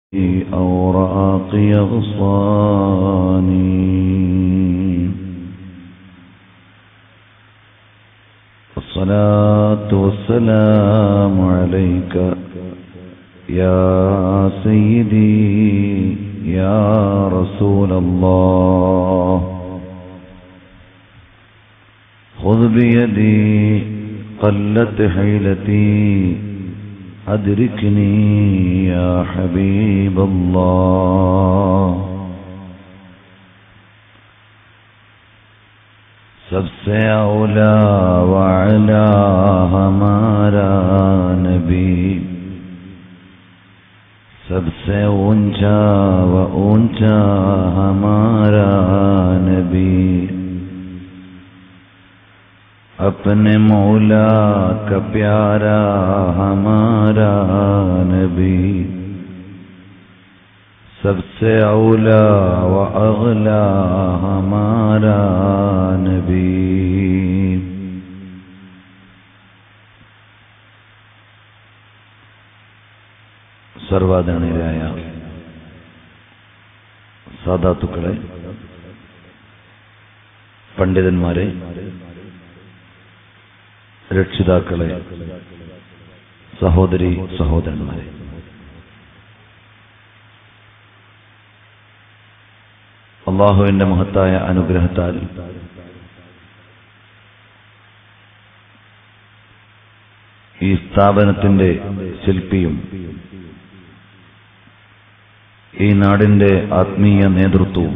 أوراق أغصاني الصلاة والسلام عليك يا سيدي يا رسول الله خذ بيدي قلت حيلتي أدركني يا حبيب الله सबसे औला वाला हमारा नबी सबसे ऊंचा व ऊंचा हमारा नबी अपने मौला का प्यारा हमारा नबी सबसे औला व अगला हमारा नबी സർവാദരണീയരായ സാധാത്തുക്കളെ പണ്ഡിതന്മാരെ രക്ഷിതാക്കളെ സഹോദരി സഹോദരന്മാരെ അള്ളാഹുവിന്റെ മഹത്തായ അനുഗ്രഹത്താൽ ഈ സ്ഥാപനത്തിന്റെ ശില്പിയും ഈ നാടിന്റെ ആത്മീയ നേതൃത്വവും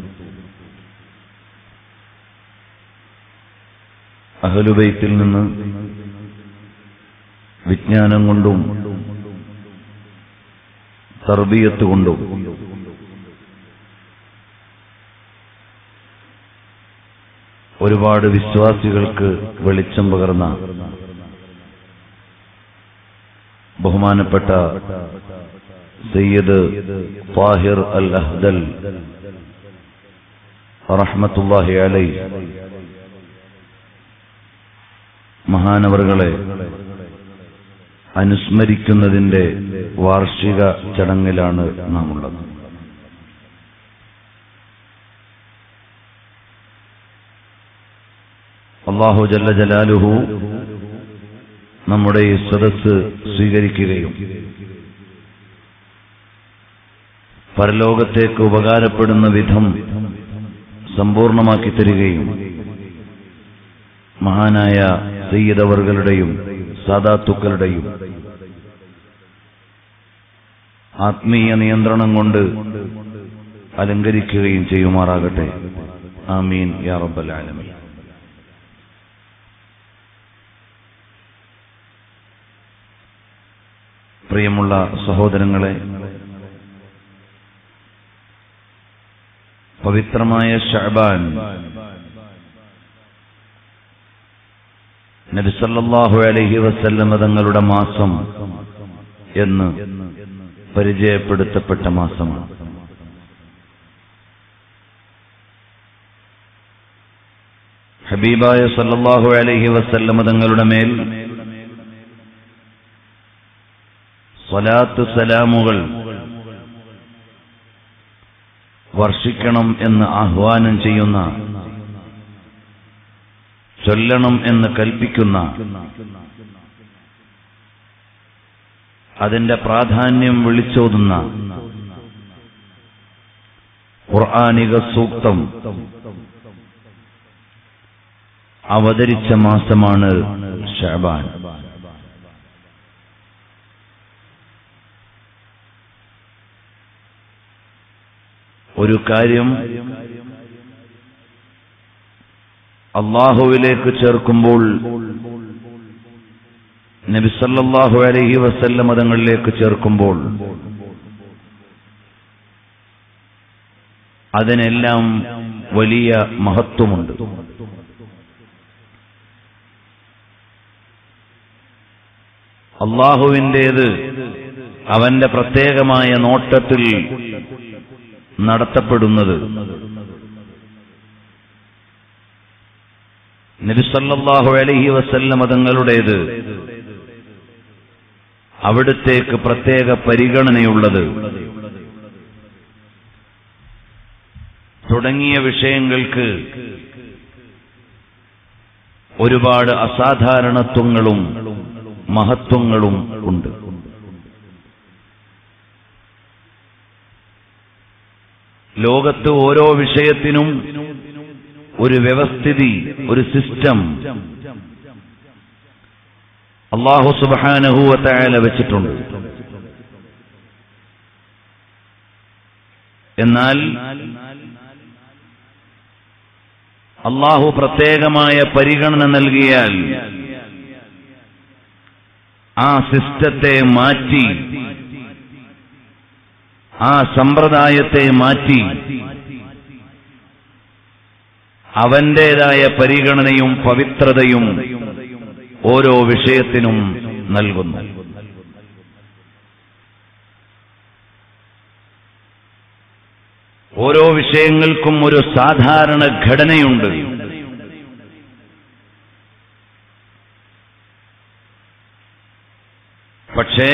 അഹലുബൈത്തിൽ നിന്ന് വിജ്ഞാനം കൊണ്ടും തർബീയത്ത് കൊണ്ടും ഒരുപാട് വിശ്വാസികൾക്ക് വെളിച്ചം പകർന്ന ബഹുമാനപ്പെട്ട സയ്യിദ് താഹിർ അൽ അഹ്ദൽ റഹ്മത്തുല്ലാഹി അലൈ മഹാനവറുകളെ അനുസ്മരിക്കുന്നതിന്റെ വാർഷിക ചടങ്ങിലാണ് നാം ഉള്ളത് അള്ളാഹു ജല്ല ജലാലുഹു നമ്മുടെ ഈ സദസ് സ്വീകരിക്കുകയും പരലോകത്തേക്ക് ഉപകാരപ്പെടുന്ന വിധം സമ്പൂർണമാക്കി തരികയും മഹാനായ സയ്യിദവറുകളുടെയും സാദാത്തുക്കളുടെയും ആത്മീയ നിയന്ത്രണം കൊണ്ട് അലങ്കരിക്കുകയും ചെയ്യുമാറാകട്ടെ ആമീൻ യാ റബ്ബൽ ആലമീൻ പ്രിയമുള്ള സഹോദരങ്ങളെ പവിത്രമായ ഷഅബാൻ നബിസല്ലാഹു അലഹി വസല്ലമ തങ്ങളുടെ മാസം എന്ന് പരിചയപ്പെടുത്തപ്പെട്ട മാസമാണ് ഹബീബായ സല്ലല്ലാഹു അലൈഹി വസല്ലമ തങ്ങളുടെ മേൽ സ്വലാത്ത് സലാമുകൾ വർഷിക്കണം എന്ന് ആഹ്വാനം ചെയ്യുന്ന ചൊല്ലണം എന്ന് കൽപ്പിക്കുന്ന അതിന്റെ പ്രാധാന്യം വിളിച്ചോതുന്ന ഖുർആാനിക സൂക്തം അവതരിച്ച മാസമാണ് ഷാബാൻ ഒരു കാര്യം അള്ളാഹുവിലേക്ക് ചേർക്കുമ്പോൾ നബിസല്ലാഹു അലഹി വസല്ല മതങ്ങളിലേക്ക് ചേർക്കുമ്പോൾ അതിനെല്ലാം വലിയ മഹത്വമുണ്ട് അള്ളാഹുവിൻ്റേത് അവന്റെ പ്രത്യേകമായ നോട്ടത്തിൽ നടത്തപ്പെടുന്നത് നബിസല്ലാഹു അലഹി വസല്ല മതങ്ങളുടേത് അവിടുത്തേക്ക് പ്രത്യേക പരിഗണനയുള്ളത് തുടങ്ങിയ വിഷയങ്ങൾക്ക് ഒരുപാട് അസാധാരണത്വങ്ങളും മഹത്വങ്ങളും ഉണ്ട് ലോകത്ത് ഓരോ വിഷയത്തിനും ഒരു വ്യവസ്ഥിതി ഒരു സിസ്റ്റം അള്ളാഹു സുബാനഹുവത്തായാല വെച്ചിട്ടുണ്ട് എന്നാൽ അള്ളാഹു പ്രത്യേകമായ പരിഗണന നൽകിയാൽ ആ സിസ്റ്റത്തെ മാറ്റി ആ സമ്പ്രദായത്തെ മാറ്റി അവന്റേതായ പരിഗണനയും പവിത്രതയും ഓരോ വിഷയത്തിനും നൽകുന്നു ഓരോ വിഷയങ്ങൾക്കും ഒരു സാധാരണ ഘടനയുണ്ട് പക്ഷേ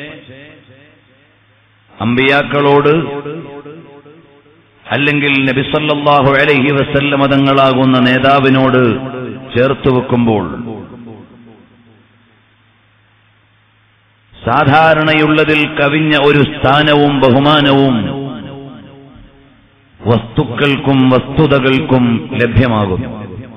അമ്പിയാക്കളോട് അല്ലെങ്കിൽ നബിസല്ലാഹു അലൈഹി വസല്ല മതങ്ങളാകുന്ന നേതാവിനോട് ചേർത്ത് വെക്കുമ്പോൾ സാധാരണയുള്ളതിൽ കവിഞ്ഞ ഒരു സ്ഥാനവും ബഹുമാനവും വസ്തുക്കൾക്കും വസ്തുതകൾക്കും ലഭ്യമാകുന്നു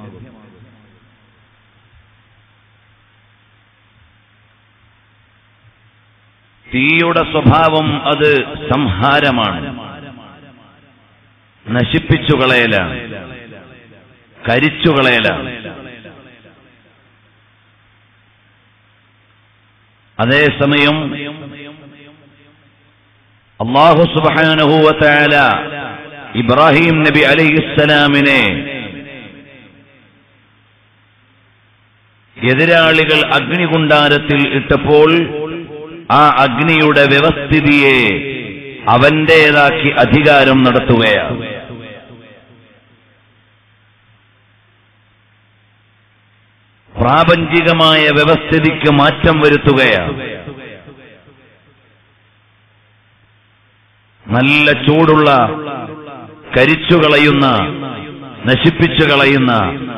തീയുടെ സ്വഭാവം അത് സംഹാരമാണ് നശിപ്പിച്ചുകളയലാണ് കരിച്ചുകളയലാണ് അതേസമയം അള്ളാഹു സുബാനഹുവല ഇബ്രാഹിം നബി അലൈഹിസ്സലാമിനെ എതിരാളികൾ അഗ്നികുണ്ടാരത്തിൽ ഇട്ടപ്പോൾ ആ അഗ്നിയുടെ വ്യവസ്ഥിതിയെ അവന്റേതാക്കി അധികാരം നടത്തുകയാണ് പ്രാപഞ്ചികമായ വ്യവസ്ഥിതിക്ക് മാറ്റം വരുത്തുകയാണ് നല്ല ചൂടുള്ള കരിച്ചുകളയുന്ന നശിപ്പിച്ചു കളയുന്ന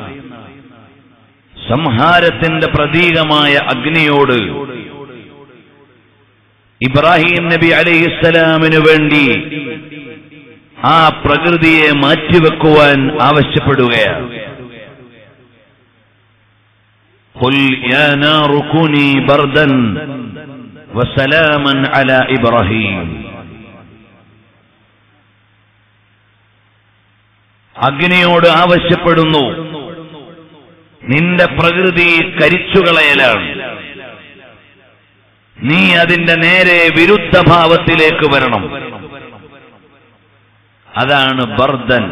സംഹാരത്തിന്റെ പ്രതീകമായ അഗ്നിയോട് ഇബ്രാഹിം നബി അലൈഹിസ്സലാമിനു വേണ്ടി ആ പ്രകൃതിയെ മാറ്റിവെക്കുവാൻ ആവശ്യപ്പെടുകയാണ് قل يا نار كوني بردا وسلاما على إبراهيم അഗ്നിയോട് ആവശ്യപ്പെടുന്നു നിന്റെ പ്രകൃതി കരിച്ചുകളയലാണ് നീ അതിന്റെ നേരെ വിരുദ്ധ ഭാവത്തിലേക്ക് വരണം അതാണ് ബർദൻ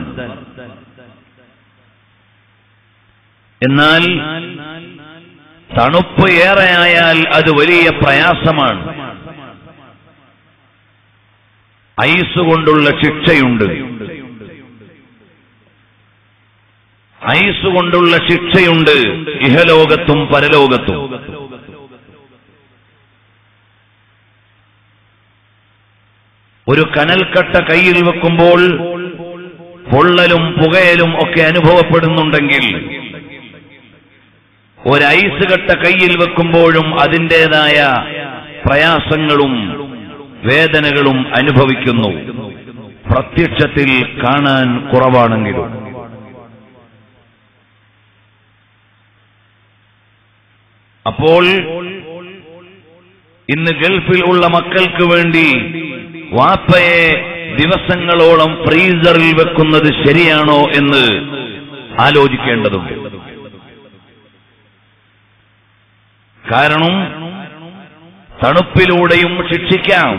എന്നാൽ തണുപ്പ് ഏറെയായാൽ അത് വലിയ പ്രയാസമാണ് ഐസ് കൊണ്ടുള്ള ശിക്ഷയുണ്ട് ഐസ് കൊണ്ടുള്ള ശിക്ഷയുണ്ട് ഇഹലോകത്തും പരലോകത്തും ഒരു കനൽക്കട്ട കയ്യിൽ വെക്കുമ്പോൾ പൊള്ളലും പുകയലും ഒക്കെ അനുഭവപ്പെടുന്നുണ്ടെങ്കിൽ ഒരു ഐസ് കട്ട കയ്യിൽ വെക്കുമ്പോഴും അതിൻ്റെതായ പ്രയാസങ്ങളും വേദനകളും അനുഭവിക്കുന്നു പ്രത്യക്ഷത്തിൽ കാണാൻ കുറവാണെങ്കിലും അപ്പോൾ ഇന്ന് ഗൾഫിൽ ഉള്ള മക്കൾക്ക് വേണ്ടി വാപ്പയെ ദിവസങ്ങളോളം ഫ്രീസറിൽ വെക്കുന്നത് ശരിയാണോ എന്ന് ആലോചിക്കേണ്ടതുണ്ട് കാരണം തണുപ്പിലൂടെയും ശിക്ഷിക്കാം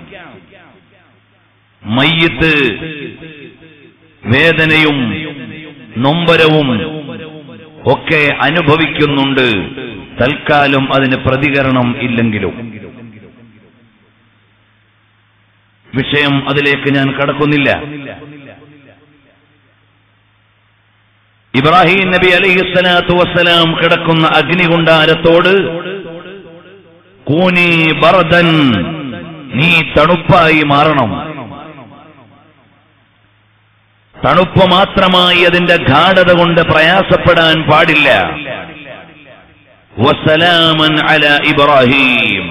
മയ്യത്ത് വേദനയും നൊമ്പരവും ഒക്കെ അനുഭവിക്കുന്നുണ്ട് തൽക്കാലം അതിന് പ്രതികരണം ഇല്ലെങ്കിലും വിഷയം അതിലേക്ക് ഞാൻ കടക്കുന്നില്ല ഇബ്രാഹിം നബി അലൈഹിസ്സലാത്തു വസ്സലാം കിടക്കുന്ന അഗ്നികുണ്ടാരത്തോട് കൂനി ബർദൻ നീ തണുപ്പായി മാറണം തണുപ്പ് മാത്രമായി അതിന്റെ ഗാഠത കൊണ്ട് പ്രയാസപ്പെടാൻ പാടില്ല വസലാമൻ അല ഇബ്രാഹിം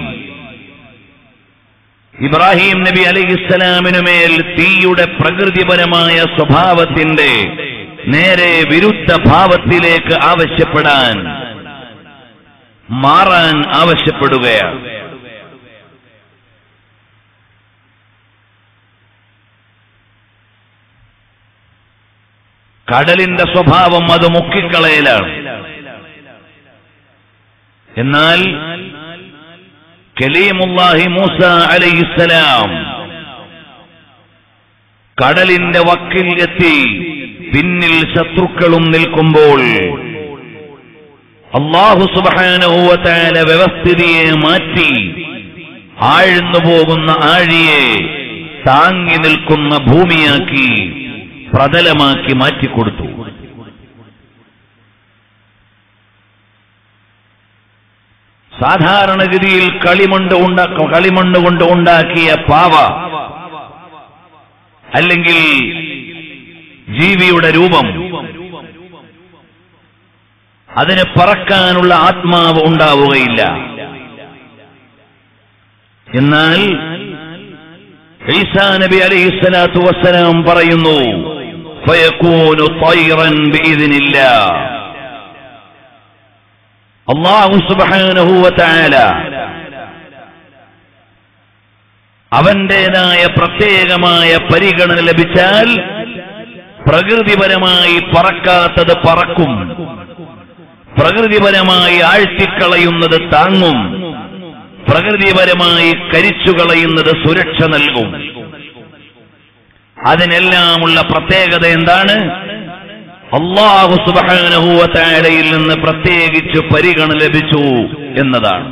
ഇബ്രാഹിം നബി അലൈഹിസ്സലാമിനുമേൽ തീയുടെ പ്രകൃതിപരമായ സ്വഭാവത്തിന്റെ നേരെ വിരുദ്ധ ഭാവത്തിലേക്ക് ആവശ്യപ്പെടാൻ മാറാൻ ആവശ്യപ്പെടുകയാണ് കടലിന്റെ സ്വഭാവം അത് മുക്കിക്കളയലാണ് എന്നാൽ കലീമുല്ലാഹി മൂസ അലൈഹിസ്സലാം കടലിന്റെ വക്കിൽ എത്തി പിന്നിൽ ശത്രുക്കളും നിൽക്കുമ്പോൾ അള്ളാഹു സുബാനുഭവത്താല വ്യവസ്ഥിതിയെ മാറ്റി ആഴ്ന്നു പോകുന്ന ആഴിയെ താങ്ങി നിൽക്കുന്ന ഭൂമിയാക്കി പ്രതലമാക്കി മാറ്റിക്കൊടുത്തു സാധാരണഗതിയിൽ കളിമണ്ണ് ഉണ്ട കളിമണ്ണ് കൊണ്ട് ഉണ്ടാക്കിയ പാവ അല്ലെങ്കിൽ ജീവിയുടെ രൂപം അതിന് പറക്കാനുള്ള ആത്മാവ് ഉണ്ടാവുകയില്ല എന്നാൽ ഈസാ നബി അലൈഹി സ്വലാത്തു വസ്സലാം പറയുന്നു ഫയക്കൂനു തൈറൻ ബിഇذനില്ല അല്ലാഹു സുബ്ഹാനഹു വതആല അവന്റേതായ പ്രത്യേകമായ പരിഗണന ലഭിച്ചാൽ പ്രകൃതിപരമായി പറക്കാത്തത് പറക്കും പ്രകൃതിപരമായി ആഴ്ത്തിക്കളയുന്നത് താങ്ങും പ്രകൃതിപരമായി കരിച്ചുകളയുന്നത് സുരക്ഷ നൽകും അതിനെല്ലാമുള്ള പ്രത്യേകത എന്താണ് അള്ളാഹു സുബാനഹൂവത്താരയിൽ നിന്ന് പ്രത്യേകിച്ച് പരിഗണന ലഭിച്ചു എന്നതാണ്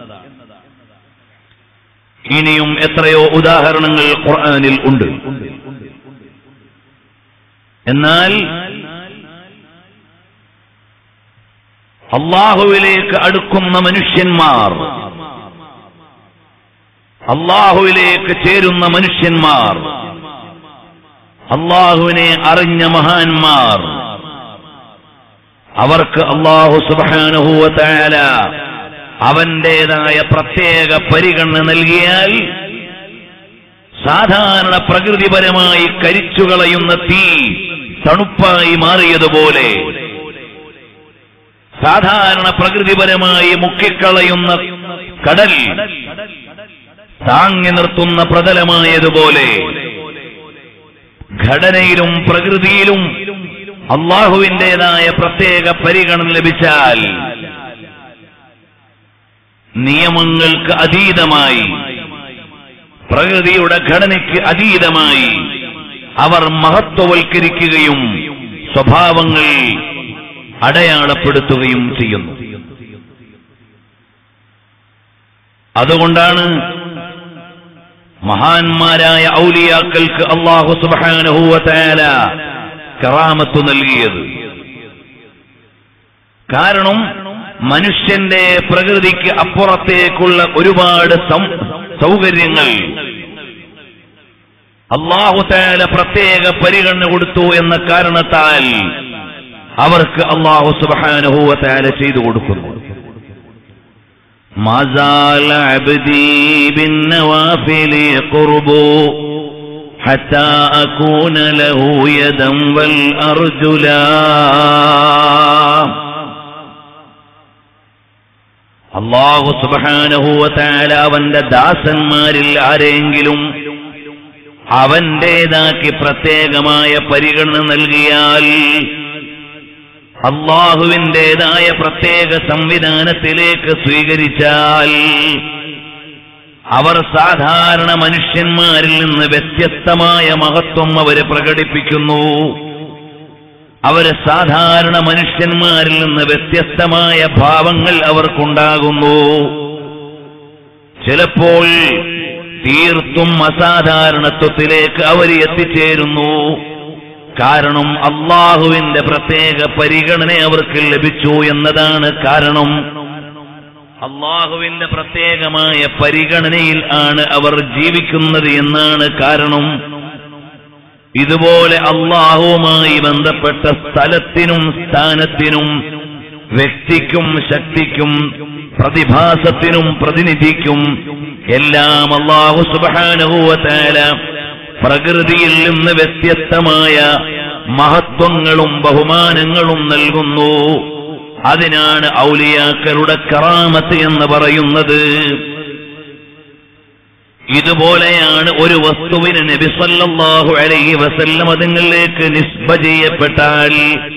ഇനിയും എത്രയോ ഉദാഹരണങ്ങൾ ഖുർആനിൽ ഉണ്ട് എന്നാൽ അള്ളാഹുവിലേക്ക് അടുക്കുന്ന മനുഷ്യന്മാർ അള്ളാഹുവിലേക്ക് ചേരുന്ന മനുഷ്യന്മാർ അള്ളാഹുവിനെ അറിഞ്ഞ മഹാന്മാർ അവർക്ക് അള്ളാഹു സുബാനുഭൂവത്തായ അവന്റേതായ പ്രത്യേക പരിഗണന നൽകിയാൽ സാധാരണ പ്രകൃതിപരമായി കരിച്ചുകളയുന്ന തീ തണുപ്പായി മാറിയതുപോലെ സാധാരണ പ്രകൃതിപരമായി മുക്കിക്കളയുന്ന കടൽ താങ്ങി നിർത്തുന്ന പ്രതലമായതുപോലെ ഘടനയിലും പ്രകൃതിയിലും അള്ളാഹുവിൻ്റെതായ പ്രത്യേക പരിഗണന ലഭിച്ചാൽ നിയമങ്ങൾക്ക് അതീതമായി പ്രകൃതിയുടെ ഘടനയ്ക്ക് അതീതമായി അവർ മഹത്വവൽക്കരിക്കുകയും സ്വഭാവങ്ങൾ അടയാളപ്പെടുത്തുകയും ചെയ്യുന്നു അതുകൊണ്ടാണ് മഹാന്മാരായ ഔലിയാക്കൾക്ക് അള്ളാഹു സുബാനഹൂവത്തായ കറാമത്ത് നൽകിയത് കാരണം മനുഷ്യന്റെ പ്രകൃതിക്ക് അപ്പുറത്തേക്കുള്ള ഒരുപാട് സം- സൗകര്യങ്ങൾ അള്ളാഹുത്താല പ്രത്യേക പരിഗണന കൊടുത്തു എന്ന കാരണത്താൽ അവർക്ക് അള്ളാഹു സുബാനുഭൂവത്താല ചെയ്തു കൊടുക്കുന്നു ما زال عبدي بالنوافل قرب حتى أكون له يدا والأرجلا അള്ളാഹു സുബാനഹൂവത്താല അവന്റെ ദാസന്മാരിൽ ആരെങ്കിലും അവന്റേതാക്കി പ്രത്യേകമായ പരിഗണന നൽകിയാൽ അള്ളാഹുവിൻ്റെതായ പ്രത്യേക സംവിധാനത്തിലേക്ക് സ്വീകരിച്ചാൽ അവർ സാധാരണ മനുഷ്യന്മാരിൽ നിന്ന് വ്യത്യസ്തമായ മഹത്വം അവരെ പ്രകടിപ്പിക്കുന്നു അവര് സാധാരണ മനുഷ്യന്മാരിൽ നിന്ന് വ്യത്യസ്തമായ ഭാവങ്ങൾ അവർക്കുണ്ടാകുന്നു ചിലപ്പോൾ തീർത്തും അസാധാരണത്വത്തിലേക്ക് അവർ എത്തിച്ചേരുന്നു കാരണം അള്ളാഹുവിന്റെ പ്രത്യേക പരിഗണന അവർക്ക് ലഭിച്ചു എന്നതാണ് കാരണം അള്ളാഹുവിന്റെ പ്രത്യേകമായ പരിഗണനയിൽ ആണ് അവർ ജീവിക്കുന്നത് എന്നാണ് കാരണം ഇതുപോലെ അള്ളാഹുവുമായി ബന്ധപ്പെട്ട സ്ഥലത്തിനും സ്ഥാനത്തിനും വ്യക്തിക്കും ശക്തിക്കും പ്രതിഭാസത്തിനും പ്രതിനിധിക്കും എല്ലാം അള്ളാഹു സുബാനുഭൂവത്താല പ്രകൃതിയിൽ നിന്ന് വ്യത്യസ്തമായ മഹത്വങ്ങളും ബഹുമാനങ്ങളും നൽകുന്നു അതിനാണ് ഔലിയാക്കളുടെ കറാമത്ത് എന്ന് പറയുന്നത് ഇതുപോലെയാണ് ഒരു വസ്തുവിന് നബി സല്ലല്ലാഹു അലൈഹി വസല്ലം അതുങ്ങളിലേക്ക് നിസ്ബ ചെയ്യപ്പെട്ടാൽ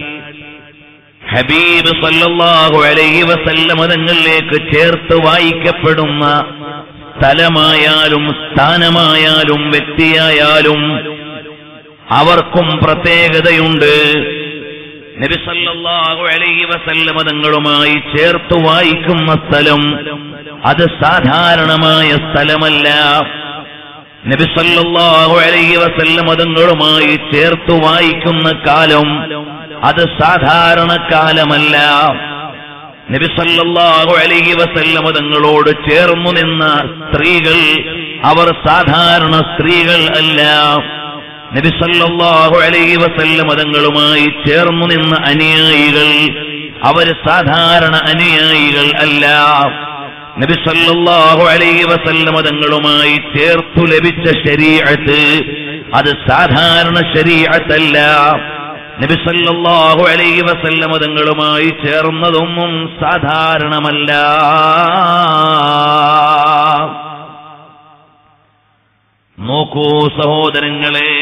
ഹബീബ് സല്ലല്ലാഹു അലൈഹി വസല്ലം അതുങ്ങളിലേക്ക് ചേർത്ത് വായിക്കപ്പെടുന്ന സ്ഥലമായാലും സ്ഥാനമായാലും വ്യക്തിയായാലും അവർക്കും പ്രത്യേകതയുണ്ട് നബി സല്ലല്ലാഹു അലൈഹി വസല്ലം തങ്ങളുമായി ചേർത്ത് വായിക്കുന്ന സ്ഥലം അത് സാധാരണമായ സ്ഥലമല്ല നബി സല്ലല്ലാഹു അലൈഹി വസല്ലം തങ്ങളുമായി ചേർത്ത് വായിക്കുന്ന കാലം അത് സാധാരണ കാലമല്ല നബി സല്ലല്ലാഹു അലൈഹി വസല്ലം തങ്ങളോട് ചേർന്നു നിന്ന സ്ത്രീകൾ അവർ സാധാരണ സ്ത്രീകൾ അല്ല നബി സല്ലല്ലാഹു അലൈഹി വസല്ലം തങ്ങളുമായി ചേർന്നു നിന്ന അനുയായികൾ അവർ സാധാരണ അനുയായികൾ അല്ല നബി സല്ലല്ലാഹു അലൈഹി വസല്ലം തങ്ങളുമായി ചേർത്തു ലഭിച്ച ശരീഅത്ത് അത് സാധാരണ ശരീഅത്തല്ല നബി സല്ലല്ലാഹു അലൈഹി വസല്ലം തങ്ങളുമായി ചേർന്നതൊന്നും സാധാരണമല്ല നോക്കൂ സഹോദരങ്ങളെ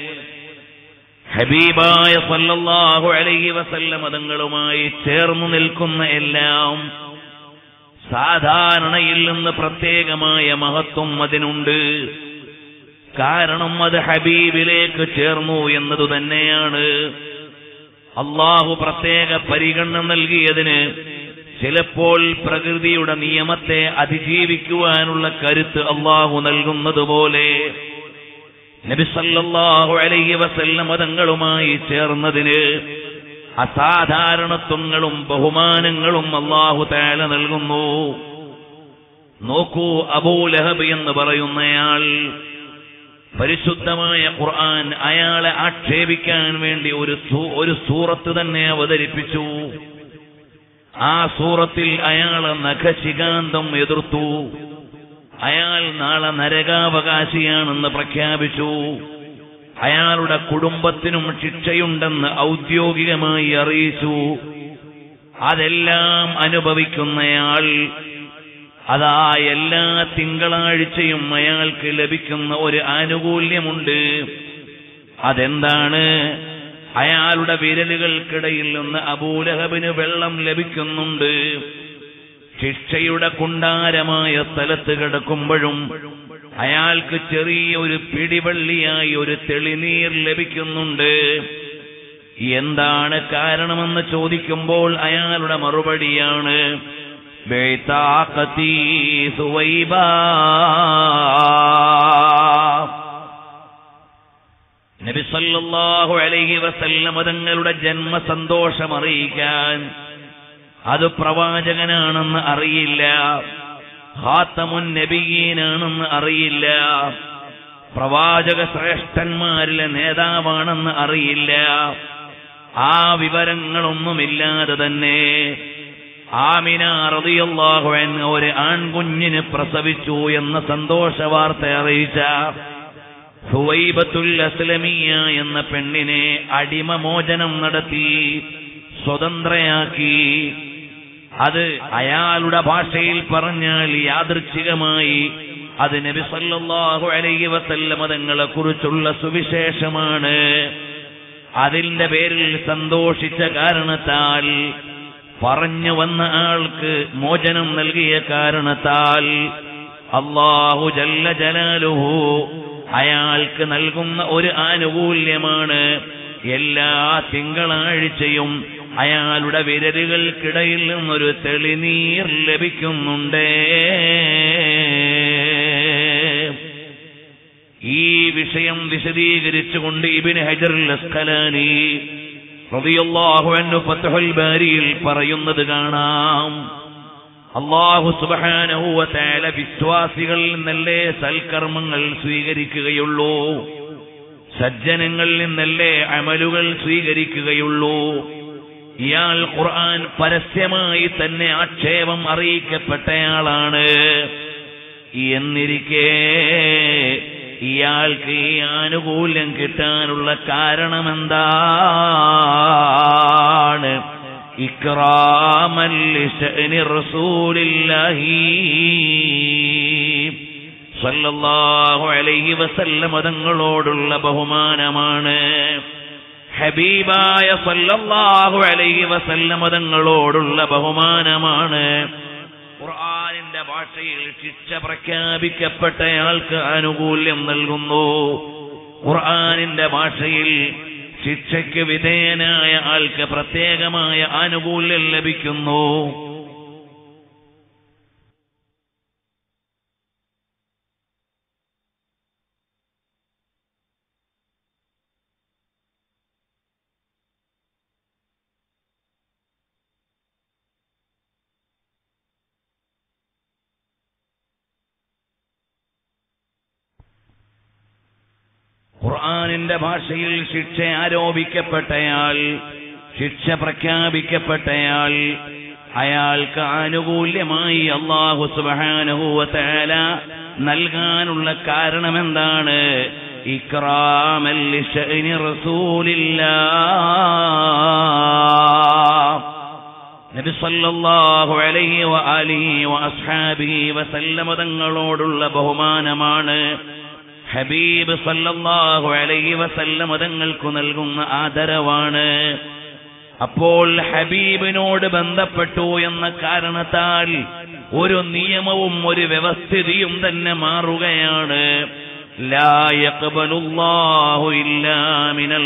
ഹബീബായ സല്ലല്ലാഹു അലൈഹി വസല്ലം തങ്ങളുമായി ചേർന്നു നിൽക്കുന്ന എല്ലാം സാധാരണയിൽ നിന്ന് പ്രത്യേകമായ മഹത്വം അതിനുണ്ട് കാരണം അത് ഹബീബിലേക്ക് ചേർന്നു എന്നതു തന്നെയാണ് അള്ളാഹു പ്രത്യേക പരിഗണന നൽകിയതിന് ചിലപ്പോൾ പ്രകൃതിയുടെ നിയമത്തെ അതിജീവിക്കുവാനുള്ള കരുത്ത് അള്ളാഹു നൽകുന്നതുപോലെ നബിസല്ലാഹു അലൈഹി വസല്ലം മതങ്ങളുമായി ചേർന്നതിന് അസാധാരണത്വങ്ങളും ബഹുമാനങ്ങളും അള്ളാഹു താല നൽകുന്നു നോക്കൂ അബൂലഹബ് എന്ന് പറയുന്നയാൾ പരിശുദ്ധമായ ഖുർആൻ അയാളെ ആക്ഷേപിക്കാൻ വേണ്ടി ഒരു സൂ- ഒരു സൂറത്ത് തന്നെ അവതരിപ്പിച്ചു ആ സൂറത്തിൽ അയാളെ നഖശികാന്തം എതിർത്തു അയാൾ നാളെ നരകാവകാശിയാണെന്ന് പ്രഖ്യാപിച്ചു അയാളുടെ കുടുംബത്തിനും ശിക്ഷയുണ്ടെന്ന് ഔദ്യോഗികമായി അറിയിച്ചു അതെല്ലാം അനുഭവിക്കുന്നയാൾ അതാ എല്ലാ തിങ്കളാഴ്ചയും അയാൾക്ക് ലഭിക്കുന്ന ഒരു ആനുകൂല്യമുണ്ട് അതെന്താണ് അയാളുടെ വിരലുകൾക്കിടയിൽ നിന്ന് അബൂലഹബിന് വെള്ളം ലഭിക്കുന്നുണ്ട് ശിക്ഷയുടെ കുണ്ടാരമായ സ്ഥലത്ത് കിടക്കുമ്പോഴും അയാൾക്ക് ചെറിയൊരു പിടിവള്ളിയായി ഒരു തെളിനീർ ലഭിക്കുന്നുണ്ട് എന്താണ് കാരണമെന്ന് ചോദിക്കുമ്പോൾ അയാളുടെ മറുപടിയാണ് ബേതാഖത്തി സുവൈബാ. നബി സല്ലല്ലാഹു അലൈഹി വസല്ലം തങ്ങളുടെ ജന്മസന്തോഷം അറിയിക്കാൻ അത് പ്രവാചകനാണെന്ന് അറിയില്ല ഹാത്തമുൻ നബിയീനാണെന്ന് അറിയില്ല പ്രവാചക ശ്രേഷ്ഠന്മാരിലെ നേതാവാണെന്ന് അറിയില്ല ആ വിവരങ്ങളൊന്നുമില്ലാതെ തന്നെ ആമിന റളിയല്ലാഹു അൻഹ ഒരു ആൺകുഞ്ഞിന് പ്രസവിച്ചു എന്ന സന്തോഷ വാർത്ത അറിയിച്ച സുവൈബത്തുൽ അസ്ലമിയ എന്ന പെണ്ണിനെ അടിമമോചനം നടത്തി സ്വതന്ത്രയാക്കി അത് അയാളുടെ ഭാഷയിൽ പറഞ്ഞാൽ യാദൃച്ഛികമായി അത് നബി സല്ലല്ലാഹു അലൈഹി വസല്ലമ തങ്ങളെ കുറിച്ചുള്ള സുവിശേഷമാണ് അതിന്റെ പേരിൽ സന്തോഷിച്ച കാരണത്താൽ പറഞ്ഞു വന്ന ആൾക്ക് മോചനം നൽകിയ കാരണത്താൽ അള്ളാഹു ജല്ല ജലാലുഹു അയാൾക്ക് നൽകുന്ന ഒരു ആനുകൂല്യമാണ് എല്ലാ തിങ്കളാഴ്ചയും അയാളുടെ വിരലുകൾക്കിടയിൽ നിന്നൊരു തെളിനീർ ലഭിക്കുന്നുണ്ടേ ഈ വിഷയം വിശദീകരിച്ചുകൊണ്ട് ഇബിന് ഹജറുൽ അസ്കലാനി റളിയല്ലാഹു അൻഹു ഫത്ഹുൽ ബാരിയിൽ പറയുന്നത് കാണാം അള്ളാഹു സുബ്ഹാനഹു വ തആല വിശ്വാസികളിൽ നിന്നല്ലേ സൽക്കർമ്മങ്ങൾ സ്വീകരിക്കുകയുള്ളൂ സജ്ജനങ്ങളിൽ നിന്നല്ലേ അമലുകൾ സ്വീകരിക്കുകയുള്ളൂ ഇയാൾ ഖുർആൻ പരസ്യമായി തന്നെ ആക്ഷേപം അറിയിക്കപ്പെട്ടയാളാണ് എന്നിരിക്കെ ഇയാൾക്ക് ഈ ആനുകൂല്യം കിട്ടാനുള്ള കാരണമെന്താണ് ഇക്രാമൻ ലിശഅനി റസൂലില്ലാഹി സല്ലല്ലാഹു അലൈഹി വസല്ലം തങ്ങളോടുള്ള ബഹുമാനമാണ് ഹബീബായ സല്ലല്ലാഹു അലൈഹി വസല്ലം തങ്ങളോടുള്ള ബഹുമാനമാണ് ഖുർആനിന്റെ ഭാഷയിൽ ശിക്ഷ പ്രഖ്യാപിക്കപ്പെട്ടയാൾക്ക് ആനുകൂല്യം നൽകുന്നു ഖുർആനിന്റെ ഭാഷയിൽ ശിക്ഷയ്ക്ക് വിധേയനായ ആൾക്ക് പ്രത്യേകമായ ആനുകൂല്യം ലഭിക്കുന്നു ഖുർആനിന്റെ ഭാഷയിൽ ശിക്ഷ ആരോപിക്കപ്പെട്ടയാൾ ശിക്ഷ പ്രഖ്യാപിക്കപ്പെട്ടയാൾ അയാൾക്ക് ആനുകൂല്യമായി അള്ളാഹു സുബാനുഭൂവത്തേല നൽകാനുള്ള കാരണമെന്താണ് ഇക്രാമൽ ലിശഅനി റസൂലില്ലാ നബി സല്ലല്ലാഹു അലൈഹി വആലിഹി വഅസ്ഹാബിഹി വസല്ലമ തങ്ങളോടുള്ള ബഹുമാനമാണ് ഹബീബ് സല്ലല്ലാഹു അലൈഹി വസല്ലമ തങ്ങൾക്ക് നൽകുന്ന ആദരവാണ് അപ്പോൾ ഹബീബിനോട് ബന്ധപ്പെട്ടു എന്ന കാരണത്താൽ ഒരു നിയമവും ഒരു വ്യവസ്ഥിതിയും തന്നെ മാറുകയാണ് ലാ യഖ്ബലുല്ലാഹു ഇല്ലാ മിനൽ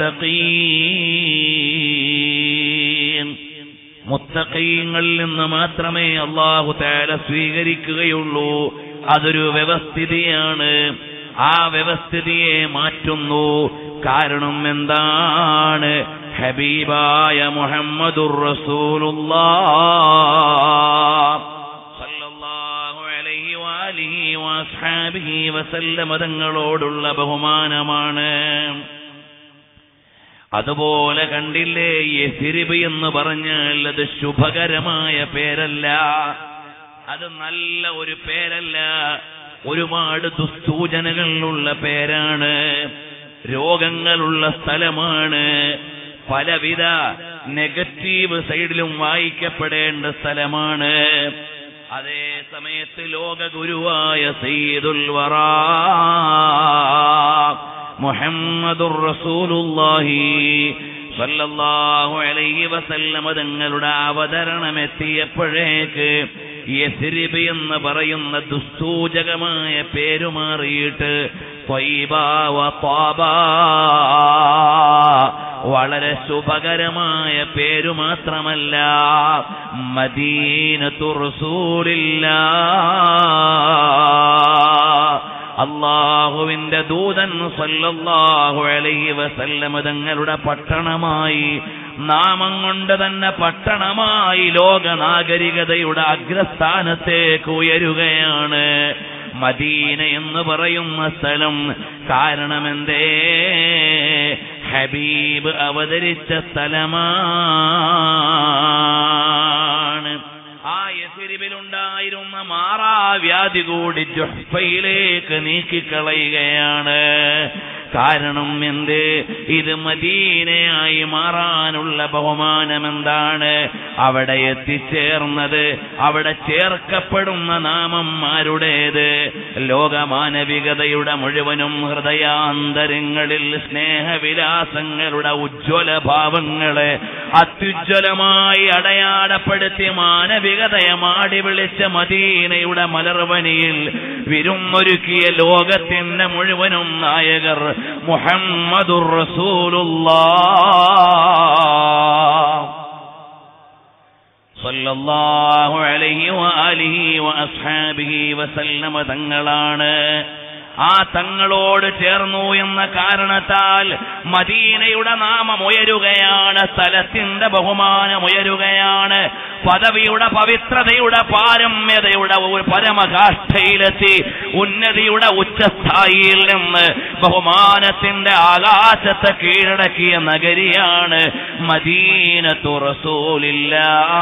മുത്തഖീൻ മുത്തഖീങ്ങളിൽ നിന്ന് മാത്രമേ അള്ളാഹു താല സ്വീകരിക്കുകയുള്ളൂ അതൊരു വ്യവസ്ഥിതിയാണ് ആ വ്യവസ്ഥിതിയെ മാറ്റുന്നു കാരണം എന്താണ് ഹബീബായ മുഹമ്മദുർ വസല്ലമതങ്ങളോടുള്ള ബഹുമാനമാണ് അതുപോലെ കണ്ടില്ലേ യസിരിബ് എന്ന് പറഞ്ഞാൽ അത് ശുഭകരമായ പേരല്ല അത് നല്ല ഒരു പേരല്ല ഒരുപാട് ദുസ്സൂചനകളുള്ള പേരാണ് രോഗങ്ങളുള്ള സ്ഥലമാണ് പലവിധ നെഗറ്റീവ് സൈഡിലും വായിക്കപ്പെടേണ്ട സ്ഥലമാണ് അതേ സമയത്ത് ലോകഗുരുവായ സയ്യിദുൽ വറാ മുഹമ്മദുർ റസൂലുള്ളാഹി സല്ലല്ലാഹു അലൈഹി വസല്ലമ തങ്ങളുടെ അവതരണം എത്തിയപ്പോഴേക്ക് യസ്രിബ് എന്ന് പറയുന്ന ദുസ്സൂചകമായ പേരു മാറിയിട്ട് ത്വയ്ബ വ ത്വാബ വളരെ ശുഭകരമായ പേരു മാത്രമല്ല മദീനത്തു റസൂലില്ലാ അള്ളാഹുവിന്റെ ദൂതൻ സല്ലല്ലാഹു അലൈഹി വസല്ലമ തങ്ങളുടെ പട്ടണമായി നാമം കൊണ്ട് തന്നെ പട്ടണമായി ലോക നാഗരികതയുടെ അഗ്രസ്ഥാനത്തേക്ക് ഉയരുകയാണ് മദീന എന്ന് പറയുന്ന സ്ഥലം കാരണമെന്തേ ഹബീബ് അവതരിച്ച സ്ഥലമാണ് ആ യസിരിബിലുണ്ടായിരുന്ന മാറാവ്യാധി കൂടി ജുഹ്ഫയിലേക്ക് നീക്കിക്കളയുകയാണ് കാരണം എന്ത് ഇത് മദീനയായി മാറാനുള്ള ബഹുമാനം എന്താണ് അവിടെ എത്തിച്ചേർന്നത് അവിടെ ചേർക്കപ്പെടുന്ന നാമം ആരുടേത് ലോകമാനവികതയുടെ മുഴുവനും ഹൃദയാന്തരങ്ങളിൽ സ്നേഹവിലാസങ്ങളുടെ ഉജ്ജ്വല ഭാവങ്ങളെ അത്യുജ്വലമായി അടയാളപ്പെടുത്തി മാനവികതയെ മാടി വിളിച്ച മദീനയുടെ മലർവനിയിൽ വിരുന്നൊരുക്കിയ ലോകത്തിന്റെ മുഴുവനും നായകർ മുഹമ്മദുർ റസൂലുള്ളാഹ് സല്ലല്ലാഹു അലൈഹി വആലിഹി വഅസ്ഹാബിഹി വസല്ലമ തങ്ങളാണ് ആ തങ്ങളോട് ചേർന്നു എന്ന കാരണത്താൽ മദീനയുടെ നാമം ഉയരുകയാണ് സ്ഥലത്തിന്റെ ബഹുമാനം ഉയരുകയാണ് പദവിയുടെ പവിത്രതയുടെ പാരമ്യതയുടെ ഒരു പരമകാഷ്ഠയിലെത്തി ഉന്നതിയുടെ ഉച്ചസ്ഥായിയിൽ നിന്ന് ബഹുമാനത്തിന്റെ ആകാശത്തെ കീഴടക്കിയ നഗരിയാണ് മദീനത്തു റസൂലില്ല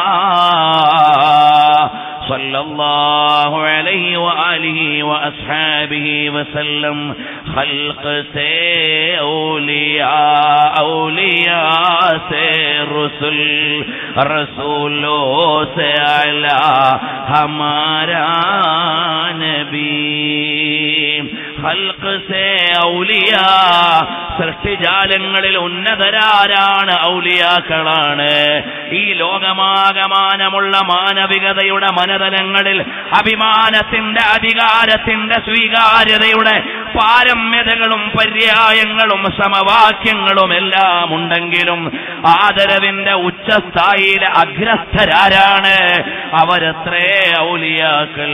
صلى الله عليه وآله وأصحابه وسلم خلق سے اولیاء اولیاء سے رسول رسولوں سے اعلی ہمارا نبی خلق سے ഔലിയാ സൃഷ്ടിജാലങ്ങളിൽ ഉന്നതരാരാണ് ഔലിയാക്കളാണ് ഈ ലോകമാകമാനമുള്ള മാനവികതയുടെ മനതലങ്ങളിൽ അഭിമാനത്തിന്റെ അധികാരത്തിന്റെ സ്വീകാര്യതയുടെ പാരമ്യതകളും പര്യായങ്ങളും സമവാക്യങ്ങളും എല്ലാം ഉണ്ടെങ്കിലും ആദരവിന്റെ ഉച്ചസ്ഥായിയിലെ അഗ്രസ്ഥരാരാണ് അവരത്രേ ഔലിയാക്കൾ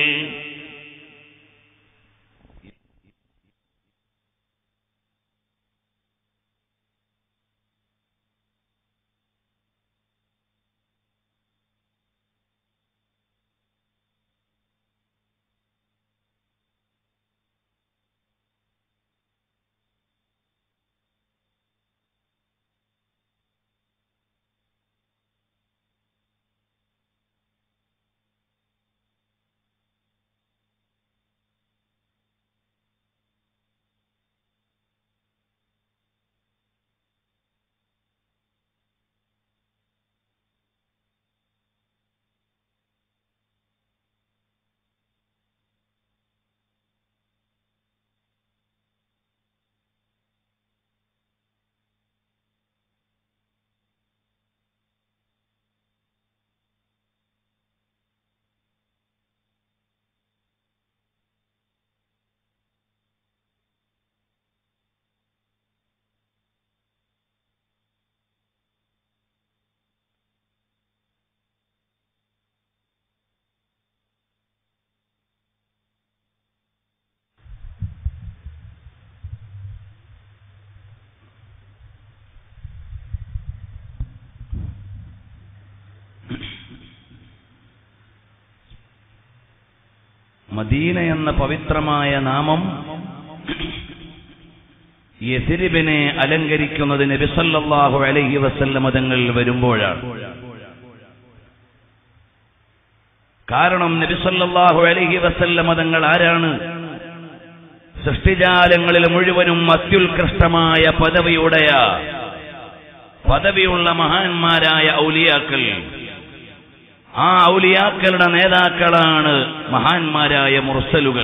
മദീന എന്ന പവിത്രമായ നാമം യസിരിബിനെ അലങ്കരിക്കുന്നത് നബിസല്ലാഹു അലൈഹി വസല്ലമ തങ്ങൾ വരുമ്പോഴാണ് കാരണം നബിസല്ലാഹു അലൈഹി വസല്ലമ തങ്ങൾ ആരാണ് സൃഷ്ടിജാലങ്ങളിൽ മുഴുവനും അത്യുത്കൃഷ്ടമായ പദവിയുടയ പദവിയുള്ള മഹാന്മാരായ ഔലിയാക്കൾ ആ ഔലിയാക്കളുടെ നേതാക്കളാണ് മഹാന്മാരായ മുർസലുകൾ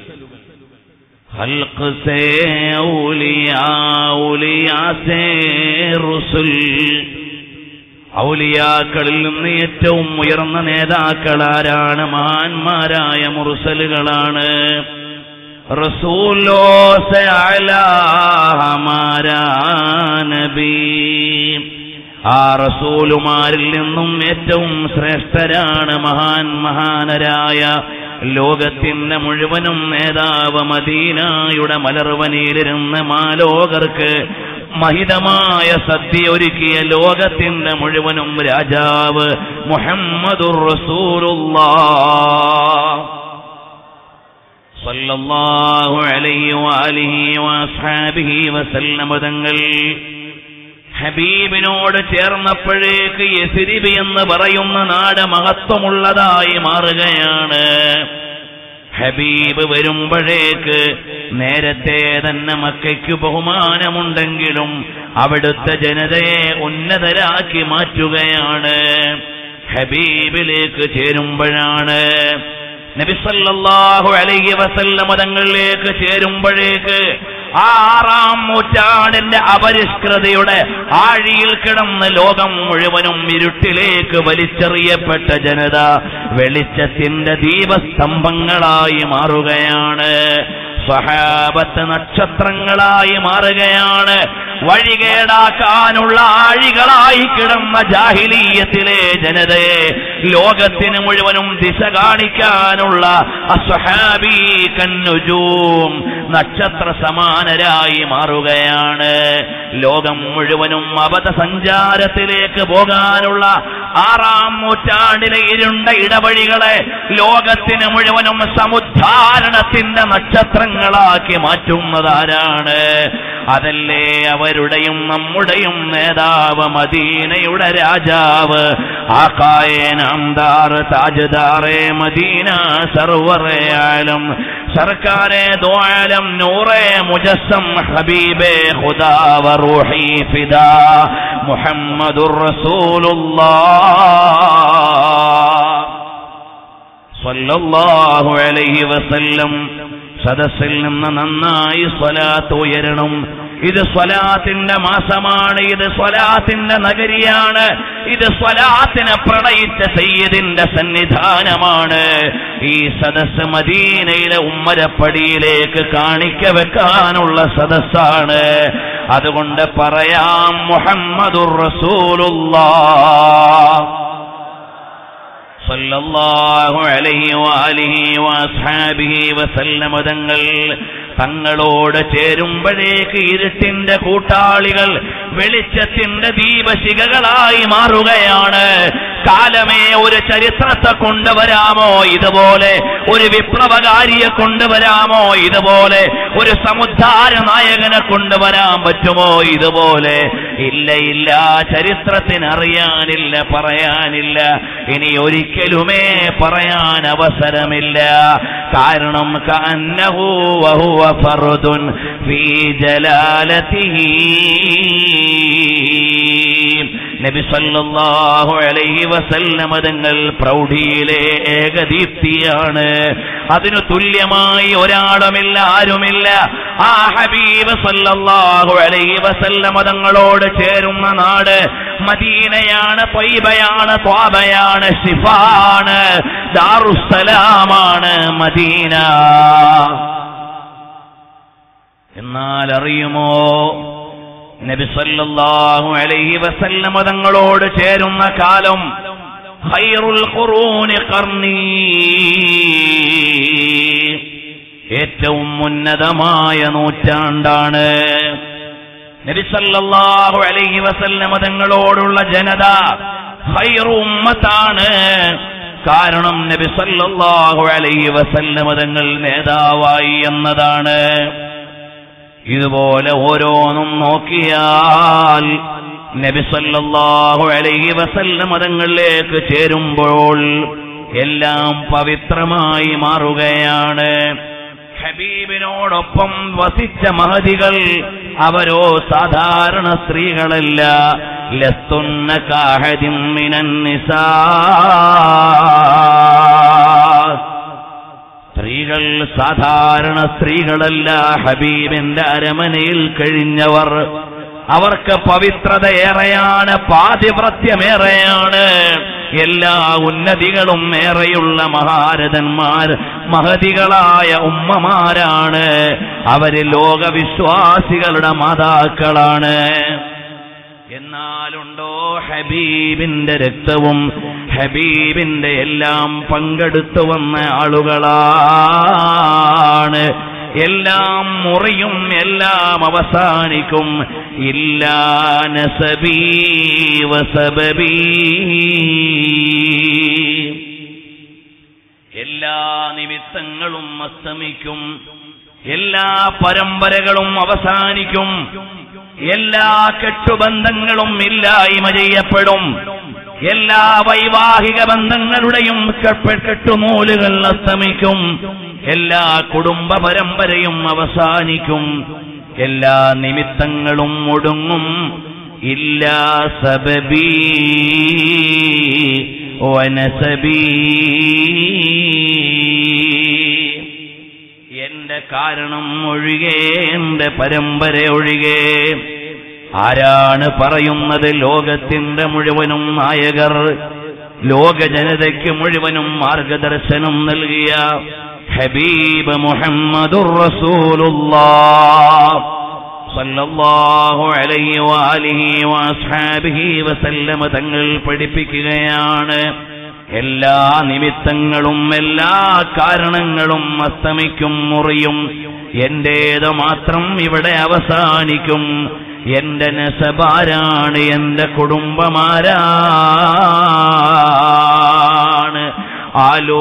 ഹൽഖ് സേ ഔലിയാ ഔലിയാ സേ റുസുൽ ഔലിയാക്കളിൽ നിന്ന് ഏറ്റവും ഉയർന്ന നേതാക്കളാരാണ് മഹാന്മാരായ മുർസലുകളാണ് റസൂലോ സെ അലാ ഹമാരാ നബീ ആ റസൂലുമാരിൽ നിന്നും ഏറ്റവും ശ്രേഷ്ഠരാണ് മഹാൻ മഹാനരായ ലോകത്തിന്റെ മുഴുവനും നേതാവ് മദീനായുടെ മലർവനിയിലിരുന്ന് മാലോകർക്ക് മഹിതമായ സദ്യ ഒരുക്കിയ ലോകത്തിന്റെ മുഴുവനും രാജാവ് മുഹമ്മദുർ റസൂലുള്ളാഹ് സല്ലല്ലാഹു അലൈഹി വആലിഹി വഅസ്ഹാബിഹി വസല്ലമ തങ്ങൾ ഹബീബിനോട് ചേർന്നപ്പോഴേക്ക് യസിരിബ് എന്ന് പറയുന്ന നാട് മഹത്വമുള്ളതായി മാറുകയാണ് ഹബീബ് വരുമ്പോഴേക്ക് നേരത്തെ തന്നെ മക്കയ്ക്ക് ബഹുമാനമുണ്ടെങ്കിലും അവിടുത്തെ ജനതയെ ഉന്നതരാക്കി മാറ്റുകയാണ് ഹബീബിലേക്ക് ചേരുമ്പോഴാണ് നബിസല്ലാഹു അലൈഹി വസല്ലമ തങ്ങളിലേക്ക് ചേരുമ്പോഴേക്ക് ആ ആറാം നൂറ്റാണ്ടിന്റെ അപരിഷ്കൃതയുടെ ആഴിയിൽ കിടന്ന് ലോകം മുഴുവനും ഇരുട്ടിലേക്ക് വലിച്ചെറിയപ്പെട്ട ജനത വെളിച്ചത്തിന്റെ ദീപസ്തംഭങ്ങളായി മാറുകയാണ് സഹാബത്ത് നക്ഷത്രങ്ങളായി മാറുകയാണ് വഴികേടാക്കാനുള്ള ആഴികളായി കിടന്ന ജാഹിലീയത്തിലെ ജനതയെ ലോകത്തിന് മുഴുവനും ദിശ കാണിക്കാനുള്ള അസ്വഹാബി കന്നുജൂം നക്ഷത്ര സമാനരായി മാറുകയാണ് ലോകം മുഴുവനും അബദ്ധ സഞ്ചാരത്തിലേക്ക് പോകാനുള്ള ആറാം നൂറ്റാണ്ടിലെ ഇരുണ്ട ഇടവഴികളെ ലോകത്തിന് മുഴുവനും സമുദ്ധാരണത്തിന്റെ നക്ഷത്രങ്ങളാക്കി മാറ്റുന്നതാരാണ് അതല്ലേ അവരുടെയും നമ്മുടെയും നേതാവ് മദീനയുടെ രാജാവ് ആക്കായെ നാംദാർ താജ്ദാറെ മദീന സർവറെ ആലം സർക്കാരെ ദോലം നൂറെ മുജസ്സം ഹബീബെ ഖുദാ വറൂഹി ഫിദാ മുഹമ്മദുർ റസൂലുള്ളാഹ് സല്ലല്ലാഹു അലൈഹി വസല്ലം സദസ്സിൽ നിന്ന് നന്നായി സ്വലാത്ത് ഉയരണം ഇത് സ്വലാത്തിന്റെ മാസമാണ് ഇത് സ്വലാത്തിന്റെ നഗരിയാണ് ഇത് സ്വലാത്തിനെ പ്രണയിച്ച സയ്യിദിന്റെ സന്നിധാനമാണ് ഈ സദസ്സ് മദീനയിലെ ഉമ്മരപ്പടിയിലേക്ക് കാണിക്ക വെക്കാനുള്ള സദസ്സാണ് അതുകൊണ്ട് പറയാം മുഹമ്മദുർ റസൂലുള്ളാഹ് സല്ലല്ലാഹു അലൈഹി വആലിഹി വഅസ്ഹാബിഹി വസല്ലമ തങ്ങൾ തങ്ങളോട് ചേരുമ്പോഴേക്ക് ഇരുട്ടിന്റെ കൂട്ടാളികൾ വെളിച്ചത്തിന്റെ ദീപശിഖകളായി മാറുകയാണ് കാലമേ ഒരു ചരിത്രത്തെ കൊണ്ടുവരാമോ ഇതുപോലെ ഒരു വിപ്ലവകാരിയെ കൊണ്ടുവരാമോ ഇതുപോലെ ഒരു സമുദ്ധാര നായകനെ കൊണ്ടുവരാൻ പറ്റുമോ ഇതുപോലെ ഇല്ല ഇല്ല ചരിത്രത്തിന് അറിയാനില്ല പറയാനില്ല ഇനി ഒരിക്കലുമേ പറയാൻ അവസരമില്ല കാരണം കന്നഹു വഹുവ ഫർദുൻ ഫീ ജലാലതിഹി നബി സല്ലല്ലാഹു അലൈഹി വസല്ലമ തങ്ങൾ പ്രൗഢിയിലെ ഏകദീപ്തിയാണ് അതിനു തുല്യമായി ഒരാളുമില്ല ആരുമില്ല ആ ഹബീബ് സല്ലല്ലാഹു അലൈഹി വസല്ലമ തങ്ങളോട് ചേരുന്ന നാട് മദീനയാണ് ത്വയ്ബയാണ് ത്വാബയാണ് ഷിഫാണ് ദാറുസ്സലാമാണ് മദീന എന്നാൽ അറിയുമോ നബി സല്ലല്ലാഹു അലൈഹി വസല്ലമ തങ്ങളോട് ചേരുന്ന കാലം ഖൈറുൽ ഖുറൂനി ഖർനി ഏറ്റവും ഉന്നതമായ നൂറ്റാണ്ടാണ് നബി സല്ലല്ലാഹു അലൈഹി വസല്ലമ തങ്ങളോടുള്ള ജനത ഖൈറു ഉമ്മത്താണ് കാരണം നബി സല്ലല്ലാഹു അലൈഹി വസല്ലമ തങ്ങൾ നേതാവായി എന്നതാണ് ഇതുപോലെ ഓരോന്നും നോക്കിയാൽ നബി സല്ലല്ലാഹു അലൈഹി വസല്ലം മതങ്ങളിലേക്ക് ചേരുമ്പോൾ എല്ലാം പവിത്രമായി മാറുകയാണ് ഹബീബിനോടൊപ്പം വസിച്ച മഹതികൾ അവരോ സാധാരണ സ്ത്രീകളല്ല ലസ്തുന്ന കാഹദിം മിനൻ നിസാ സ്ത്രീകൾ സാധാരണ സ്ത്രീകളല്ല ഹബീബിന്റെ അരമനയിൽ കഴിഞ്ഞവർ അവർക്ക് പവിത്രത ഏറെയാണ് പാതിവ്രത്യമേറെയാണ് എല്ലാ ഉന്നതികളും ഏറെയുള്ള മഹാരഥന്മാർ മഹതികളായ ഉമ്മമാരാണ് അവര് ലോകവിശ്വാസികളുടെ മാതാക്കളാണ് എന്നാലുണ്ടോ ഹബീബിന്റെ രക്തവും ഹബീബിന്റെ എല്ലാം പങ്കെടുത്തു വന്ന ആളുകളാണ് എല്ലാം മുറിയും എല്ലാം അവസാനിക്കും ഇല്ലാ നസബീ വസബബീ എല്ലാ നിമിത്തങ്ങളും അസ്തമിക്കും എല്ലാ പരമ്പരകളും അവസാനിക്കും എല്ലാ കെട്ടുബന്ധങ്ങളും ഇല്ലായ്മ ചെയ്യപ്പെടും എല്ലാ വൈവാഹിക ബന്ധങ്ങളുടെയും കെപ്പ- കെട്ടുനൂലുകൾ അസ്തമിക്കും എല്ലാ കുടുംബ പരമ്പരയും അവസാനിക്കും എല്ലാ നിമിത്തങ്ങളും ഒടുങ്ങും ഇല്ലാ സബബീ വനസബീ എന്റെ കാരണം ഒഴികെ എന്റെ പരമ്പര ഒഴികെ ആരാണ് പറയുന്നത് ലോകത്തിന്റെ മുഴുവനും നായകർ ലോക ജനതയ്ക്ക് മുഴുവനും മാർഗദർശനം നൽകിയ ഹബീബ് മുഹമ്മദുർ റസൂലുള്ളാഹ് സല്ലല്ലാഹു അലൈഹി വാലിഹി വസ്ഹാബിഹി വസല്ലമ തങ്ങൾ പഠിപ്പിക്കുകയാണ് എല്ലാ നിമിത്തങ്ങളും എല്ലാ കാരണങ്ങളും അസ്തമിക്കും മുറിയും എന്റേത് മാത്രം ഇവിടെ അവസാനിക്കും എന്റെ നസബാരാണ് എന്റെ കുടുംബമാരാണ് ആലോ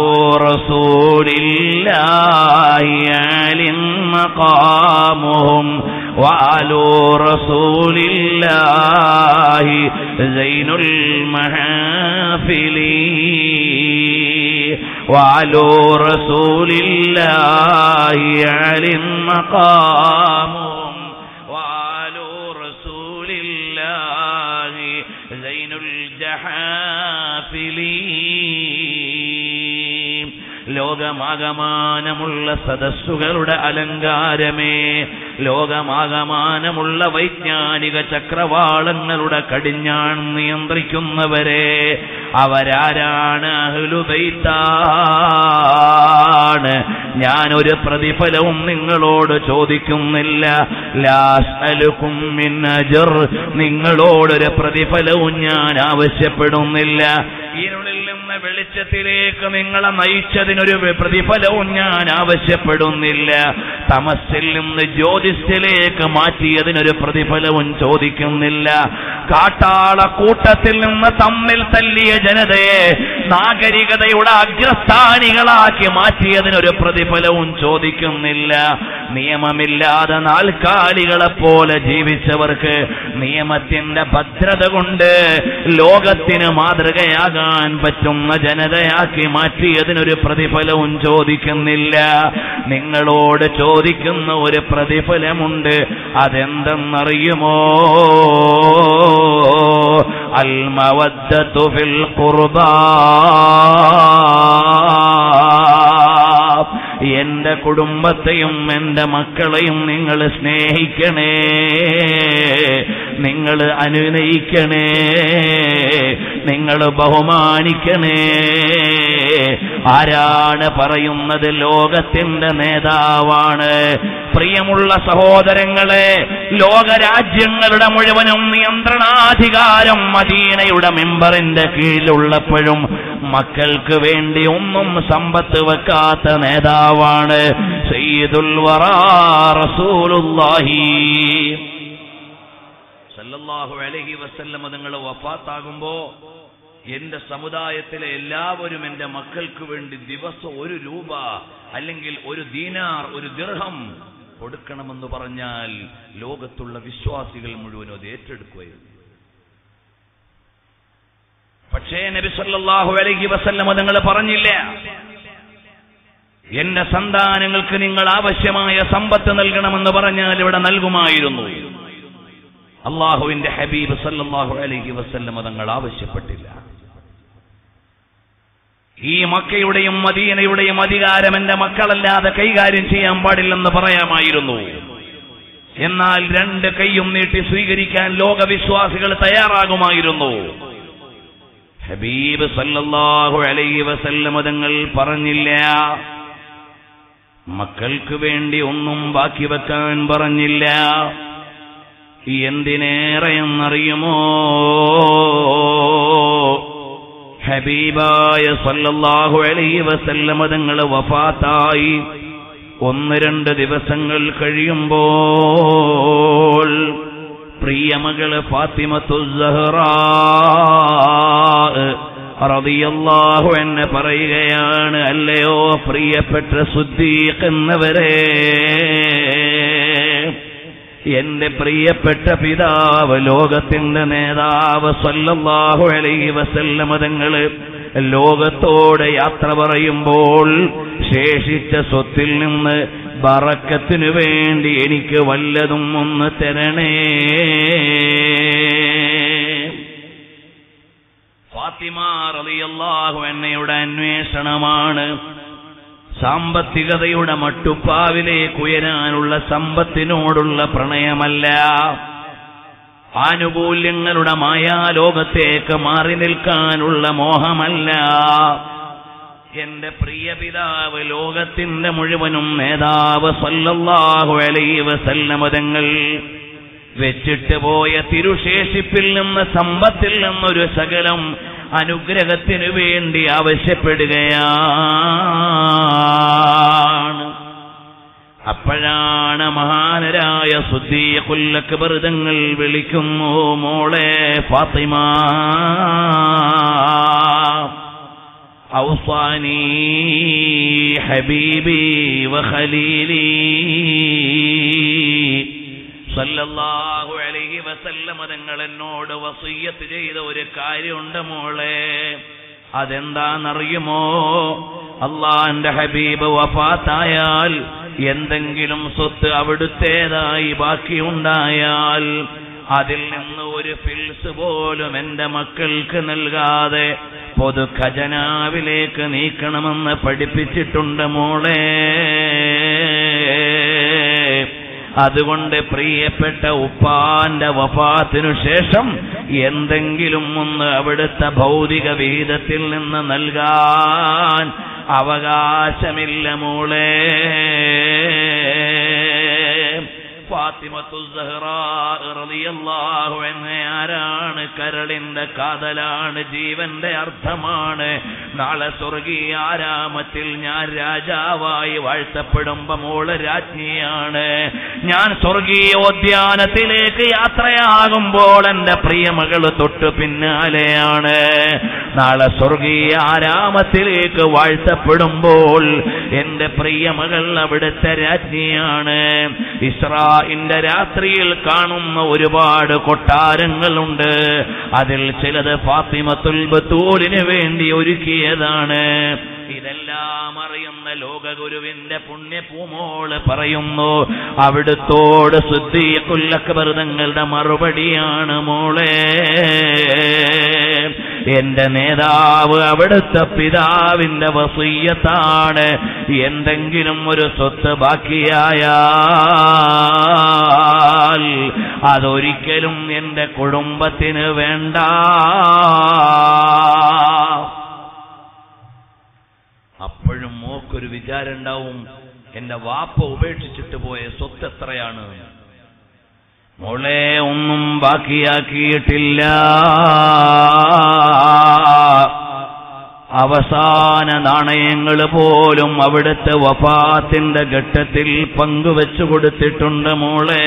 റസൂലില്ലാഹി ആലിം മഖാമുഹും وآلو رسول الله زين المحافل وآلو رسول الله علم مقامهم وآلو رسول الله زين الجحافل ലോകമാകമാനമുള്ള സദസ്സുകളുടെ അലങ്കാരമേ ലോകമാകമാനമുള്ള വൈജ്ഞാനിക ചക്രവാളങ്ങളുടെ കടിഞ്ഞാൺ നിയന്ത്രിക്കുന്നവരെ അവരാരാണ് അഹ്ലുബൈത്താണ് ഞാനൊരു പ്രതിഫലവും നിങ്ങളോട് ചോദിക്കുന്നില്ല ലാസ്അലുക്കും മിൻ അജ്ർ നിങ്ങളോടൊരു പ്രതിഫലവും ഞാൻ ആവശ്യപ്പെടുന്നില്ല ഇരുളിൽ നിന്ന് വെളിച്ചത്തിലേക്ക് നിങ്ങളെ നയിച്ചതിനൊരു പ്രതിഫലവും ഞാൻ ആവശ്യപ്പെടുന്നില്ല തമസിൽ നിന്ന് ജ്യോതിസിലേക്ക് മാറ്റിയതിനൊരു പ്രതിഫലവും ചോദിക്കുന്നില്ല കാട്ടാള കൂട്ടത്തിൽ നിന്ന് തമ്മിൽ തല്ലിയ ജനതയെ നാഗരികതയുടെ അഗ്രസ്ഥാനികളാക്കി മാറ്റിയതിനൊരു പ്രതിഫലവും ചോദിക്കുന്നില്ല നിയമമില്ലാതെ നാൽക്കാലികളെ പോലെ ജീവിച്ചവർക്ക് നിയമത്തിന്റെ ഭദ്രത കൊണ്ട് ലോകത്തിന് മാതൃകയാകാൻ പറ്റുന്ന ജനതയാക്കി മാറ്റിയതിനൊരു പ്രതിഫലവും ചോദിക്കുന്നില്ല നിങ്ങളോട് ചോദിക്കുന്ന ഒരു പ്രതിഫലമുണ്ട് അതെന്തെന്നറിയുമോ അൽമവദ്ദത്തു ഫിൽ ഖുർബാ എന്റെ കുടുംബത്തെയും എന്റെ മക്കളെയും നിങ്ങൾ സ്നേഹിക്കണേ നിങ്ങൾ അനുനയിക്കണേ നിങ്ങൾ ബഹുമാനിക്കണേ ആരാണ് പറയുന്നത് ലോകത്തിന്റെ നേതാവാണ് പ്രിയമുള്ള സഹോദരങ്ങളെ ലോകരാജ്യങ്ങളുടെ മുഴുവനും നിയന്ത്രണാധികാരം മദീനയുടെ മെമ്പറിന്റെ കീഴിലുള്ളപ്പോഴും മക്കൾക്ക് വേണ്ടി ഒന്നും സമ്പത്ത് വെക്കാത്ത നേതാവാണ് സയ്യിദുൽ വറാ റസൂലുള്ളാഹി സല്ലല്ലാഹു അലൈഹി വസല്ലം നിങ്ങൾ വഫാത്താകുമ്പോ എന്റെ സമുദായത്തിലെ എല്ലാവരും എന്റെ മക്കൾക്ക് വേണ്ടി ദിവസം ഒരു രൂപ അല്ലെങ്കിൽ ഒരു ദീനാർ ഒരു ദിർഹം കൊടുക്കണമെന്ന് പറഞ്ഞാൽ ലോകത്തുള്ള വിശ്വാസികൾ മുഴുവനും അത് ഏറ്റെടുക്കുകയായിരുന്നു പക്ഷേ നബി സല്ലല്ലാഹു അലൈഹി വസല്ലം നിങ്ങൾ പറഞ്ഞില്ല എന്റെ സന്താനങ്ങൾക്ക് നിങ്ങൾ ആവശ്യമായ സമ്പത്ത് നൽകണമെന്ന് പറഞ്ഞാൽ ഇവിടെ നൽകുമായിരുന്നു അള്ളാഹുവിന്റെ ഹബീബ് സല്ലല്ലാഹു അലൈഹി വസല്ലം തങ്ങൾ ആവശ്യപ്പെട്ടില്ല ഈ മക്കയുടെയും മദീനയുടെയും അധികാരം എന്റെ മക്കളല്ലാതെ കൈകാര്യം ചെയ്യാൻ പാടില്ലെന്ന് പറയാമായിരുന്നു എന്നാൽ രണ്ട് കൈയും നീട്ടി സ്വീകരിക്കാൻ ലോകവിശ്വാസികൾ തയ്യാറാകുമായിരുന്നു ഹബീബ് സല്ലല്ലാഹു അലൈഹി വസല്ലം തങ്ങൾ പറഞ്ഞില്ല മക്കൾക്ക് വേണ്ടി ഒന്നും ബാക്കി വെക്കാൻ പറഞ്ഞില്ല എന്തിനേറെയെന്നറിയുമോ ഹബീബായ സല്ലല്ലാഹു അലൈഹി വസല്ലം തങ്ങൾ വഫാത്തായി ഒന്ന് രണ്ട് ദിവസങ്ങൾ കഴിയുമ്പോൾ പ്രിയമകള് ഫാത്തിമത്തു റളിയല്ലാഹു എന്നെ പറയുകയാണ് അല്ലയോ പ്രിയപ്പെട്ട സുദ്ദീഖ് എന്നവരെ എന്റെ പ്രിയപ്പെട്ട പിതാവ് ലോകത്തിന്റെ നേതാവ് സല്ലല്ലാഹു അലൈഹി വസല്ലമ തങ്ങള് ലോകത്തോട് യാത്ര പറയുമ്പോൾ ശേഷിച്ച സ്വത്തിൽ നിന്ന് ബറക്കത്തിനു വേണ്ടി എനിക്ക് വല്ലതും ഒന്ന് തരണേ ഫാത്തിമ റളിയല്ലാഹു അന്നയുടെ അന്വേഷണമാണ് സാമ്പത്തികതയുടെ മട്ടുപ്പാവിലേക്ക് ഉയരാനുള്ള സമ്പത്തിനോടുള്ള പ്രണയമല്ല ആനുകൂല്യങ്ങളുടെ മായാലോകത്തേക്ക് മാറി നിൽക്കാനുള്ള മോഹമല്ല എന്റെ പ്രിയ പിതാവ് ലോകത്തിന്റെ മുഴുവനും നേതാവ് സല്ലല്ലാഹു അലൈഹി വസല്ലമ തങ്ങൾ വെച്ചിട്ട് പോയ തിരുശേഷിപ്പിൽ നിന്ന് സമ്പത്തിൽ നിന്നൊരു ശകലം അനുഗ്രഹത്തിനു വേണ്ടി ആവശ്യപ്പെടുകയാണ് അപ്പോഴാണ് മഹാനരായ സുദ്ദീയ കൊല്ലക്കബൃതങ്ങൾ വിളിക്കുന്നു മോളെ ഫാത്തിമ ഔസാനി ഹബീബി വഖലീലി സല്ലല്ലാഹു അലൈഹി വസല്ലമ തങ്ങൾ എന്നോട് വസീയത്ത് ചെയ്ത ഒരു കാര്യമുണ്ട് മോളെ അതെന്താണെന്നറിയുമോ അള്ളാന്റെ ഹബീബ് വഫാത്തായാൽ എന്തെങ്കിലും സ്വത്ത് അവിടുത്തേതായി ബാക്കിയുണ്ടായാൽ അതിൽ നിന്ന് ഒരു ഫിൽസ് പോലും എന്റെ മക്കൾക്ക് നൽകാതെ പൊതു ഖജനാവിലേക്ക് നീക്കണമെന്ന് പഠിപ്പിച്ചിട്ടുണ്ട് മോളെ അതുകൊണ്ട് പ്രിയപ്പെട്ട ഉപ്പാന്റെ വഫാത്തിനു ശേഷം എന്തെങ്കിലും ഒന്ന് അവിടുത്തെ ഭൗതിക വിഹിതത്തിൽ നിന്ന് നൽകാൻ അവകാശമില്ല മോളെ ഫാത്തിമത്തു റളിയല്ലാഹു അൻഹ ആരാണ് കരളിന്റെ കാതലാണ് ജീവന്റെ അർത്ഥമാണ് നാളെ സ്വർഗീയ ആരാമത്തിൽ ഞാൻ രാജാവായി വാഴ്ത്തപ്പെടുമ്പോ മോള് രാജ്ഞിയാണ് ഞാൻ സ്വർഗീയോദ്യാനത്തിലേക്ക് യാത്രയാകുമ്പോൾ എന്റെ പ്രിയമകള് തൊട്ടു പിന്നാലെയാണ് നാളെ സ്വർഗീയ ആരാമത്തിലേക്ക് വാഴ്ത്തപ്പെടുമ്പോൾ എന്റെ പ്രിയമകൾ അവിടുത്തെ രാജ്ഞിയാണ് ഇസ്രായിന്റെ രാത്രിയിൽ കാണുന്ന ഒരുപാട് കൊട്ടാരങ്ങളുണ്ട് അതിൽ ചിലത് ഫാത്തിമത്തുൽ ബത്തൂലിന് വേണ്ടി ഒരുക്കിയതാണ് ഇതെല്ലാം അറിയുന്ന ലോകഗുരുവിന്റെ പുണ്യപൂമോള് പറയുന്നു അവിടുത്തോട് ശുദ്ധീയക്കുല്ലക്കബൃതങ്ങളുടെ മറുപടിയാണ് മോളെ എന്റെ നേതാവ് അവിടുത്തെ പിതാവിന്റെ വസീയത്താണ് എന്തെങ്കിലും ഒരു സ്വത്ത് ബാക്കിയായാൽ അതൊരിക്കലും എന്റെ കുടുംബത്തിന് വേണ്ട അപ്പോഴും മോക്കൊരു വിചാരം ഉണ്ടാവും എന്റെ വാപ്പ ഉപേക്ഷിച്ചിട്ട് പോയ സ്വത്ത് എത്രയാണ് മോളെ ഒന്നും ബാക്കിയാക്കിയിട്ടില്ല അവസാന നാണയങ്ങൾ പോലും അവിടുത്തെ വഫാത്തിന്റെ ഘട്ടത്തിൽ പങ്കുവെച്ചു കൊടുത്തിട്ടുണ്ട് മോളെ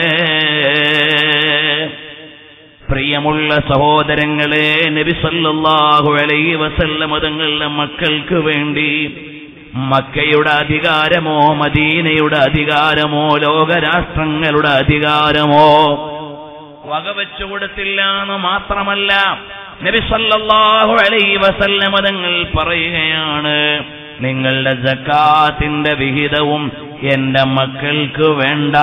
പ്രിയമുള്ള സഹോദരങ്ങളെ നബി സല്ലല്ലാഹു അലൈഹി വസല്ലം തങ്ങളുടെ മക്കൾക്ക് വേണ്ടി മക്കയുടെ അധികാരമോ മദീനയുടെ അധികാരമോ ലോകരാഷ്ട്രങ്ങളുടെ അധികാരമോ വകവെച്ചു കൊടുത്തില്ല എന്ന് മാത്രമല്ല നബി സല്ലല്ലാഹു അലൈഹി വസല്ലം തങ്ങൾ പറയുകയാണ് നിങ്ങളുടെ ജക്കാത്തിന്റെ വിഹിതവും എന്റെ മക്കൾക്ക് വേണ്ട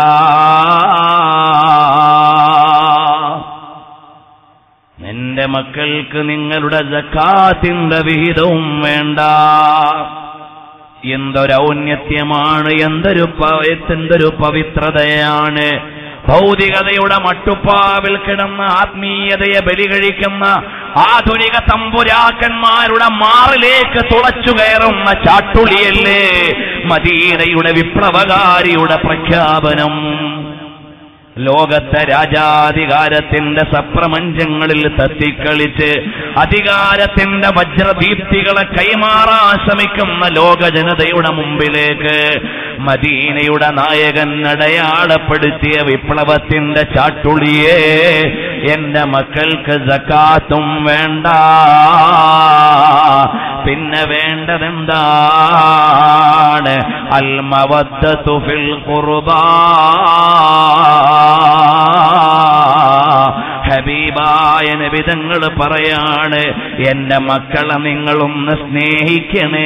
എന്റെ മക്കൾക്ക് നിങ്ങളുടെ ജക്കാത്തിന്റെ വിഹിതവും വേണ്ട എന്തൊരൗന്നത്യമാണ് എന്തൊരു പ- എന്തൊരു പവിത്രതയാണ് ഭൗതികതയുടെ മട്ടുപ്പാവിൽ കിടന്ന് ആത്മീയതയെ ബലികഴിക്കുന്ന ആധുനിക തമ്പുരാക്കന്മാരുടെ മാറിലേക്ക് തുളച്ചു കയറുന്ന ചാട്ടുളിയല്ലേ മദീനയുടെ വിപ്ലവകാരിയുടെ പ്രഖ്യാപനം ലോകത്തെ രാജാധികാരത്തിന്റെ സപ്രമഞ്ചങ്ങളിൽ തത്തിക്കളിച്ച് അധികാരത്തിന്റെ വജ്രദീപ്തികളെ കൈമാറാൻ ശ്രമിക്കുന്ന ലോക ജനതയുടെ മുമ്പിലേക്ക് മദീനയുടെ നായകൻ അടയാളപ്പെടുത്തിയ വിപ്ലവത്തിന്റെ ചാട്ടുളിയെ എന്റെ മക്കൾക്ക് ജക്കാത്തും വേണ്ട പിന്നെ വേണ്ടതെന്താണ് അൽ മവദ്ദത്തു ഫിൽ ഖുർബാ ഹബീബായ നബിതങ്ങൾ പറയാണ് എന്റെ മക്കളെ നിങ്ങളൊന്ന് സ്നേഹിക്കണേ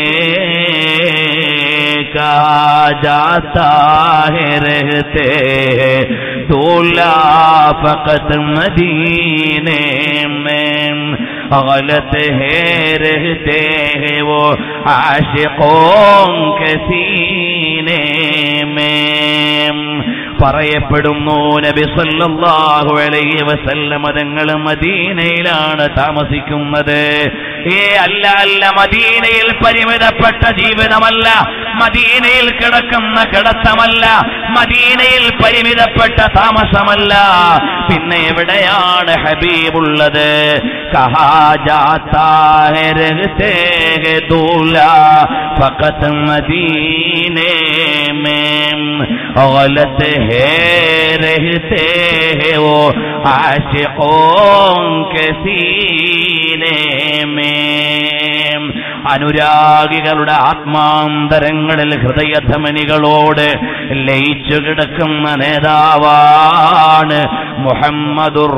കാ ജാതാ ഹെ രഹത്തെ दूल्हा फकत मदीने में गलत है रहते हैं वो आशिकों के सीने में പറയപ്പെടുന്നു നബി സല്ലല്ലാഹു അലൈഹി വസല്ലമ തങ്ങൾ മദീനയിലാണ് താമസിക്കുന്നത് ഏ അല്ല അല്ല മദീനയിൽ പരിമിതപ്പെട്ട ജീവിതമല്ല മദീനയിൽ കിടക്കുന്ന കിടത്തമല്ല മദീനയിൽ പരിമിതപ്പെട്ട താമസമല്ല പിന്നെ എവിടെയാണ് ഹബീബുള്ളത് കഹാ ജാത്താ है रहते हैं दूल्हा फकत मदीने में गलत है रहते हैं वो आशिकों के सीने में അനുരാഗികളുടെ ആത്മാന്തരങ്ങളിൽ ഹൃദയധമനികളോട് ലയിച്ചു കിടക്കുന്ന നേതാവാണ് മുഹമ്മദുർ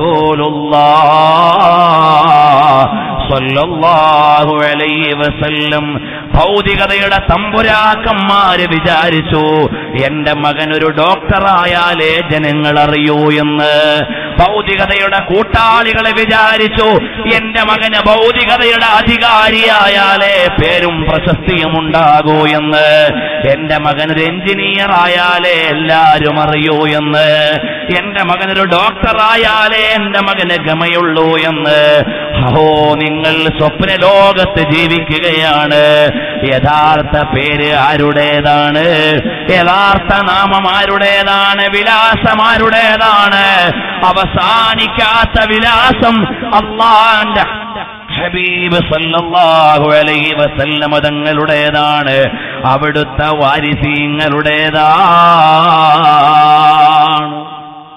റസൂലുള്ളാഹ് സല്ലല്ലാഹു അലൈഹി വസല്ലം ഭൗതികതയുടെ തമ്പുരാക്കന്മാര് വിചാരിച്ചു എന്റെ മകൻ ഒരു ഡോക്ടറായാലേ ജനങ്ങൾ അറിയൂ എന്ന് ഭൗതികതയുടെ കൂട്ടാളികളെ വിചാരിച്ചു എന്റെ മകന് ഭൗതികതയുടെ അധികാരിയായാലേ പേരും പ്രശസ്തിയും ഉണ്ടാകൂ എന്ന് എന്റെ മകനൊരു എഞ്ചിനീയർ ആയാലേ എല്ലാരും അറിയൂ എന്ന് എന്റെ മകനൊരു ഡോക്ടറായാലേ എന്റെ മകന് ഗമയുള്ളൂ എന്ന് ഹോ നിങ്ങൾ സ്വപ്ന ലോകത്ത് ജീവിക്കുകയാണ് യഥാർത്ഥ പേര് ആരുടേതാണ് യഥാർത്ഥ നാമം ആരുടേതാണ് വിലാസം ആരുടേതാണ് അവസാനിക്കാത്ത വിലാസം അള്ളാന്റെ ഹബീബ് സല്ലല്ലാഹു അലൈഹി വസല്ലമ തങ്ങളുടേതാണ് അവിടുത്തെ വാരിസീങ്ങളുടേതാണ്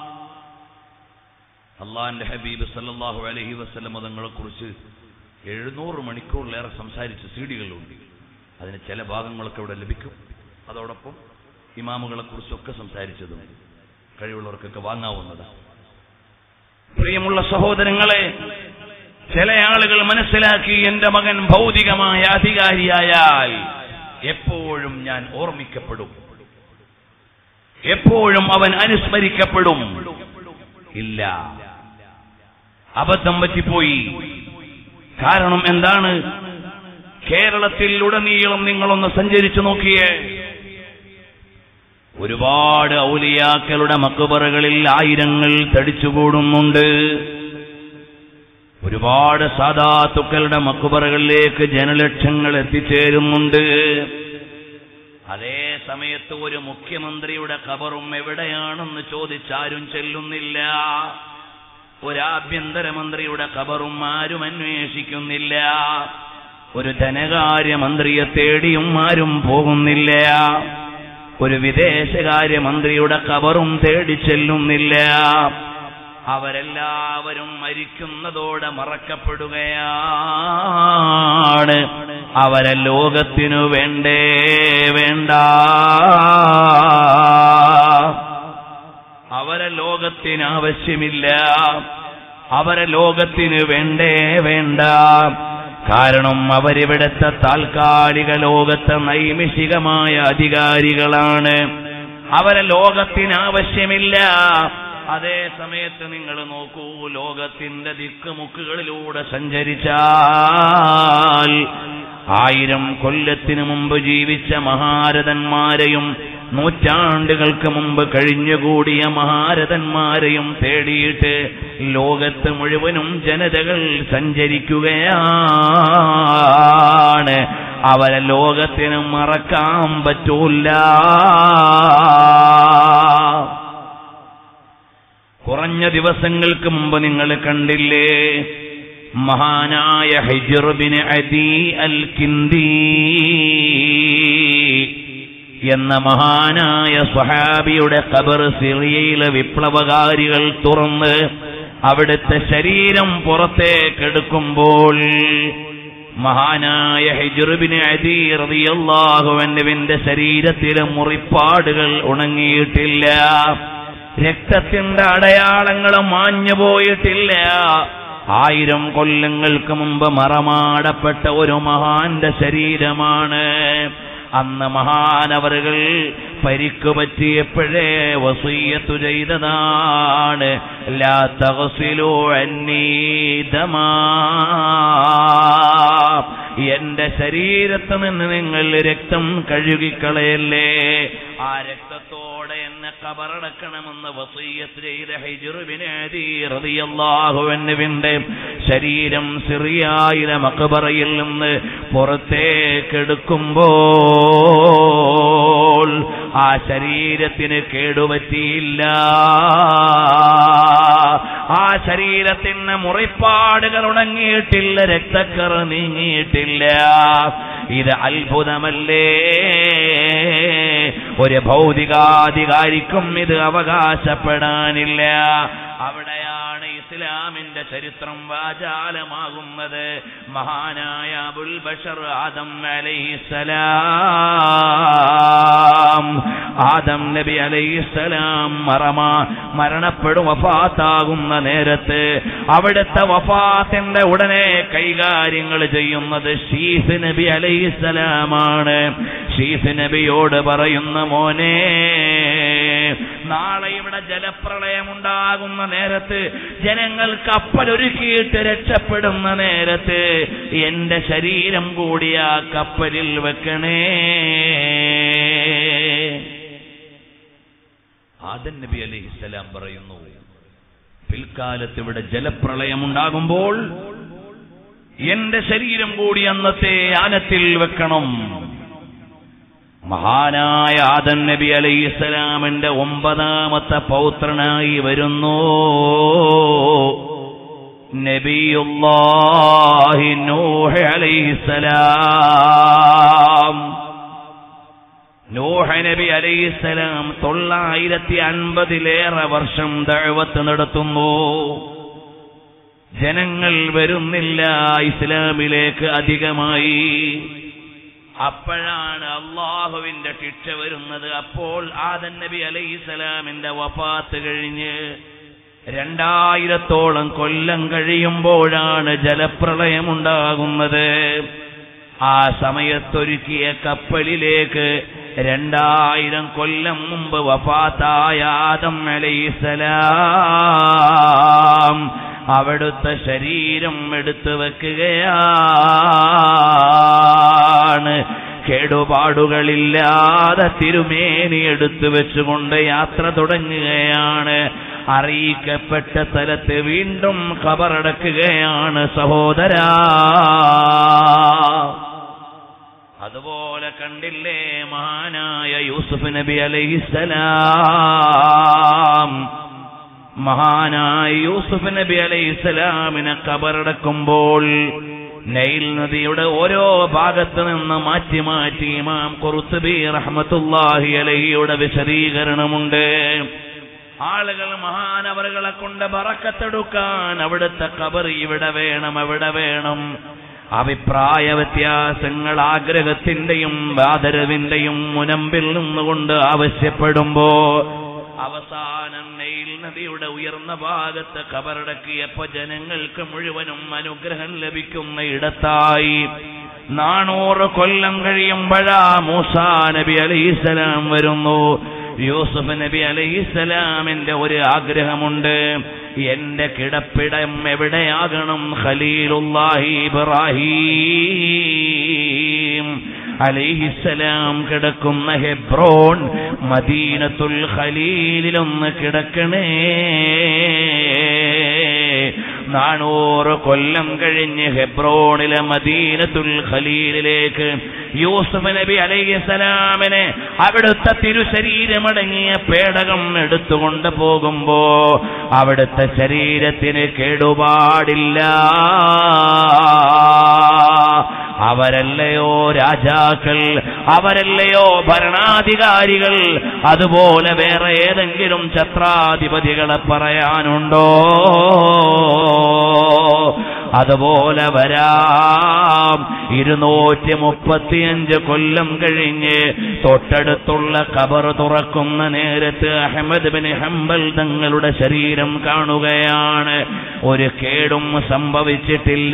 അള്ളാന്റെ ഹബീബ് സല്ലല്ലാഹു അലൈഹി വസല്ലമ തങ്ങളെ കുറിച്ച് എഴുന്നൂറ് മണിക്കൂറിലേറെ സംസാരിച്ച സീഡികളുണ്ട് അതിന് ചില ഭാഗങ്ങളൊക്കെ ഇവിടെ ലഭിക്കും അതോടൊപ്പം ഇമാമുകളെ കുറിച്ചൊക്കെ സംസാരിച്ചതും കഴിവുള്ളവർക്കൊക്കെ വാങ്ങാവുന്നതാണ് പ്രിയമുള്ള സഹോദരങ്ങളെ ചില ആളുകൾ മനസ്സിലാക്കി എന്റെ മകൻ ഭൗതികമായ അധികാരിയായാൽ എപ്പോഴും ഞാൻ ഓർമ്മിക്കപ്പെടും എപ്പോഴും അവൻ അനുസ്മരിക്കപ്പെടും ഇല്ല അബദ്ധം പറ്റിപ്പോയി കാരണം എന്താണ് കേരളത്തിൽ ഉടനീളം നിങ്ങളൊന്ന് സഞ്ചരിച്ചു നോക്കിയേ ഒരുപാട് ഔലിയാക്കളുടെ മക്കുബറകളിൽ ആയിരങ്ങൾ തടിച്ചുകൂടുന്നുണ്ട് ഒരുപാട് സാധാത്തുക്കളുടെ മക്കുബറകളിലേക്ക് ജനലക്ഷങ്ങൾ എത്തിച്ചേരുന്നുണ്ട് അതേ സമയത്ത് ഒരു മുഖ്യമന്ത്രിയുടെ ഖബറും എവിടെയാണെന്ന് ചോദിച്ചാരും ചെല്ലുന്നില്ല ഒരു ആഭ്യന്തരമന്ത്രിയുടെ ഖബറും ആരും അന്വേഷിക്കുന്നില്ല ഒരു ധനകാര്യമന്ത്രിയെ തേടിയും ആരും പോകുന്നില്ല ഒരു വിദേശകാര്യമന്ത്രിയുടെ ഖബറും തേടി ചെല്ലുന്നില്ല അവരെല്ലാവരും മരിക്കുന്നതോടെ മറക്കപ്പെടുകയാണ് അവരെ ലോകത്തിനു വേണ്ടേ വേണ്ട അവരെ ലോകത്തിന് ആവശ്യമില്ല അവരെ ലോകത്തിന് വേണ്ടേ വേണ്ട കാരണം അവരിവിടുത്തെ താൽക്കാലിക ലോകത്തെ നൈമിഷികമായ അധികാരികളാണ് അവരെ ലോകത്തിന് ആവശ്യമില്ല അതേ സമയത്ത് നിങ്ങൾ നോക്കൂ ലോകത്തിന്റെ ദിക്കുമുക്കുകളിലൂടെ സഞ്ചരിച്ചാൽ ആയിരം കൊല്ലത്തിനു മുമ്പ് ജീവിച്ച മഹാരഥന്മാരെയും നൂറ്റാണ്ടുകൾക്ക് മുമ്പ് കഴിഞ്ഞുകൂടിയ മഹാരഥന്മാരെയും തേടിയിട്ട് ലോകത്ത് മുഴുവനും ജനതകൾ സഞ്ചരിക്കുകയാണ് അവരെ ലോകത്തിന് മറക്കാൻ പറ്റൂല കുറഞ്ഞ ദിവസങ്ങൾക്ക് മുമ്പ് നിങ്ങൾ കണ്ടില്ലേ മഹാനായ ഹൈജറുബിന് അദി അൽ കിന്ദി എന്ന മഹാനായ സ്വഹാബിയുടെ ഖബർ സിറിയയിലെ വിപ്ലവകാരികൾ തുറന്ന് അവിടുത്തെ ശരീരം പുറത്തേക്കെടുക്കുമ്പോൾ മഹാനായ ഹിജുറുബിന് അദി റളിയല്ലാഹുവിന്റെ ശരീരത്തിലെ മുറിപ്പാടുകൾ ഉണങ്ങിയിട്ടില്ല രക്തത്തിന്റെ അടയാളങ്ങൾ മാഞ്ഞു പോയിട്ടില്ല ആയിരം കൊല്ലങ്ങൾക്ക് മുമ്പ് മറമാടപ്പെട്ട ഒരു മഹാന്റെ ശരീരമാണ് അന്ന് മഹാനവറുകൾ പരിക്കു പറ്റിയപ്പോഴേ വസീയത്തു ചെയ്തതാണ് ലാ തഗ്സിലു അന്നീ ദമാ എന്റെ ശരീരത്ത് നിന്ന് നിങ്ങൾ രക്തം കഴുകിക്കളയല്ലേ ആ രക്തത്തോടെ എന്നെ കബറടക്കണമെന്ന് വസീയത്ത് ചെയ്ത ഹിജുറുബിനാഹുവിന്റെ ശരീരം സിറിയായിലെ മക്ബറയിൽ നിന്ന് പുറത്തേക്കെടുക്കുമ്പോൾ ആ ശരീരത്തിന് കേടുപറ്റിയില്ല ആ ശരീരത്തിന് മുറിപ്പാടുകൾ ഉണങ്ങിയിട്ടില്ല രക്തക്കറ നീങ്ങിയിട്ടില്ല ഇത് അത്ഭുതമല്ലേ ഒരു ഭൗതികാധികാരിക്കും ഇത് അവകാശപ്പെടാനില്ല അവിടെയാണ് ഇസ്ലാമിന്റെ ചരിത്രം വാചാലമാകുന്നത് മഹാനായ അബുൽ ബഷർ ആദം അലൈഹിസ്സലാം ആദം നബി അലൈഹിസ്സലാം മറമ മരണപ്പെടും വഫാത്താകുന്ന നേരത്ത് അവിടുത്തെ വഫാത്തിന്റെ ഉടനെ കൈകാര്യങ്ങൾ ചെയ്യുന്നത് ഷീസ് നബി അലൈഹിസ്സലാമാണ് ഷീസ് നബിയോട് പറയുന്ന മോനെ നാളെ ഇവിടെ ജലപ്രളയമുണ്ടാകുന്ന നേരത്ത് ജനങ്ങൾ കപ്പലൊരുക്കിയിട്ട് രക്ഷപ്പെടുന്ന നേരത്ത് എന്റെ ശരീരം കൂടി ആ കപ്പലിൽ വെക്കണേ ആദൻ നബി അലൈഹിസ്സലാം പറയുന്നു പിൽക്കാലത്ത് ഇവിടെ ജലപ്രളയമുണ്ടാകുമ്പോൾ എന്റെ ശരീരം കൂടി അന്നത്തെ ആനത്തിൽ വെക്കണം മഹാനായ ആദൻ നബി അലൈഹി ഇസ്ലാമിന്റെ ഒമ്പതാമത്തെ പൗത്രനായി വരുന്നു നബിയുല്ലാഹി നൂഹ് അലൈഹിസ്സലാം നൂഹ നബി അലൈഹിസ്സലാം തൊള്ളായിരത്തി അൻപതിലേറെ വർഷം ദഴവത്ത് നടത്തുന്നു ജനങ്ങൾ വരുന്നില്ല ഇസ്ലാമിലേക്ക് അധികമായി അപ്പോഴാണ് അള്ളാഹുവിന്റെ ശിക്ഷ വരുന്നത് അപ്പോൾ ആദൻ നബി അലൈഹിസ്സലാമിന്റെ വഫാത്ത് കഴിഞ്ഞ് രണ്ടായിരത്തോളം കൊല്ലം കഴിയുമ്പോഴാണ് ജലപ്രളയമുണ്ടാകുന്നത് ആ സമയത്തൊരുക്കിയ കപ്പലിലേക്ക് രണ്ടായിരം കൊല്ലം മുമ്പ് വഫാത്തായ ആദം അലൈസലാം അവിടുത്തെ ശരീരം എടുത്തു വെക്കുകയാണ് കേടുപാടുകളില്ലാതെ തിരുമേനി എടുത്തു വെച്ചുകൊണ്ട് യാത്ര തുടങ്ങുകയാണ് അറിയിക്കപ്പെട്ട സ്ഥലത്ത് വീണ്ടും ഖബറടക്കുകയാണ് സഹോദരാ അതുപോലെ കണ്ടില്ലേ മഹാനായ യൂസുഫ് നബി അലൈഹിസ്സലാം മഹാനായ യൂസുഫ് നബി അലൈഹിസ്സലാമിനെ കബറടക്കുമ്പോൾ നൈൽ നദിയുടെ ഓരോ ഭാഗത്ത് നിന്ന് മാറ്റി മാറ്റി ഇമാം ഖുർത്തുബി റഹ്മത്തുല്ലാഹി അലഹിയുടെ വിശദീകരണമുണ്ട് ആളുകൾ മഹാനവറുകളെ കൊണ്ട് ബറക്കത്തെടുക്കാൻ അവിടുത്തെ കബർ ഇവിടെ വേണം അവിടെ വേണം അഭിപ്രായ വ്യത്യാസങ്ങൾ ആഗ്രഹത്തിന്റെയും ആദരവിന്റെയും മുനമ്പിൽ നിന്നുകൊണ്ട് ആവശ്യപ്പെടുമ്പോ അവസാനം നെയിൽ നദിയുടെ ഉയർന്ന ഭാഗത്ത് കബറടക്കിയപ്പോ ജനങ്ങൾക്ക് മുഴുവനും അനുഗ്രഹം ലഭിക്കുന്ന ഇടത്തായി നാനൂറ് കൊല്ലം കഴിയുമ്പോഴാ മൂസാ നബി അലൈഹിസ്സലാം വരുന്നു യൂസുഫ് നബി അലൈഹിസ്സലാമിന്റെ ഒരു ആഗ്രഹമുണ്ട് എന്റെ കിടപ്പിടം എവിടെയാകണം ഖലീലുല്ലാഹി ഇബ്രാഹിം അലൈഹിസ്സലാം കിടക്കുന്ന ഹെബ്രോൺ മദീനത്തുൽ ഖലീലിലൊന്ന് കിടക്കണേ നാനൂറ് കൊല്ലം കഴിഞ്ഞ് ഹെബ്രോണിലെ മദീനത്തുൽ ഖലീലിലേക്ക് യൂസുഫ് നബി അലൈഹിസ്സലാമിനെ അവിടുത്തെ തിരുശരീരമടങ്ങിയ പേടകം എടുത്തുകൊണ്ട് പോകുമ്പോ അവിടുത്തെ ശരീരത്തിന് കേടുപാടില്ല അവരല്ലയോ രാജാക്കൾ അവരല്ലയോ ഭരണാധികാരികൾ അതുപോലെ വേറെ ഏതെങ്കിലും ഛത്രാധിപതികളെ പറയാനുണ്ടോ അതുപോലെ വരാം ഇരുന്നൂറ്റി മുപ്പത്തിയഞ്ച് കൊല്ലം കഴിഞ്ഞ് തൊട്ടടുത്തുള്ള കബർ തുറക്കുന്ന നേരത്ത് അഹമ്മദ് ബിൻ ഹംബൽ തങ്ങളുടെ ശരീരം കാണുകയാണ് ഒരു കേടും സംഭവിച്ചിട്ടില്ല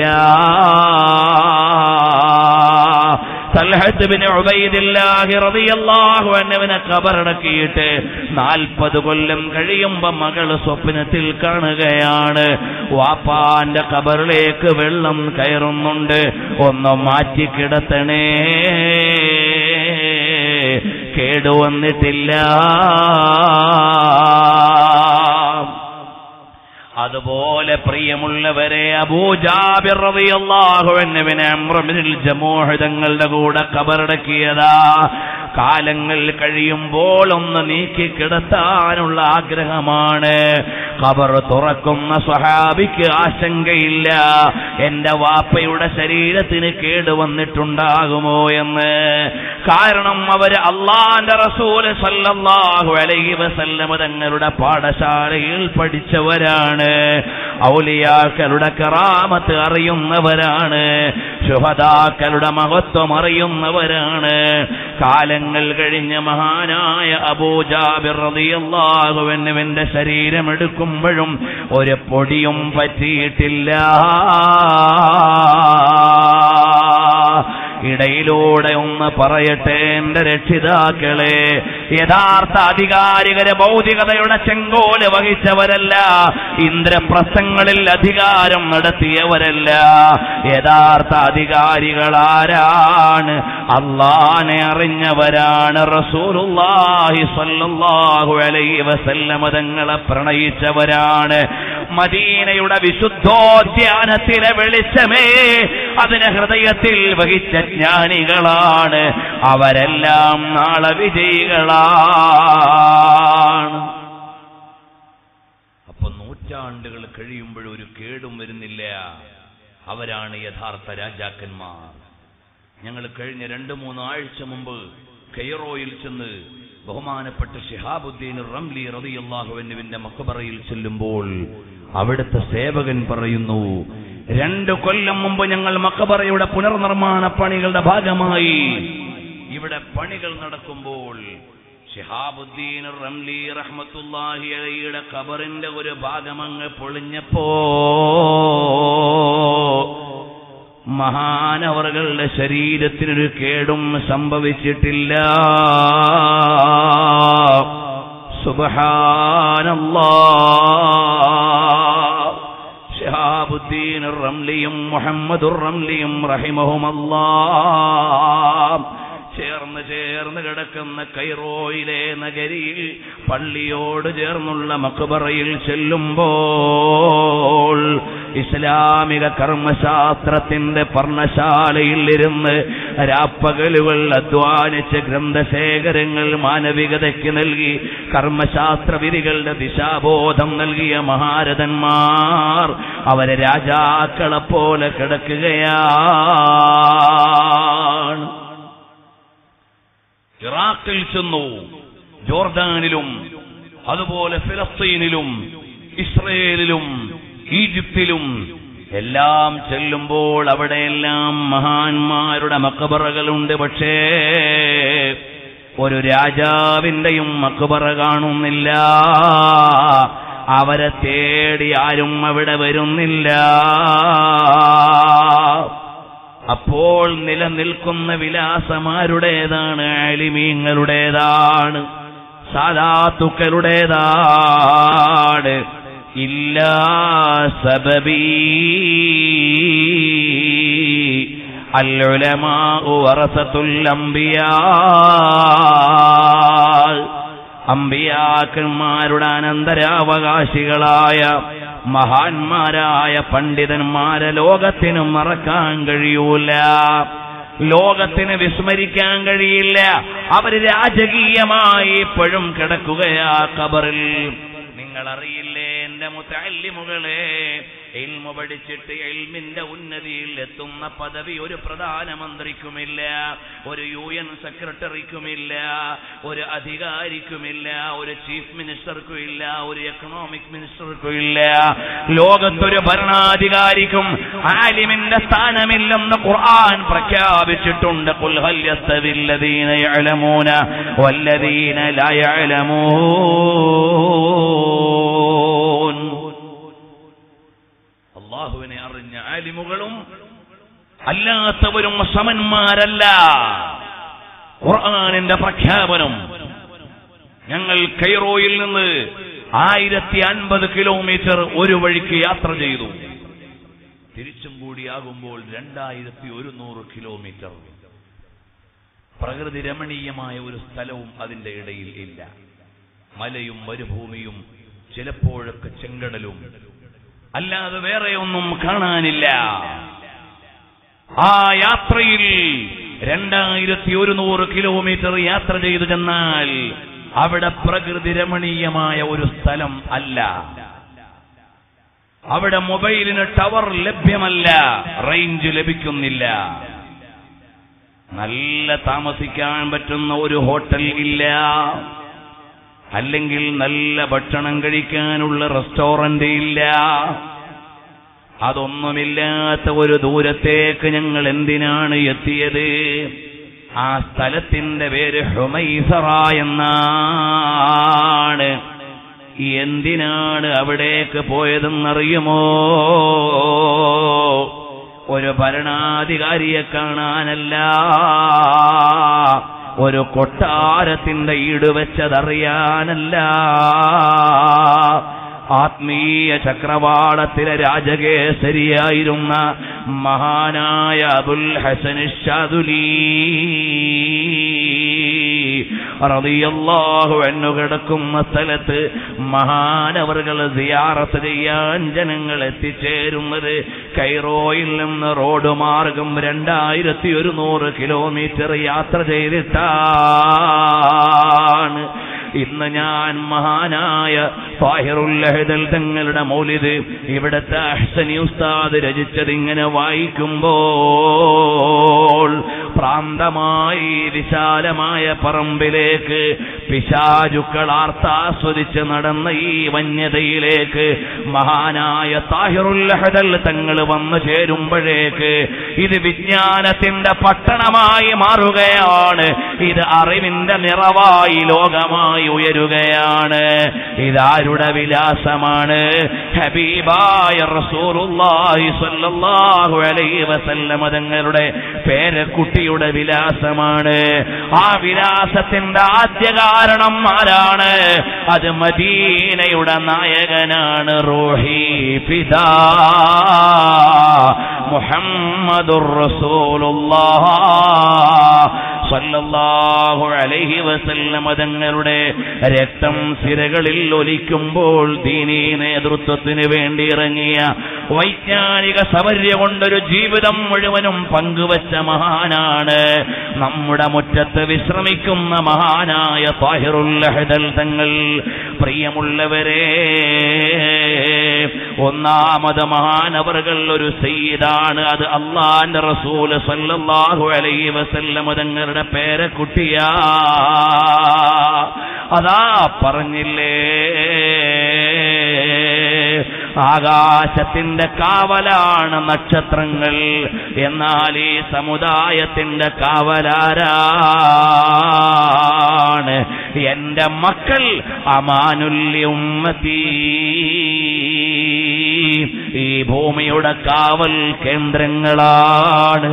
തൽഹത്ത് ബിൻ ഉബൈദില്ലാഹി റളിയല്ലാഹു അൻഹുവിനെ ഖബറടക്കിയിട്ട് നാൽപ്പത് കൊല്ലം കഴിയുമ്പോ മകള് സ്വപ്നത്തിൽ കാണുകയാണ് വാപ്പാന്റെ ഖബറിലേക്ക് വെള്ളം കയറുന്നുണ്ട് ഒന്ന് മാറ്റി കിടത്തണേ കേടുവന്നിട്ടില്ല അതുപോലെ പ്രിയമുള്ളവരെ അബൂജാബിർ റളിയല്ലാഹു അൻഹുവിനെ അംറുബ്നുൽ ജമൂഹ് തങ്ങളുടെ കൂടെ കബറടക്കിയതാ കാലങ്ങൾ കഴിയുമ്പോൾ ഒന്ന് നീക്കി കിടത്താനുള്ള ആഗ്രഹമാണ് ഖബർ തുറക്കുന്ന സ്വഹാബിക്ക് ആശങ്കയില്ല എന്റെ വാപ്പയുടെ ശരീരത്തിന് കേടുവന്നിട്ടുണ്ടാകുമോ എന്ന് കാരണം അവര് അള്ളാന്റെ റസൂല് സല്ലല്ലാഹു അലൈഹി വസല്ലമ തങ്ങളുടെ പാഠശാലയിൽ പഠിച്ചവരാണ് ഔലിയാക്കളുടെ കറാമത്ത് അറിയുന്നവരാണ് ശുഹദാക്കളുടെ മഹത്വം അറിയുന്നവരാണ് കാലങ്ങൾ കഴിഞ്ഞ മഹാനായ അബൂജാബിർ റളിയല്ലാഹുവിന്റെ ശരീരം എടുക്കുമ്പോഴും ഒരു പൊടിയും പറ്റിയിട്ടില്ല ഇടയിലൂടെ ഒന്ന് പറയട്ടെ എന്റെ രക്ഷിതാക്കളെ യഥാർത്ഥ അധികാരികരെ ഭൗതികതയുടെ ചെങ്കോല് വഹിച്ചവരല്ല ഇന്ദ്രപ്രസ്ഥങ്ങളിൽ അധികാരം നടത്തിയവരല്ല യഥാർത്ഥ അധികാരികളാരാണ് അള്ളാനെ അറിഞ്ഞവരാണ് റസൂലുള്ളാഹി സ്വല്ലല്ലാഹു അലൈഹി വസല്ലമ തങ്ങളെ പ്രണയിച്ചവരാണ് മദീനയുടെ വിശുദ്ധോദ്യാനത്തിലെ വെളിച്ചമേ അതിനെ ഹൃദയത്തിൽ വഹിച്ച ജ്ഞാനികളാണ് അവരെല്ലാം നാളെ വിജയികളാണ് അപ്പൊ നൂറ്റാണ്ടുകൾ കഴിയുമ്പോൾ ഒരു കേടും വരുന്നില്ല അവരാണ് യഥാർത്ഥ രാജാക്കന്മാർ ഞങ്ങൾ കഴിഞ്ഞ രണ്ട് മൂന്ന് ആഴ്ച മുമ്പ് കെയറോയിൽ ചെന്ന് ബഹുമാനപ്പെട്ട ഷിഹാബുദ്ദീൻ റംലി റതിയല്ലാഹുവിന്റെ മക്കബറയിൽ ചെല്ലുമ്പോൾ അവിടുത്തെ സേവകൻ പറയുന്നു രണ്ട് കൊല്ലം മുമ്പ് ഞങ്ങൾ മക്കബറയുടെ പുനർനിർമ്മാണ പണികളുടെ ഭാഗമായി ഇവിടെ പണികൾ നടക്കുമ്പോൾ ഷിഹാബുദ്ദീൻ റംലി റഹ്മത്തുല്ലാഹി അലയുടെ ഖബറിന്റെ ഒരു ഭാഗമങ്ങ് പൊളിഞ്ഞപ്പോ മഹാനവറുകളുടെ ശരീരത്തിനൊരു കേടും സംഭവിച്ചിട്ടില്ല സുബഹാനല്ലാ ഷിഹാബുദ്ദീൻ റംലിയും മുഹമ്മദുർ റംലിയും റഹിമഹുമല്ലാ ചേർന്ന് ചേർന്ന് കിടക്കുന്ന കൈറോയിലെ നഗരിയിൽ പള്ളിയോട് ചേർന്നുള്ള മക്ബറയിൽ ചെല്ലുമ്പോൾ ഇസ്ലാമിക കർമ്മശാസ്ത്രത്തിന്റെ പർണശാലയിൽ ഇരുന്ന് രാപ്പകലുകൾ അധ്വാനിച്ച് ഗ്രന്ഥശേഖരങ്ങൾ മാനവികതയ്ക്ക് നൽകി കർമ്മശാസ്ത്ര വിധികളുടെ ദിശാബോധം നൽകിയ മഹാരഥന്മാർ അവരെ രാജാക്കളെ പോലെ കിടക്കുകയാണ് ഇറാഖിൽ ചെന്നു ജോർദാനിലും അതുപോലെ ഫിലസ്തീനിലും ഇസ്രയേലിലും ഈജിപ്തിലും എല്ലാം ചെല്ലുമ്പോൾ അവിടെയെല്ലാം മഹാന്മാരുടെ മക്കബറകളുണ്ട് പക്ഷേ ഒരു രാജാവിന്റെയും മക്കബറ കാണുന്നില്ല അവരെ തേടി ആരും അവിടെ വരുന്നില്ല അപ്പോൾ നിലനിൽക്കുന്ന വിലാസമാരുടേതാണ് അലിമീങ്ങളുടേതാണ് സാധാത്തുക്കളുടേതാണ് ഇല്ലാ സബബീ അല്ലുലമാ വറസത്തുൽ അംബിയാ അമ്പിയാക്കന്മാരുടെ അനന്തരാവകാശികളായ മഹാന്മാരായ പണ്ഡിതന്മാരെ ലോകത്തിന് മറക്കാൻ കഴിയൂല ലോകത്തിന് വിസ്മരിക്കാൻ കഴിയില്ല അവര് രാജകീയമായി ഇപ്പോഴും കിടക്കുകയാ കബറിൽ നിങ്ങൾ അറിയില്ലേ എന്റെ മുത്തല്ലിമുകളെ ഇൽമു പഠിച്ചിട്ട് എൽമിന്റെ ഉന്നതിയിൽ എത്തുന്ന പദവി ഒരു പ്രധാനമന്ത്രിക്കുമില്ല ഒരു യു എൻ സെക്രട്ടറിക്കുമില്ല ഒരു അധികാരിക്കുമില്ല ഒരു ചീഫ് മിനിസ്റ്റർക്കും ഇല്ല ഒരു എക്കണോമിക് മിനിസ്റ്റർക്കും ഇല്ല ലോകത്തൊരു ഭരണാധികാരിക്കും ആലിമിന്റെ സ്ഥാനമില്ലെന്ന് ഖുർആൻ പ്രഖ്യാപിച്ചിട്ടുണ്ട് ഖുൽ ഹൽ യസ്തവില്ലദീന യഅലമൂന വല്ലദീന ലാ യഅലമൂൻ അള്ളാഹുവിനെ അറിഞ്ഞ ആലിമുകളും അല്ലാത്തവരും സമന്മാരല്ല ഖുർആനിന്റെ പ്രഖ്യാപനം ഞങ്ങൾ കൈറോയിൽ നിന്ന് ആയിരത്തി അൻപത് കിലോമീറ്റർ ഒരു വഴിക്ക് യാത്ര ചെയ്തു തിരിച്ചും കൂടിയാകുമ്പോൾ രണ്ടായിരത്തി ഒരുന്നൂറ് കിലോമീറ്റർ പ്രകൃതി രമണീയമായ ഒരു സ്ഥലവും അതിന്റെ ഇടയിൽ ഇല്ല മലയും മരുഭൂമിയും ചിലപ്പോഴൊക്കെ ചെങ്കടലും അല്ലാതെ വേറെ ഒന്നും കാണാനില്ല ആ യാത്രയിൽ രണ്ടായിരത്തി ഒരുന്നൂറ് കിലോമീറ്റർ യാത്ര ചെയ്തു ചെന്നാൽ അവിടെ പ്രകൃതി രമണീയമായ ഒരു സ്ഥലം അല്ല അവിടെ മൊബൈലിന് ടവർ ലഭ്യമല്ല റേഞ്ച് ലഭിക്കുന്നില്ല നല്ല താമസിക്കാൻ പറ്റുന്ന ഒരു ഹോട്ടൽ ഇല്ല അല്ലെങ്കിൽ നല്ല ഭക്ഷണം കഴിക്കാനുള്ള റെസ്റ്റോറന്റ് ഇല്ല അതൊന്നുമില്ലാത്ത ഒരു ദൂരത്തേക്ക് ഞങ്ങൾ എന്തിനാണ് എത്തിയത് ആ സ്ഥലത്തിന്റെ പേര് ഹുമൈസറ എന്നാണ് എന്തിനാണ് അവിടേക്ക് പോയതെന്നറിയുമോ ഒരു ഭരണാധികാരിയെ കാണാനല്ല ഒരു കൊട്ടാരത്തിന്റെ ഈട് വെച്ചതറിയാനല്ല ആത്മീയ ചക്രവാളത്തിലെ രാജകേസരിയായിരുന്ന മഹാനായ അബുൽ ഹസൻ ഷാദുലീ റളിയല്ലാഹു അൻഹു കിടക്കുന്ന സ്ഥലത്ത് മഹാനവറുകൾ സിയാറത്ത് ചെയ്യാൻ ജനങ്ങൾ എത്തിച്ചേരുന്നത് കൈറോയിൽ നിന്ന് റോഡ് മാർഗം രണ്ടായിരത്തി ഒരുന്നൂറ് കിലോമീറ്റർ യാത്ര ചെയ്തിട്ടാണ് ഇന്ന് ഞാൻ മഹാനായ ഫാഹിറുല്ലഹദൽ തങ്ങളുടെ മൗലിദ് ഇവിടുത്തെ അഹ്സനി ഉസ്താദ് രചിച്ചത് ഇങ്ങനെ വായിക്കുമ്പോൾ പ്രാന്തമായി വിശാലമായ പറമ്പിലേക്ക് പിശാചുക്കൾ ആർത്താസ്വദിച്ച് നടന്ന ഈ വന്യതയിലേക്ക് മഹാനായ താഹിറുല്ലഹദൽ തങ്ങൾ വന്നു ചേരുമ്പോഴേക്ക് ഇത് വിജ്ഞാനത്തിന്റെ പട്ടണമായി മാറുകയാണ് ഇത് അറിവിന്റെ നിറവായി ലോകമായി ഉയരുകയാണ് ഇതാരുടെ വിലാസമാണ് ഹബീബായ റസൂലുള്ളാഹി സ്വല്ലല്ലാഹു അലൈഹി വസല്ലമ തങ്ങളുടെ പേരക്കുട്ടിയുടെ വിലാസമാണ് ആ വിലാസത്തിന്റെ ആദ്യ കാരണം ആരാണ് അത് മദീനയുടെ നായകനാണ് റൂഹി പിതാ മുഹമ്മദുർ റസൂലുള്ളാഹ് സല്ലല്ലാഹു അലൈഹി വസല്ലമ തങ്ങളുടെ രക്തം സിരകളിൽ ഒലിക്കുമ്പോൾ ദീനീ നേതൃത്വത്തിന് വേണ്ടി ഇറങ്ങിയ വൈജ്ഞാനിക സൗകര്യ കൊണ്ടൊരു ജീവിതം മുഴുവനും പങ്കുവച്ച മഹാനാണ് നമ്മുടെ മുറ്റത്ത് വിശ്രമിക്കുന്ന മഹാനായ താഹിറുല്ലഹദൽ തങ്ങൾ പ്രിയമുള്ളവരെ ഒന്നാമത് മഹാനവറുകൾ ഒരു സയ്യിദാണ് അത് അള്ളാന്റെ റസൂല് സല്ലല്ലാഹു അലൈഹി വസല്ലമ തങ്ങളുടെ പേരക്കുട്ടിയാ അതാ പറഞ്ഞില്ലേ ആകാശത്തിന്റെ കാവലാണ് നക്ഷത്രങ്ങൾ എന്നാൽ ഈ സമുദായത്തിന്റെ കാവലാരാണ് എന്റെ മക്കൾ അമാനുല്യ ഉമ്മത്തി ഈ ഭൂമിയുടെ കാവൽ കേന്ദ്രങ്ങളാണ്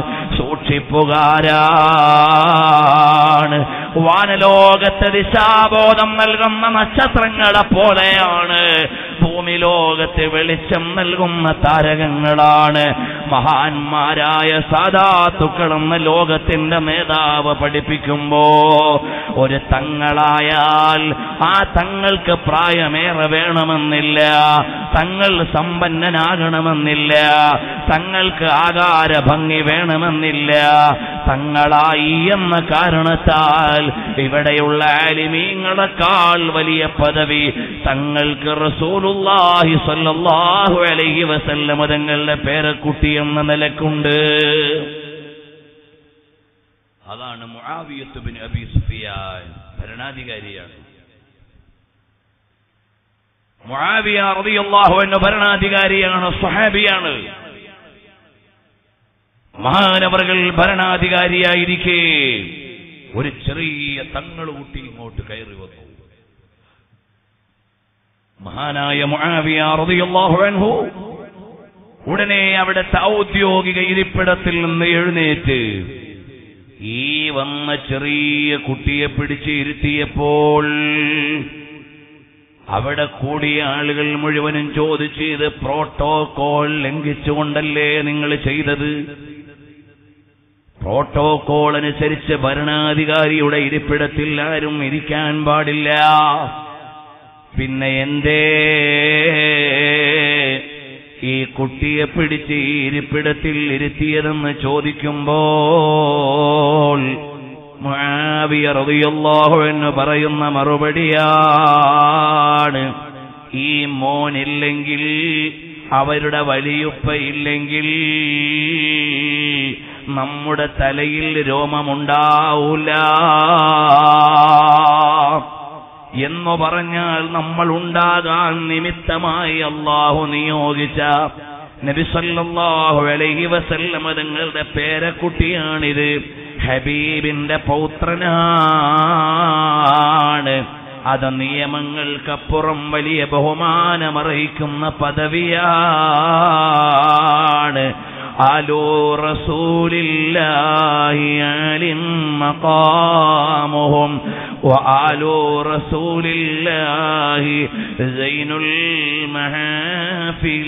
സൂക്ഷിപ്പുകാരാണ് വാനലോകത്തെ ദിശാബോധം നൽകുന്ന നക്ഷത്രങ്ങളെ പോലെയാണ് ഭൂമി ലോകത്ത് വെളിച്ചം നൽകുന്ന താരകങ്ങളാണ് മഹാന്മാരായ സാധാത്തുക്കളെന്ന് ലോകത്തിന്റെ നേതാവ് പഠിപ്പിക്കുമ്പോ ഒരു തങ്ങളായാൽ ആ തങ്ങൾക്ക് പ്രായമേറെ വേണമെന്നില്ല തങ്ങൾ സമ്പന്നനാകണമെന്നില്ല തങ്ങൾക്ക് ആകാര ഭംഗി വേണമെന്നില്ല തങ്ങളായി എന്ന കാരണത്താൽ ഇവിടെയുള്ള ആലിമീങ്ങളെക്കാൾ വലിയ പദവി തങ്ങൾക്ക് റസൂലുള്ളാഹി സ്വല്ലല്ലാഹു അലൈഹി വസല്ലമ തങ്ങളുടെ പേരക്കുട്ടി എന്ന നിലക്കുണ്ട് അതാണ് മുആവിയത്ത് ബിൻ അബി സുഫിയാൻ ഭരണാധികാരിയാണ് മുആവിയ റളിയല്ലാഹു അൻഹു ഭരണാധികാരിയാണ് സ്വഹാബിയാണ് മഹാനവറുകൾ ഭരണാധികാരിയായിരിക്കെ ഒരു ചെറിയ തങ്ങൾ കുട്ടി ഇങ്ങോട്ട് കയറി വന്നു മഹാനായ മുആവിയ റളിയല്ലാഹു അൻഹു ഉടനെ അവിടുത്തെ ഔദ്യോഗിക ഇരിപ്പിടത്തിൽ നിന്ന് എഴുന്നേറ്റ് ഈ വന്ന ചെറിയ കുട്ടിയെ പിടിച്ച് ഇരുത്തിയപ്പോൾ അവിടെ കൂടിയ ആളുകൾ മുഴുവനും ചോദിച്ചു ഇത് പ്രോട്ടോകോൾ ലംഘിച്ചുകൊണ്ടല്ലേ നിങ്ങൾ ചെയ്തത് പ്രോട്ടോകോൾ അനുസരിച്ച് ഭരണാധികാരിയുടെ ഇരിപ്പിടത്തിൽ ആരും ഇരിക്കാൻ പാടില്ല പിന്നെ എന്തേ ഈ കുട്ടിയെ പിടിച്ച് ഈ ഇരിപ്പിടത്തിൽ ഇരുത്തിയതെന്ന് ചോദിക്കുമ്പോൾ മുആവിയ റളിയല്ലാഹു എന്ന് പറയുന്ന മറുപടിയാണ് ഈ മോനില്ലെങ്കിൽ അവരുടെ വലിയുപ്പ ഇല്ലെങ്കിൽ നമ്മുടെ തലയിൽ രോമമുണ്ടാവൂല എന്നു പറഞ്ഞാൽ നമ്മൾ ഉണ്ടാകാൻ നിമിത്തമായി അള്ളാഹു നിയോഗിച്ച നബിസല്ലാഹു അലൈഹി വസല്ലമ തങ്ങളുടെ പേരക്കുട്ടിയാണിത് ഹബീബിന്റെ പൗത്രനാണ് അത് നിയമങ്ങൾക്കപ്പുറം വലിയ ബഹുമാനമർഹിക്കുന്ന പദവിയാണ് ആലോ റസൂലില്ലാഹി അലിം മഖാമുഹും وآل رسول الله زين المحافل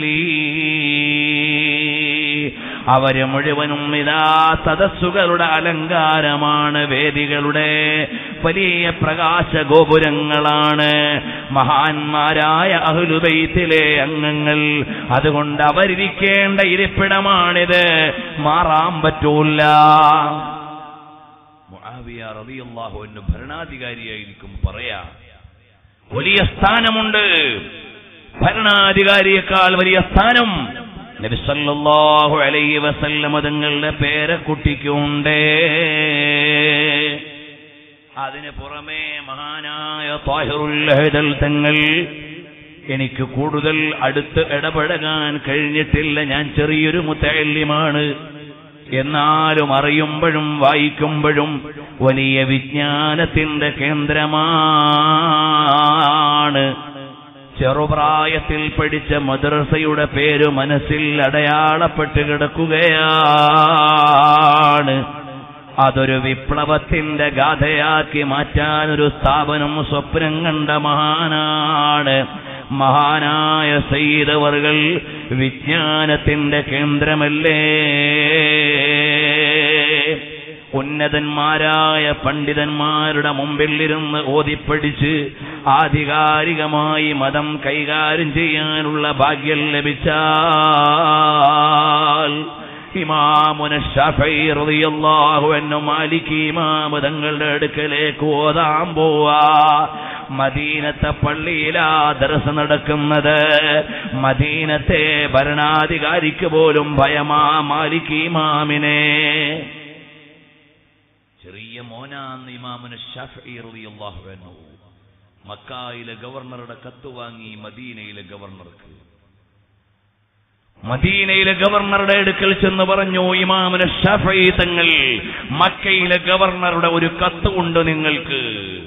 അവര് മുഴുവനും ഇതാ സദസ്സുകളുടെ അലങ്കാരമാണ് വേദികളുടെ വലിയ പ്രകാശ ഗോപുരങ്ങളാണ് മഹാന്മാരായ അഹുലുബൈത്തിലെ അംഗങ്ങൾ അതുകൊണ്ട് അവരിരിക്കേണ്ട ഇരിപ്പിടമാണിത് മാറാൻ പറ്റൂല മുആവിയ റളിയല്ലാഹു അൻഹു ഭരണാധികാരിയായിരിക്കും പറയാ വലിയ സ്ഥാനമുണ്ട് ഭരണാധികാരിയേക്കാൾ വലിയ സ്ഥാനം നബി സല്ലല്ലാഹു അലൈഹി വസല്ലമ തങ്ങളുടെ പേരക്കുട്ടിക്കുണ്ട് അതിന് പുറമേ മഹാനായ താഹിറുൽ ഹദൽ തങ്ങൾ എനിക്ക് കൂടുതൽ അടുത്ത് ഇടപഴകാൻ കഴിഞ്ഞിട്ടില്ല ഞാൻ ചെറിയൊരു മുത്തല്യമാണ് എന്നാലും അറിയുമ്പോഴും വായിക്കുമ്പോഴും വലിയ വിജ്ഞാനത്തിന്റെ കേന്ദ്രമാണ് ചെറുപ്രായത്തിൽ പഠിച്ച മദ്രസയുടെ പേര് മനസ്സിൽ അടയാളപ്പെട്ട് കിടക്കുകയാണ് അതൊരു വിപ്ലവത്തിന്റെ ഗാഥയാക്കി മാറ്റാൻ ഒരു സ്ഥാപനം സ്വപ്നം കണ്ട മഹാനാണ് മഹാനായ സയ്യിദവർകൾ വിജ്ഞാനത്തിന്റെ കേന്ദ്രമല്ലേ ഉന്നതന്മാരായ പണ്ഡിതന്മാരുടെ മുമ്പിലിരുന്ന് ഓതിപ്പടിച്ച് ആധികാരികമായി മതം കൈകാര്യം ചെയ്യാനുള്ള ഭാഗ്യം ലഭിച്ചാൽ ഇമാമുന ഷഫഈ റളിയല്ലാഹു അൻഹു മാലിക് ഇമാമ് തങ്ങളുടെ അടുക്കലേക്ക് ഓതാൻ പോവാ മദീനത്തെ പള്ളിയിലാ ദർസ് നടക്കുന്നത് മദീനത്തെ ഭരണാധികാരിക്ക് പോലും ഭയമാ മാലിക് ഇമാമിനെ ചെറിയ മോനാന്ന് ഇമാമുന ഷഫഈ റളിയല്ലാഹു അൻഹു മക്കായിലെ ഗവർണറുടെ കത്ത് വാങ്ങി മദീനയിലെ ഗവർണർക്ക് മദീനയിലെ ഗവർണറുടെ അടുക്കൽ ചെന്ന് പറഞ്ഞു ഇമാമിന് ഷഫഈ തങ്ങൾ മക്കയിലെ ഗവർണറുടെ ഒരു കത്ത് ഉണ്ട് നിങ്ങൾക്ക്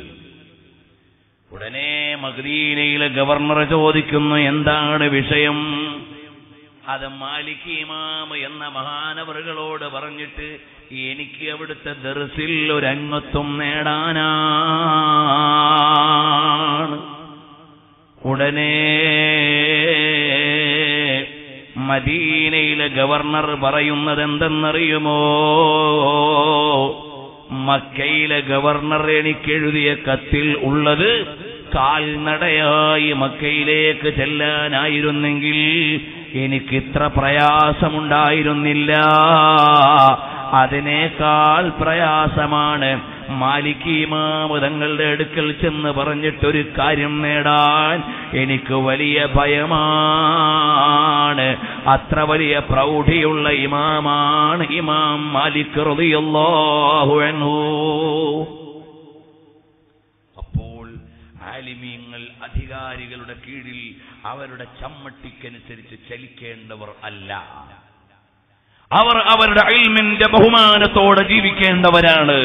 ഉടനെ മദീനയിലെ ഗവർണർ ചോദിക്കുന്നു എന്താണ് വിഷയം അത് മാലിക് ഇമാം എന്ന മഹാനവറുകളോട് പറഞ്ഞിട്ട് എനിക്ക് അവിടുത്തെ ദർസിൽ ഒരു അംഗത്വം നേടാനാണ് ഉടനെ മദീനയിലെ ഗവർണർ പറയുന്നത് എന്തെന്നറിയുമോ മക്കയിലെ ഗവർണർ എനിക്ക് എഴുതിയ കത്തിൽ ഉള്ളത് കാൽനടയായി മക്കയിലേക്ക് ചെല്ലാനായിരുന്നെങ്കിൽ എനിക്ക് ഇത്ര പ്രയാസമുണ്ടായിരുന്നില്ല അതിനേക്കാൾ പ്രയാസമാണ് മാലിക് ഇമാമ് തങ്ങളുടെ അടുക്കൽ ചെന്ന് പറഞ്ഞിട്ടൊരു കാര്യം നേടാൻ എനിക്ക് വലിയ ഭയമാണ് അത്ര വലിയ പ്രൗഢിയുള്ള ഇമാമാണ് ഇമാം മാലിക് റളിയല്ലാഹു അൻഹു അപ്പോൾ ആലിമീങ്ങൾ അധികാരികളുടെ കീഴിൽ അവരുടെ ചമ്മട്ടിക്കനുസരിച്ച് ചലിക്കേണ്ടവർ അല്ല അവർ അവരുടെ അയിൽമിന്റെ ബഹുമാനത്തോടെ ജീവിക്കേണ്ടവരാണ്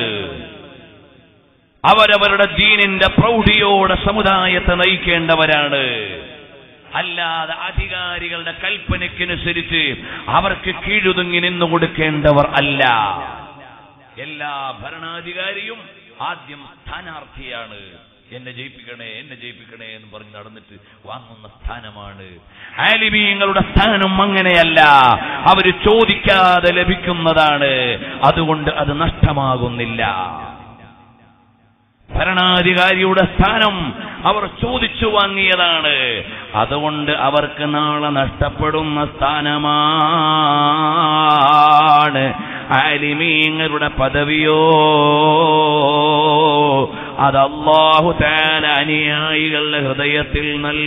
അവരവരുടെ ദീനിന്റെ പ്രൗഢിയോടെ സമുദായത്തെ നയിക്കേണ്ടവരാണ് അല്ലാതെ അധികാരികളുടെ കൽപ്പനയ്ക്കനുസരിച്ച് അവർക്ക് കീഴുതുങ്ങി നിന്നു കൊടുക്കേണ്ടവർ അല്ല എല്ലാ ഭരണാധികാരിയും ആദ്യം സ്ഥാനാർത്ഥിയാണ് എന്നെ ജയിപ്പിക്കണേ എന്നെ ജയിപ്പിക്കണേ എന്ന് പറഞ്ഞ് നടന്നിട്ട് വാങ്ങുന്ന സ്ഥാനമാണ് ആലിമീങ്ങളുടെ സ്ഥാനം അങ്ങനെയല്ല അവര് ചോദിക്കാതെ ലഭിക്കുന്നതാണ് അതുകൊണ്ട് അത് നഷ്ടമാകുന്നില്ല ഭരണാധികാരിയുടെ സ്ഥാനം അവർ ചോദിച്ചു വാങ്ങിയതാണ് അതുകൊണ്ട് അവർക്ക് നാളെ നഷ്ടപ്പെടുന്ന സ്ഥാനമാണ് ആലിമീങ്ങളുടെ പദവിയോ അത് അള്ളാഹു താല അനുയായികളുടെ ഹൃദയത്തിൽ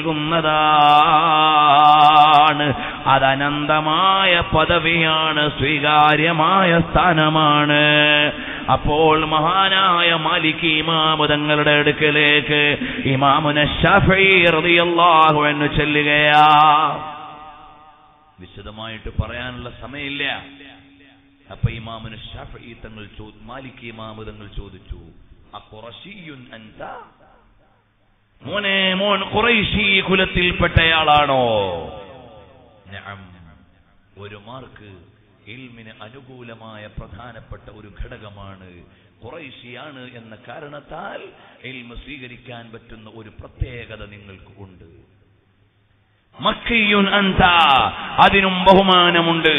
നൽകുന്നതാണ് അത് അനന്തമായ പദവിയാണ് സ്വീകാര്യമായ സ്ഥാനമാണ് അപ്പോൾ മഹാനായ മാലിക് ഇമാമു തങ്ങളുടെ അടുക്കലേക്ക് ഇമാമുന ഷഫീറിയാഹു എന്ന് ചെല്ലുകയാ വിശദമായിട്ട് പറയാനുള്ള സമയമില്ല അപ്പൊ ഇമാമുന് ഷഫീ തങ്ങൾ ചോ- മാലിക് ഇമാമു തങ്ങൾ ചോദിച്ചു അഖുറശിയുൻ അൻത മോനെ മോൻ ഖുറൈശി കുലത്തിൽപ്പെട്ടയാളാണോ നഅം ഒരു മാർക്ക് ഇൽമിന് അനുകൂലമായ പ്രധാനപ്പെട്ട ഒരു ഘടകമാണ് ഖുറൈശിയാണ് എന്ന കാരണത്താൽ ഇൽമ സ്വീകരിക്കാൻ പറ്റുന്ന ഒരു പ്രത്യേകത നിങ്ങൾക്ക് ഉണ്ട് മക്കിയുൻ അൻത അതിനും ബഹുമാനമുണ്ട്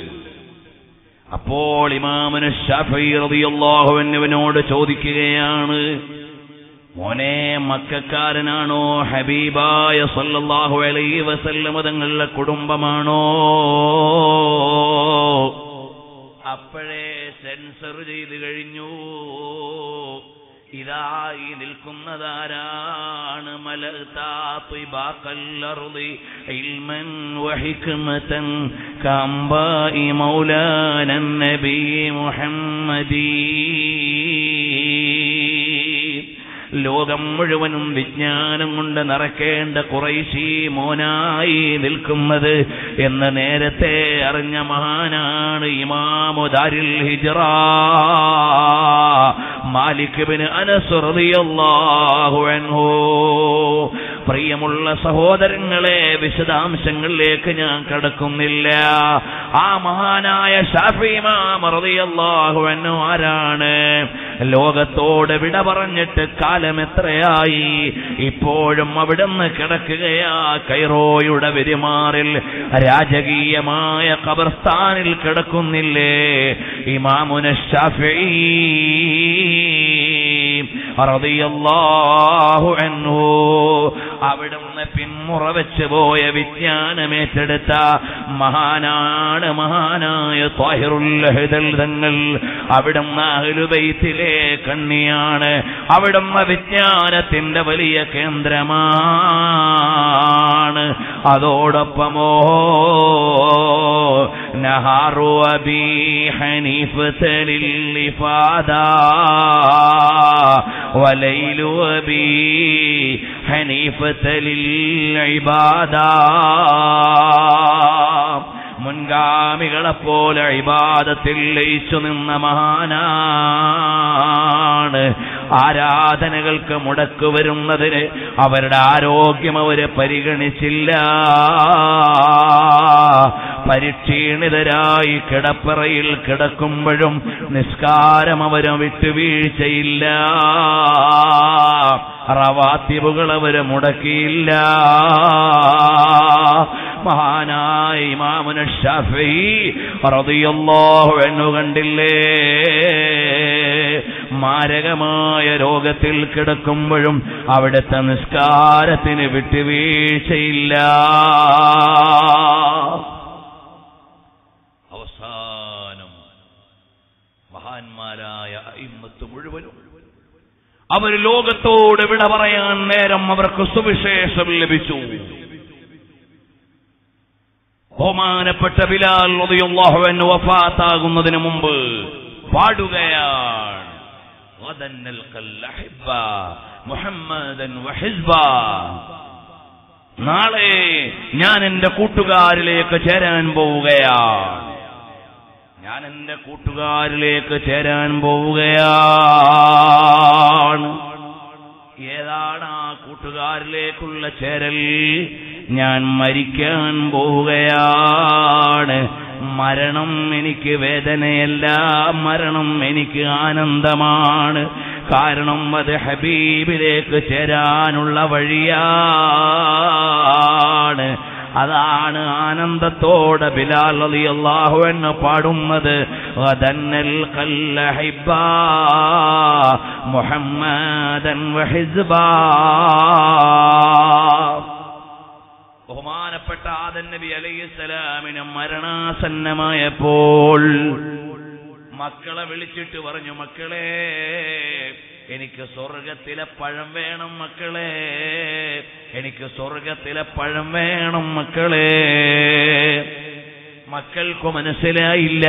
അപ്പോൾ ഇമാമുന് ഷഫീ റളിയല്ലാഹു അൻഹുവിനോട് ചോദിക്കുകയാണ് മോനെ മക്കാരനാണോ ഹബീബായ സല്ലല്ലാഹു അലൈഹി വസല്ലമ തങ്ങളുടെ കുടുംബമാണോ അപ്പോഴേ സെൻസർ ചെയ്ത് കഴിഞ്ഞു ഇതായി നിൽക്കുന്നതാരാണ് മലർത്താത്തുബാക്കല്ലറുതി ഇൽമൻ വഹിക്മതൻ കമ്പായി മൗലാനൻ നബി മുഹമ്മദീ ലോകം മുഴുവനും വിജ്ഞാനം കൊണ്ട് നിറക്കേണ്ട കുറൈശി മോനായി നിൽക്കുന്നത് എന്ന് നേരത്തെ അറിഞ്ഞ മഹാനാണ് ഇമാമു ദാരിൽ ഹിജറ മാലിക് ബിൻ അനസ് റളിയല്ലാഹു അൻഹു പ്രിയമുള്ള സഹോദരങ്ങളെ വിശദാംശങ്ങളിലേക്ക് ഞാൻ കടക്കുന്നില്ല ആ മഹാനായ ഷാഫി ഇമാം റളിയല്ലാഹു അൻഹു ആരാണ് ലോകത്തോട് വിട പറഞ്ഞിട്ട് കാലം എത്രയായി ഇപ്പോഴും അവിടുന്ന് കിടക്കുകയാ കൈറോയുടെ വെരിമാറിൽ രാജകീയമായ ഖബർസ്ഥാനിൽ കിടക്കുന്നില്ലേ ഇമാമുന ഷാഫി റളിയല്ലാഹു അൻഹു അവിടുന്ന് പിന്മുറ വെച്ച് പോയ വിജ്ഞാനമേറ്റെടുത്ത മഹാനാണ് മഹാനായ ത്വാഹിറുൽ ഹദൽ തങ്ങൾ അവിടുന്ന് അഹ്ലുബൈത്തിലെ കണ്ണിയാണ് അവിടുന്ന് വിജ്ഞാനത്തിന്റെ വലിയ കേന്ദ്രമാണ് അതോടൊപ്പമോ നഹാറു അബി ഹനീഫത്തലിൽ വലൈലു അബി ഹനീഫത്ത് ലിൽഇബാദാ മുൻഗാമികളെപ്പോലെ ഇബാദത്തിൽ ലയിച്ചു നിന്ന മഹാനാണ് ആരാധനകൾക്ക് മുടക്ക് വരുന്നതിന് അവരുടെ ആരോഗ്യം അവര് പരിഗണിച്ചില്ല പരിക്ഷീണിതരായി കിടപ്പറയിൽ കിടക്കുമ്പോഴും നിസ്കാരം അവര് വിട്ടുവീഴ്ചയില്ല റവാത്തിബുകൾ അവര് മുടക്കിയില്ല മഹാനായ ഇമാമുന ഷഫീ റളിയല്ലാഹു അൻഹു കണ്ടില്ലേ മാരകമായ രോഗത്തിൽ കിടക്കുമ്പോഴും അവിടുത്തെ നിസ്കാരത്തിന് വിട്ടുവീഴ്ചയില്ല അവസാനം മഹാന്മാരായ അയിമ്മത്ത് മുഴുവനും അവർ ലോകത്തോട് വിട പറയാൻ നേരം അവർക്ക് സുവിശേഷം ലഭിച്ചു ബഹുമാനപ്പെട്ട ബിലാൽ റളിയല്ലാഹു അൻഹു വഫാത്താകുന്നതിന് മുമ്പ് പാടുകയാണ് غداً نلقى الأحبة محمدا وحزبا നാളെ ഞാൻ എന്റെ കൂട്ടുകാരിലേക്ക് ചേരാൻ പോവുകയാണ് ഞാൻ എന്റെ കൂട്ടുകാരിലേക്ക് ചേരാൻ പോവുകയാണ് ഏതാണ് ആ കൂട്ടുകാരിലേക്കുള്ള ചേരൽ ഞാൻ മരിക്കാൻ പോവുകയാണ് മരണം എനിക്ക് വേദനയല്ല മരണം എനിക്ക് ആനന്ദമാണ് കാരണം അത് ഹബീബിലേക്ക് ചേരാനുള്ള വഴിയാണ് അതാണ് ആനന്ദത്തോടെ ബിലാൽ റളിയല്ലാഹു അൻഹു പാടുന്നത് വദന്നൽ ഖല്ലഹിബ മുഹമ്മദൻ വഹിസ്ബാ ബഹുമാനപ്പെട്ട ആദൻ നബി അലൈഹിസ്സലാമിന് മരണാസന്നമായപ്പോൾ മക്കളെ വിളിച്ചിട്ട് പറഞ്ഞു മക്കളെ എനിക്ക് സ്വർഗത്തിലെ പഴം വേണം മക്കളെ എനിക്ക് സ്വർഗത്തിലെ പഴം വേണം മക്കളെ മക്കൾക്ക് മനസ്സിലായില്ല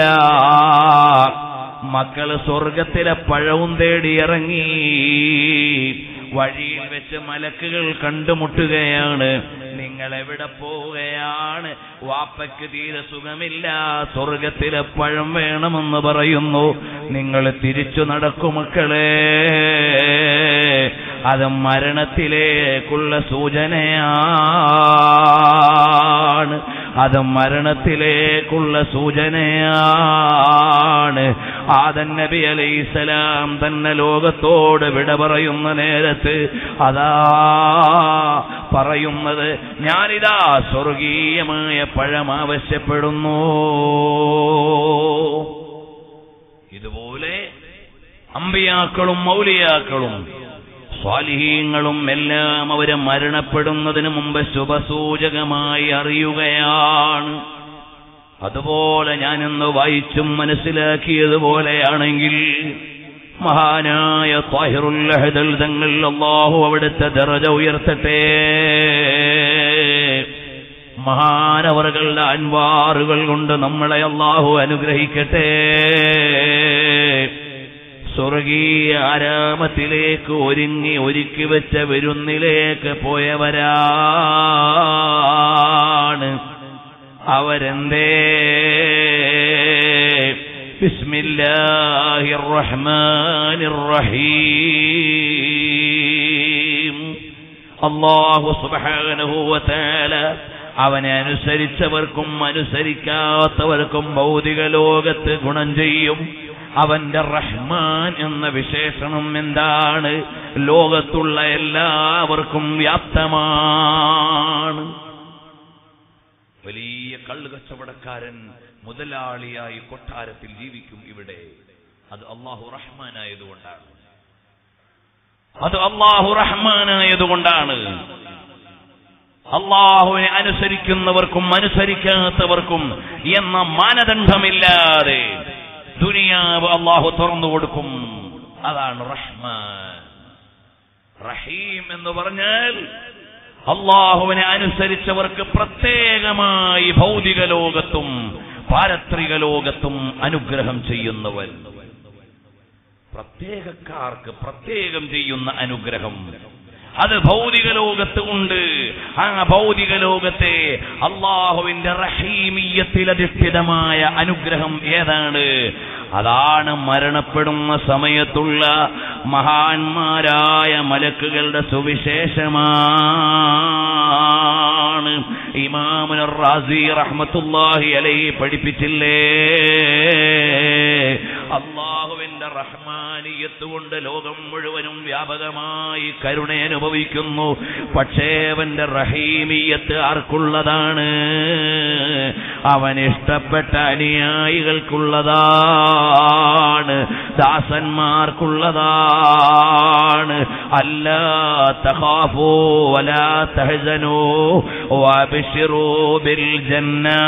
മക്കള് സ്വർഗത്തിലെ പഴവും തേടി ഇറങ്ങി വഴിയിൽ വെച്ച് മലക്കുകൾ കണ്ടുമുട്ടുകയാണ് നിങ്ങൾ എവിടെ പോവുകയാണ് വാപ്പയ്ക്ക് തീരെ സുഖമില്ല സ്വർഗത്തിലെ പഴം വേണമെന്ന് പറയുന്നു നിങ്ങൾ തിരിച്ചു നടക്കും മക്കളെ അത് മരണത്തിലേക്കുള്ള സൂചനയാണ് അത് മരണത്തിലേക്കുള്ള സൂചനയാണ് ആദൻ നബി അലൈസലാം തന്നെ ലോകത്തോട് വിട പറയുന്ന നേരത്ത് അതാ പറയുന്നത് ഞാനിതാ സ്വർഗീയമായ പഴം ആവശ്യപ്പെടുന്നു ഇതുപോലെ അമ്പിയാക്കളും മൗലിയാക്കളും സ്വാലിഹീങ്ങളും എല്ലാം അവര് മരണപ്പെടുന്നതിന് മുമ്പ് ശുഭസൂചകമായി അറിയുകയാണ് അതുപോലെ ഞാനിന്ന് വായിച്ചും മനസ്സിലാക്കിയതുപോലെയാണെങ്കിൽ മഹാനായ താഹിറുൽ അഹദൽ തങ്ങൾ അള്ളാഹു അവിടുത്തെ ദറജ ഉയർത്തട്ടെ മഹാനവറുകളുടെ അൻവാറുകൾ കൊണ്ട് നമ്മളെ അള്ളാഹു അനുഗ്രഹിക്കട്ടെ സ്വർഗീയ ആരാമത്തിലേക്ക് ഒരുങ്ങി ഒരുക്കി വെച്ച വിരുന്നിലേക്ക് പോയവരാണ് അവരെന്തേ ബിസ്മില്ലാഹിർ റഹ്മാനിർ റഹീം അല്ലാഹു സുബ്ഹാനഹു വ തആല അവനെ അനുസരിച്ചവർക്കും അനുസരിക്കാത്തവർക്കും ഭൗതിക ലോകത്ത് ഗുണം ചെയ്യും അവന്റെ റഹ്മാൻ എന്ന വിശേഷണം എന്താണ് ലോകത്തുള്ള എല്ലാവർക്കും വ്യാപ്തമാണ് വലിയ കള്ളു കച്ചവടക്കാരൻ മുതലാളിയായി കൊട്ടാരത്തിൽ ജീവിക്കും ഇവിടെ അത് അള്ളാഹു റഹ്മാനായതുകൊണ്ടാണ് അത് അള്ളാഹു റഹ്മാനായതുകൊണ്ടാണ് അള്ളാഹുവിനെ അനുസരിക്കുന്നവർക്കും അനുസരിക്കാത്തവർക്കും എന്ന മാനദണ്ഡമില്ലാതെ ദുനിയാവ് അള്ളാഹു തുറന്നു കൊടുക്കും അതാണ് റഹ്മാൻ റഹീം എന്ന് പറഞ്ഞാൽ അള്ളാഹുവിനെ അനുസരിച്ചവർക്ക് പ്രത്യേകമായി ഭൗതിക ലോകത്തും പാരത്രിക ലോകത്തും അനുഗ്രഹം ചെയ്യുന്നവൻ പ്രത്യേകക്കാർക്ക് പ്രത്യേകം ചെയ്യുന്ന അനുഗ്രഹം അത് ഭൗതിക ലോകത്ത് ഉണ്ട് ആ ഭൗതിക ലോകത്തെ അള്ളാഹുവിന്റെ റഹീമീയത്തിൽ അധിഷ്ഠിതമായ അനുഗ്രഹം ഏതാണ് അതാണ് മരണപ്പെടുന്ന സമയത്തുള്ള മഹാന്മാരായ മലക്കുകളുടെ സുവിശേഷമാണ് ഇമാമുൻ റാസി റഹ്മത്തുല്ലാഹി അലൈഹി പഠിപ്പിച്ചില്ലേ അള്ളാഹുവിന്റെ റഹ്മാനിയത്ത് കൊണ്ട് ലോകം മുഴുവനും വ്യാപകമായി കരുണ അനുഭവിക്കുന്നു പക്ഷേ അവന്റെ റഹീമിയത്ത് ആർക്കുള്ളതാണ് അവൻ ഇഷ്ടപ്പെട്ട അനുയായികൾക്കുള്ളതാണ് ദാസന്മാർക്കുള്ളതാണ് അല്ലാ തഖാഫൂ വലാ തഹ്സനൂ വബിശിറൂ ബിൽ ജന്നാ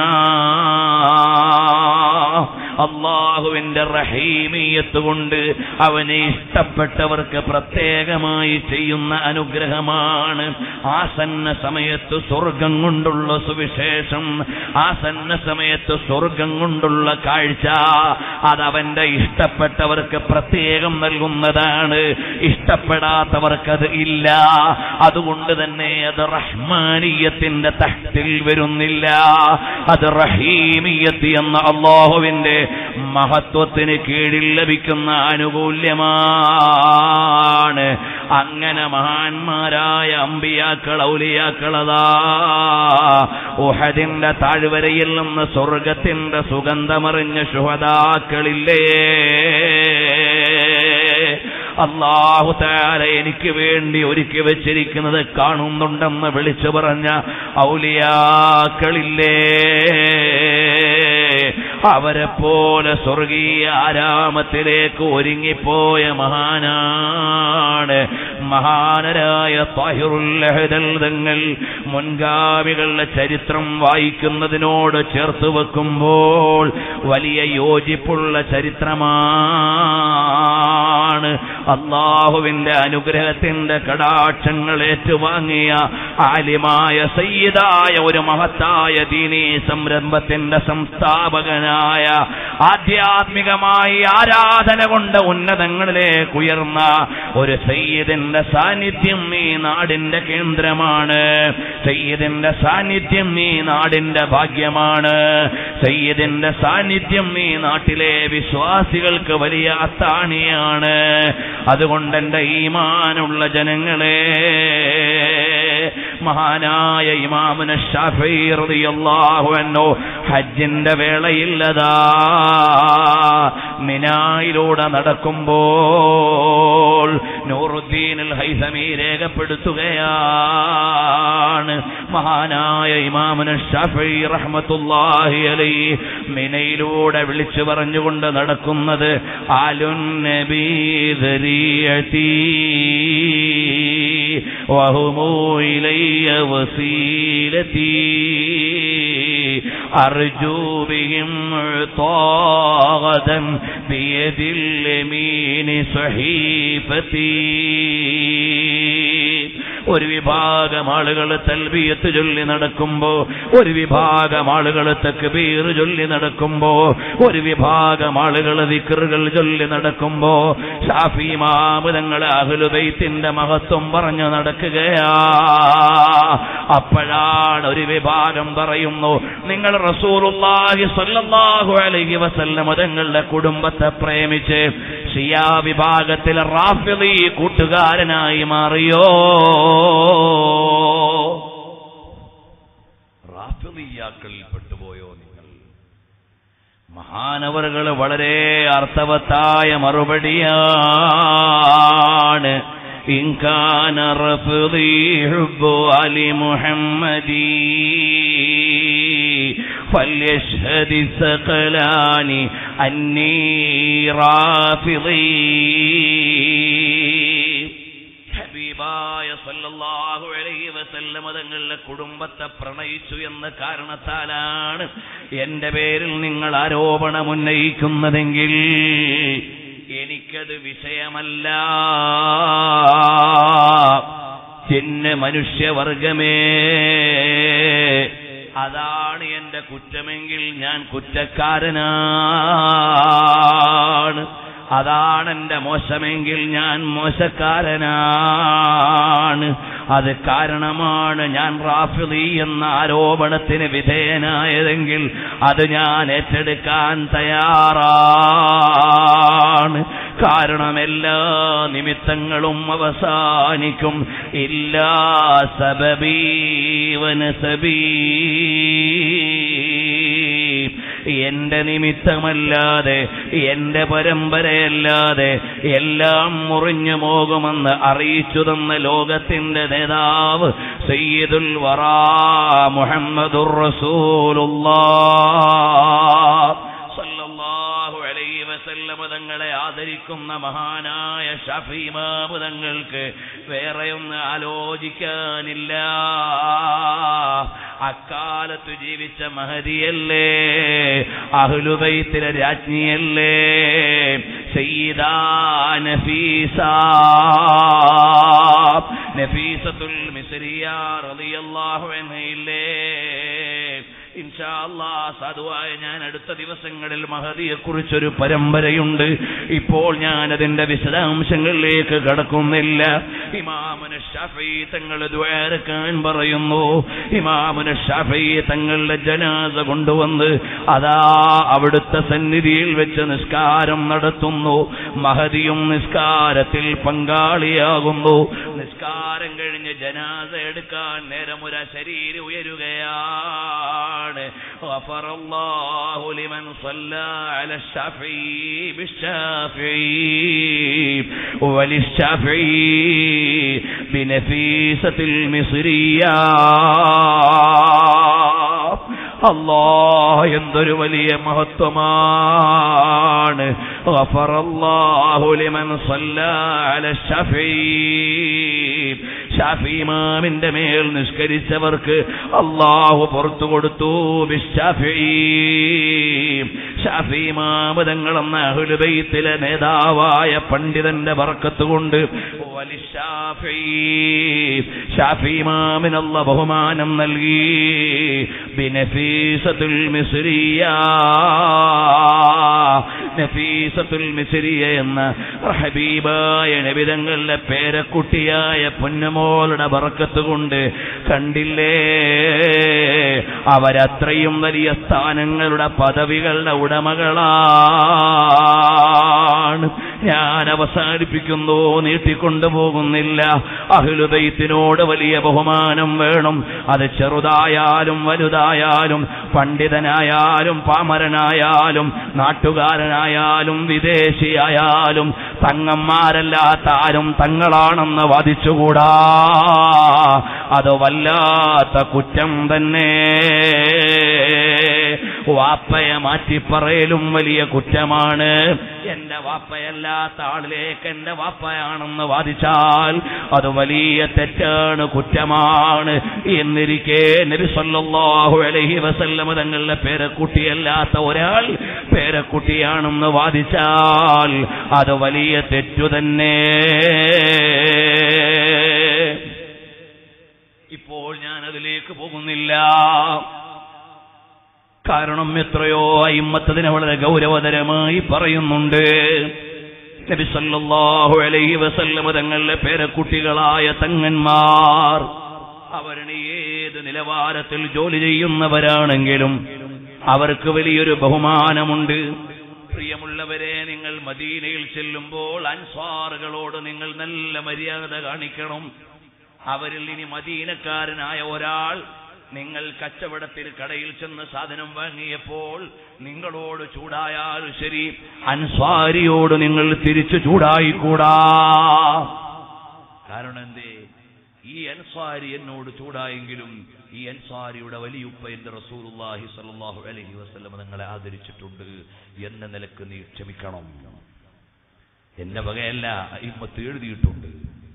അള്ളാഹുവിന്റെ റഹീമിയത്ത് കൊണ്ട് അവനെ ഇഷ്ടപ്പെട്ടവർക്ക് പ്രത്യേകമായി ചെയ്യുന്ന അനുഗ്രഹമാണ് ആസന്ന സമയത്ത് സ്വർഗം കൊണ്ടുള്ള സുവിശേഷം ആസന്ന സമയത്ത് സ്വർഗം കൊണ്ടുള്ള കാഴ്ച അതവന്റെ ഇഷ്ടപ്പെട്ടവർക്ക് പ്രത്യേകം നൽകുന്നതാണ് ഇഷ്ടപ്പെടാത്തവർക്കത് ഇല്ല അതുകൊണ്ട് തന്നെ അത് റഹ്മാനീയത്തിന്റെ തഹത്തിൽ വരുന്നില്ല അത് റഹീമിയത്ത് എന്ന അള്ളാഹുവിന്റെ മഹത്വത്തിന് കീഴിൽ ലഭിക്കുന്ന ആനുകൂല്യമാണ് അങ്ങനെ മഹാന്മാരായ അമ്പിയാക്കൾ ഔലിയാക്കളതാ ഉഹദിന്റെ താഴ്വരയിൽ നിന്ന് സ്വർഗത്തിന്റെ സുഗന്ധമറിഞ്ഞ ശുഹദാക്കളില്ലേ അള്ളാഹു താല എനിക്ക് വേണ്ടി ഒരുക്കി വെച്ചിരിക്കുന്നത് കാണുന്നുണ്ടെന്ന് വിളിച്ചു പറഞ്ഞ ഔലിയാക്കളില്ലേ അവരെ പോലെ സ്വർഗീയ ആരാമത്തിലേക്ക് ഒരുങ്ങിപ്പോയ മഹാനാണ് മഹാനരായ താഹിറുല്ലഹദൽ തങ്ങൾ മുൻഗാമികളുടെ ചരിത്രം വായിക്കുന്നതിനോട് ചേർത്ത് വെക്കുമ്പോൾ വലിയ യോജിപ്പുള്ള ചരിത്രമാണ് അള്ളാഹുവിന്റെ അനുഗ്രഹത്തിന്റെ കടാക്ഷങ്ങൾ ഏറ്റുവാങ്ങിയ ആലിമായ സയ്യിദായ ഒരു മഹത്തായ ദീനീ സംരംഭത്തിന്റെ സംസ്ഥാപകനായ ആധ്യാത്മികമായി ആരാധന കൊണ്ട് ഉന്നതങ്ങളിലേക്ക് ഉയർന്ന ഒരു സയ്യിദിന്റെ സാന്നിധ്യം ഈ നാടിന്റെ കേന്ദ്രമാണ് സയ്യിദിന്റെ സാന്നിധ്യം ഈ നാടിന്റെ ഭാഗ്യമാണ് സയ്യിദിന്റെ സാന്നിധ്യം ഈ നാട്ടിലെ വിശ്വാസികൾക്ക് വലിയ അത്താണിയാണ് അതുകൊണ്ട് എന്റെ ഈമാനുള്ള ജനങ്ങളെ മഹാനായ ഇമാമുന ഷാഫി റളിയല്ലാഹു അൻഹു ഹജ്ജിന്റെ വേളയില്ലതാ മിനായിലൂടെ നടക്കുമ്പോൾ നൂറുദ്ദീൻ അൽ ഹൈസമി രേഖപ്പെടുത്തുകയാണ് മഹാനായ ഇമാമുന ഷാഫി റഹ്മത്തുള്ളാഹി അലൈഹി മിനയിലൂടെ വിളിച്ചു പറഞ്ഞുകൊണ്ട് നടക്കുന്നത് ആലുൻ നബി وهم إلي وسيلتي أرجو بهم عطاغدا بيد اليمين صحيفتي ഒരു വിഭാഗം ആളുകൾ തൽബിയത്ത് ചൊല്ലി നടക്കുമ്പോ ഒരു വിഭാഗം ആളുകൾ തക്ബീർ ചൊല്ലി നടക്കുമ്പോ ഒരു വിഭാഗം ആളുകൾ ദിക്റുകൾ ചൊല്ലി നടക്കുമ്പോ ഷാഫി മാമുദങ്ങൾ അഹ്ലുബൈത്തിന്റെ മഹത്വം പറഞ്ഞു നടക്കുകയാ അപ്പോഴാണ് ഒരു വിഭാഗം പറയുന്നു നിങ്ങൾ റസൂലുള്ളാഹി സ്വല്ലല്ലാഹു അലൈഹി വസല്ലം തങ്ങളുടെ കുടുംബത്തെ പ്രേമിച്ച് ഷിയാ വിഭാഗത്തിൽ റാഫിദി കൂട്ടുകാരനായി മാറിയോ റാഫിദിയാക്കളിൽ പെട്ടുപോയോ നിങ്ങൾ മഹാനവറുകൾ വളരെ അർത്ഥവത്തായ മറുപടിയാണ് ഇൻകാന റഫ്ദി ഹുബ്ബു അലി മുഹമ്മദി فليشهد الثقلان أني رافضي ഹബീബായ സല്ലല്ലാഹു അലൈഹി വസല്ലമ തങ്ങളുടെ കുടുംബത്തെ പ്രണയിച്ചു എന്ന കാരണത്താലാണ് എന്റെ പേരിൽ നിങ്ങൾ ആരോപണം ഉന്നയിക്കുന്നതെങ്കിൽ എനിക്കത് വിഷയമല്ല ചിന്ന മനുഷ്യവർഗമേ അതാണ് എന്റെ കുറ്റമെങ്കിൽ ഞാൻ കുറ്റക്കാരനാണ് അതാണ് എന്റെ മോശമെങ്കിൽ ഞാൻ മോശക്കാരനാണ് അത് കാരണമാണ് ഞാൻ റാഫിദി എന്ന ആരോപണത്തിന് വിധേയനായതെങ്കിൽ അത് ഞാൻ ഏറ്റെടുക്കാൻ തയ്യാറാണ് കാരണം എല്ലാ നിമിത്തങ്ങളും അവസാനിക്കും ഇല്ലാ സബബീവനസബീ എന്റെ നിമിത്തമല്ലാതെ എന്റെ പരമ്പരയല്ലാതെ എല്ലാം മുറിഞ്ഞു പോകുമെന്ന് അറിയിച്ചു തന്ന ലോകത്തിന്റെ നേതാവ് സയ്യിദുൽ വറാ മുഹമ്മദുർ റസൂലുള്ളാഹ് സല്ലല്ലാഹു അലൈഹി വസല്ലമ തങ്ങളെ ആദരിക്കുന്ന മഹാനായ ഷഫീമാബ് തങ്ങൾക്ക് വേറെയൊന്ന് ആലോചിക്കാനില്ല അക്കാലത്ത് ജീവിച്ച മഹതിയല്ലേ അഹ്ലുബൈത്തിലെ രാജ്ഞിയല്ലേ സയ്യിദാ നഫീസ നഫീസത്തുൽ മിസ്രിയ റളിയല്ലാഹു അൻഹയില്ലേ ഇൻഷാ അല്ലാ സാധുവായ ഞാൻ അടുത്ത ദിവസങ്ങളിൽ മഹദിയെ കുറിച്ചൊരു പരമ്പരയുണ്ട് ഇപ്പോൾ ഞാൻ അതിന്റെ വിശദാംശങ്ങളിലേക്ക് കടക്കുന്നില്ല ഇമാമുന ഷാഫി തങ്ങൾ ദ്വാരക്കാൻ പറയുന്നു ഇമാമുന ഷാഫി തങ്ങളുടെ ജനാസ കൊണ്ടുവന്ന് അതാ അവിടുത്തെ സന്നിധിയിൽ വെച്ച് നിസ്കാരം നടത്തുന്നു മഹദിയും നിസ്കാരത്തിൽ പങ്കാളിയാകുന്നു നിസ്കാരം കഴിഞ്ഞ് ജനാസ എടുക്കാൻ നേരം ഒരു ശരീരം ഉയരുകയാണ് غفر الله لمن صلى على الشافعي بالشافعي وللشافعي بنفيسة المصرية അല്ലാ എന്തൊരു വലിയ മഹത്വമാണ് ഗഫറല്ലാഹു ലിമൻ സല്ലാ അല ശഫീ ഷാഫി ഇമാമിന്റെ മേൽ നിഷ്കരിച്ചവർക്ക് അള്ളാഹു പുറത്തു കൊടുത്തു ബിശ്ശാഫി ഷാഫി ഇമാമ് തങ്ങളെന്ന അഹുലുബൈത്തിലെ നേതാവായ പണ്ഡിതന്റെ ബർക്കത്ത് കൊണ്ട് വലിശാഫി ഷാഫി ഇമാമിനുള്ള ബഹുമാനം നൽകി ബിനഫീസത്തുൽ മിസ്രിയ നഫീസത്തുൽ മിസ്രിയ എന്ന ഹബീബായ നബിതങ്ങളുടെ പേരക്കുട്ടിയായ പൊന്നുമോളുടെ ബറക്കത്ത് കൊണ്ട് കണ്ടില്ലേ അവരത്രയും വലിയ സ്ഥാനങ്ങളുടെ പദവികളുടെ ഉടമകളാണ് ഞാൻ അവസാനിപ്പിക്കുന്നു നീട്ടിക്കൊണ്ടുപോകുന്നില്ല അഹ്ലുബൈത്തിനോട് വലിയ ബഹുമാനം വേണം അത് ചെറുതായാലും വലുതായാലും പണ്ഡിതനായാലും പാമരനായാലും നാട്ടുകാരനായാലും വിദേശിയായാലും തങ്ങന്മാരല്ലാത്ത ആരും തങ്ങളാണെന്ന് വാദിച്ചുകൂടാ അത് വല്ലാത്ത കുറ്റം തന്നെ വാപ്പയെ മാറ്റിപ്പറയലും വലിയ കുറ്റമാണ് എന്റെ വാപ്പയല്ലാത്ത ആളിലേക്ക് എന്റെ വാപ്പയാണെന്ന് വാദിച്ചാൽ അത് വലിയ തെറ്റാണ് കുറ്റമാണ് എന്നിരിക്കെ നബി സല്ലല്ലാഹു അലൈഹി വസല്ലമ തങ്ങളുടെ പേരക്കുട്ടിയല്ലാത്ത ഒരാൾ പേരക്കുട്ടിയാണെന്ന് വാദിച്ചാൽ അത് വലിയ തെറ്റു തന്നെ ഇപ്പോൾ ഞാൻ അതിലേക്ക് പോകുന്നില്ല കാരണം എത്രയോ അയിമ്മത്തതിനെ വളരെ ഗൗരവതരമായി പറയുന്നുണ്ട് നബി സല്ലല്ലാഹു അലൈഹി വസല്ലമ തങ്ങളുടെ പേരക്കുട്ടികളായ തങ്ങന്മാർ അവരുടെ ഏത് നിലവാരത്തിൽ ജോലി ചെയ്യുന്നവരാണെങ്കിലും അവർക്ക് വലിയൊരു ബഹുമാനമുണ്ട് പ്രിയമുള്ളവരെ നിങ്ങൾ മദീനയിൽ ചെല്ലുമ്പോൾ അൻസ്വാറുകളോട് നിങ്ങൾ നല്ല മര്യാദ കാണിക്കണം അവരിൽ ഇനി മദീനക്കാരനായ ഒരാൾ നിങ്ങൾ കച്ചവടത്തിൽ കടയിൽ ചെന്ന് സാധനം വാങ്ങിയപ്പോൾ നിങ്ങളോട് ചൂടായാലും ശരി അൻസ്വാരിയോട് നിങ്ങൾ തിരിച്ചു ചൂടായിക്കൂടാ കാരണം എന്തേ ഈ അൻസാരി എന്നോട് ചൂടായെങ്കിലും ഈ അൻസാരിയുടെ വലിയുപ്പ എന്റെ റസൂലുള്ളാഹി സ്വല്ലല്ലാഹു അലൈഹി വസല്ലം നിങ്ങളെ ആദരിച്ചിട്ടുണ്ട് എന്ന നിലക്ക് നീ ക്ഷമിക്കണം എന്റെ വകയല്ല ഇമ്മത്ത് എഴുതിയിട്ടുണ്ട്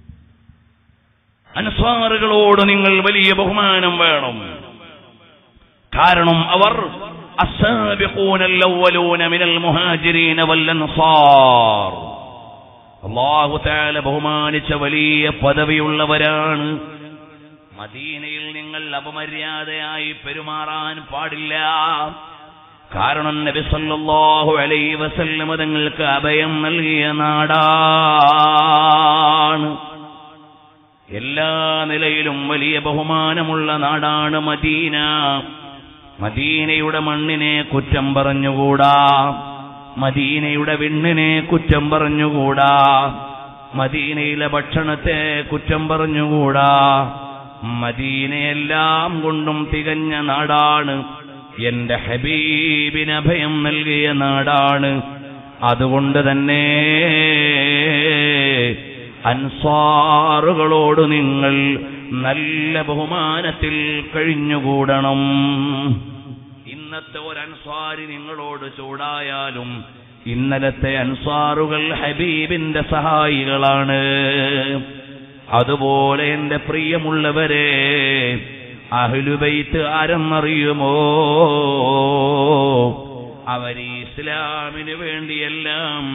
അൻസാറുകളോട് നിങ്ങൾ വലിയ ബഹുമാനം വേണം കാരണം അവർ السابقون الأولون من المهاجرين والأنصار അള്ളാഹു താല ബഹുമാനിച്ച വലിയ പദവിയുള്ളവരാണ് മദീനയിൽ നിങ്ങൾ അപമര്യാദയായി പെരുമാറാൻ പാടില്ല കാരണം നബി സല്ലല്ലാഹു അലൈഹി വസല്ലമ തങ്ങൾക്ക് അഭയം നൽകിയ നാടാണ് എല്ലാ നിലയിലും വലിയ ബഹുമാനമുള്ള നാടാണ് മദീന മദീനയുടെ മണ്ണിനെ കുറ്റം പറഞ്ഞുകൂടാ മദീനയുടെ വിണ്ണിനെ കുറ്റം പറഞ്ഞുകൂടാ മദീനയിലെ ഭക്ഷണത്തെ കുറ്റം പറഞ്ഞുകൂടാ മദീനയെല്ലാം കൊണ്ടും തികഞ്ഞ നാടാണ് എന്റെ ഹബീബിന് അഭയം നൽകിയ നാടാണ് അതുകൊണ്ട് തന്നെ അൻസാറുകളോട് നിങ്ങൾ നല്ല ബഹുമാനത്തിൽ കഴിഞ്ഞുകൂടണം ഇന്നത്തെ ഒരു അൻസാരി നിങ്ങളോട് ചൂടായാലും ഇന്നലത്തെ അൻസാറുകൾ ഹബീബിന്റെ സഹായികളാണ് അതുപോലെ എന്റെ പ്രിയമുള്ളവരെ അഹ്ലുബൈത്ത് ആരെന്നറിയുമോ അവർ ഇസ്ലാമിന് വേണ്ടിയെല്ലാം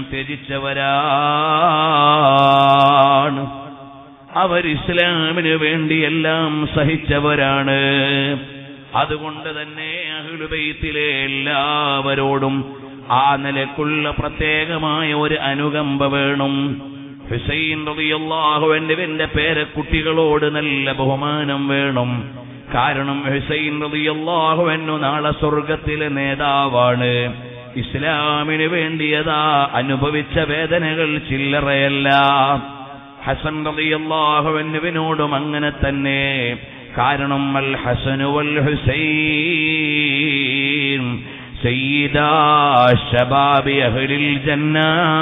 ത്യജിച്ചവരാണ് അവർ ഇസ്ലാമിന് വേണ്ടിയെല്ലാം സഹിച്ചവരാണ് അതുകൊണ്ട് തന്നെ അഹ്ലുബൈത്തിലെ എല്ലാവരോടും ആ നിലക്കുള്ള പ്രത്യേകമായ ഒരു അനുകമ്പ വേണം ഹുസൈൻ റളിയല്ലാഹുവിന്റെ പേരക്കുട്ടികളോട് നല്ല ബഹുമാനം വേണം കാരണം ഹുസൈൻ റളിയല്ലാഹുവിനു നാളെ സ്വർഗത്തിലെ നേതാവാണ് ഇസ്ലാമിന് വേണ്ടിയതാ അനുഭവിച്ച വേദനകൾ ചില്ലറയല്ല ഹസൻ റളിയല്ലാഹുവിനോടും അങ്ങനെ തന്നെ കാരണം അൽ ഹസനു വൽ ഹുസൈൻ സയ്യിദാ ശബാബി അഹ്ലിൽ ജന്ന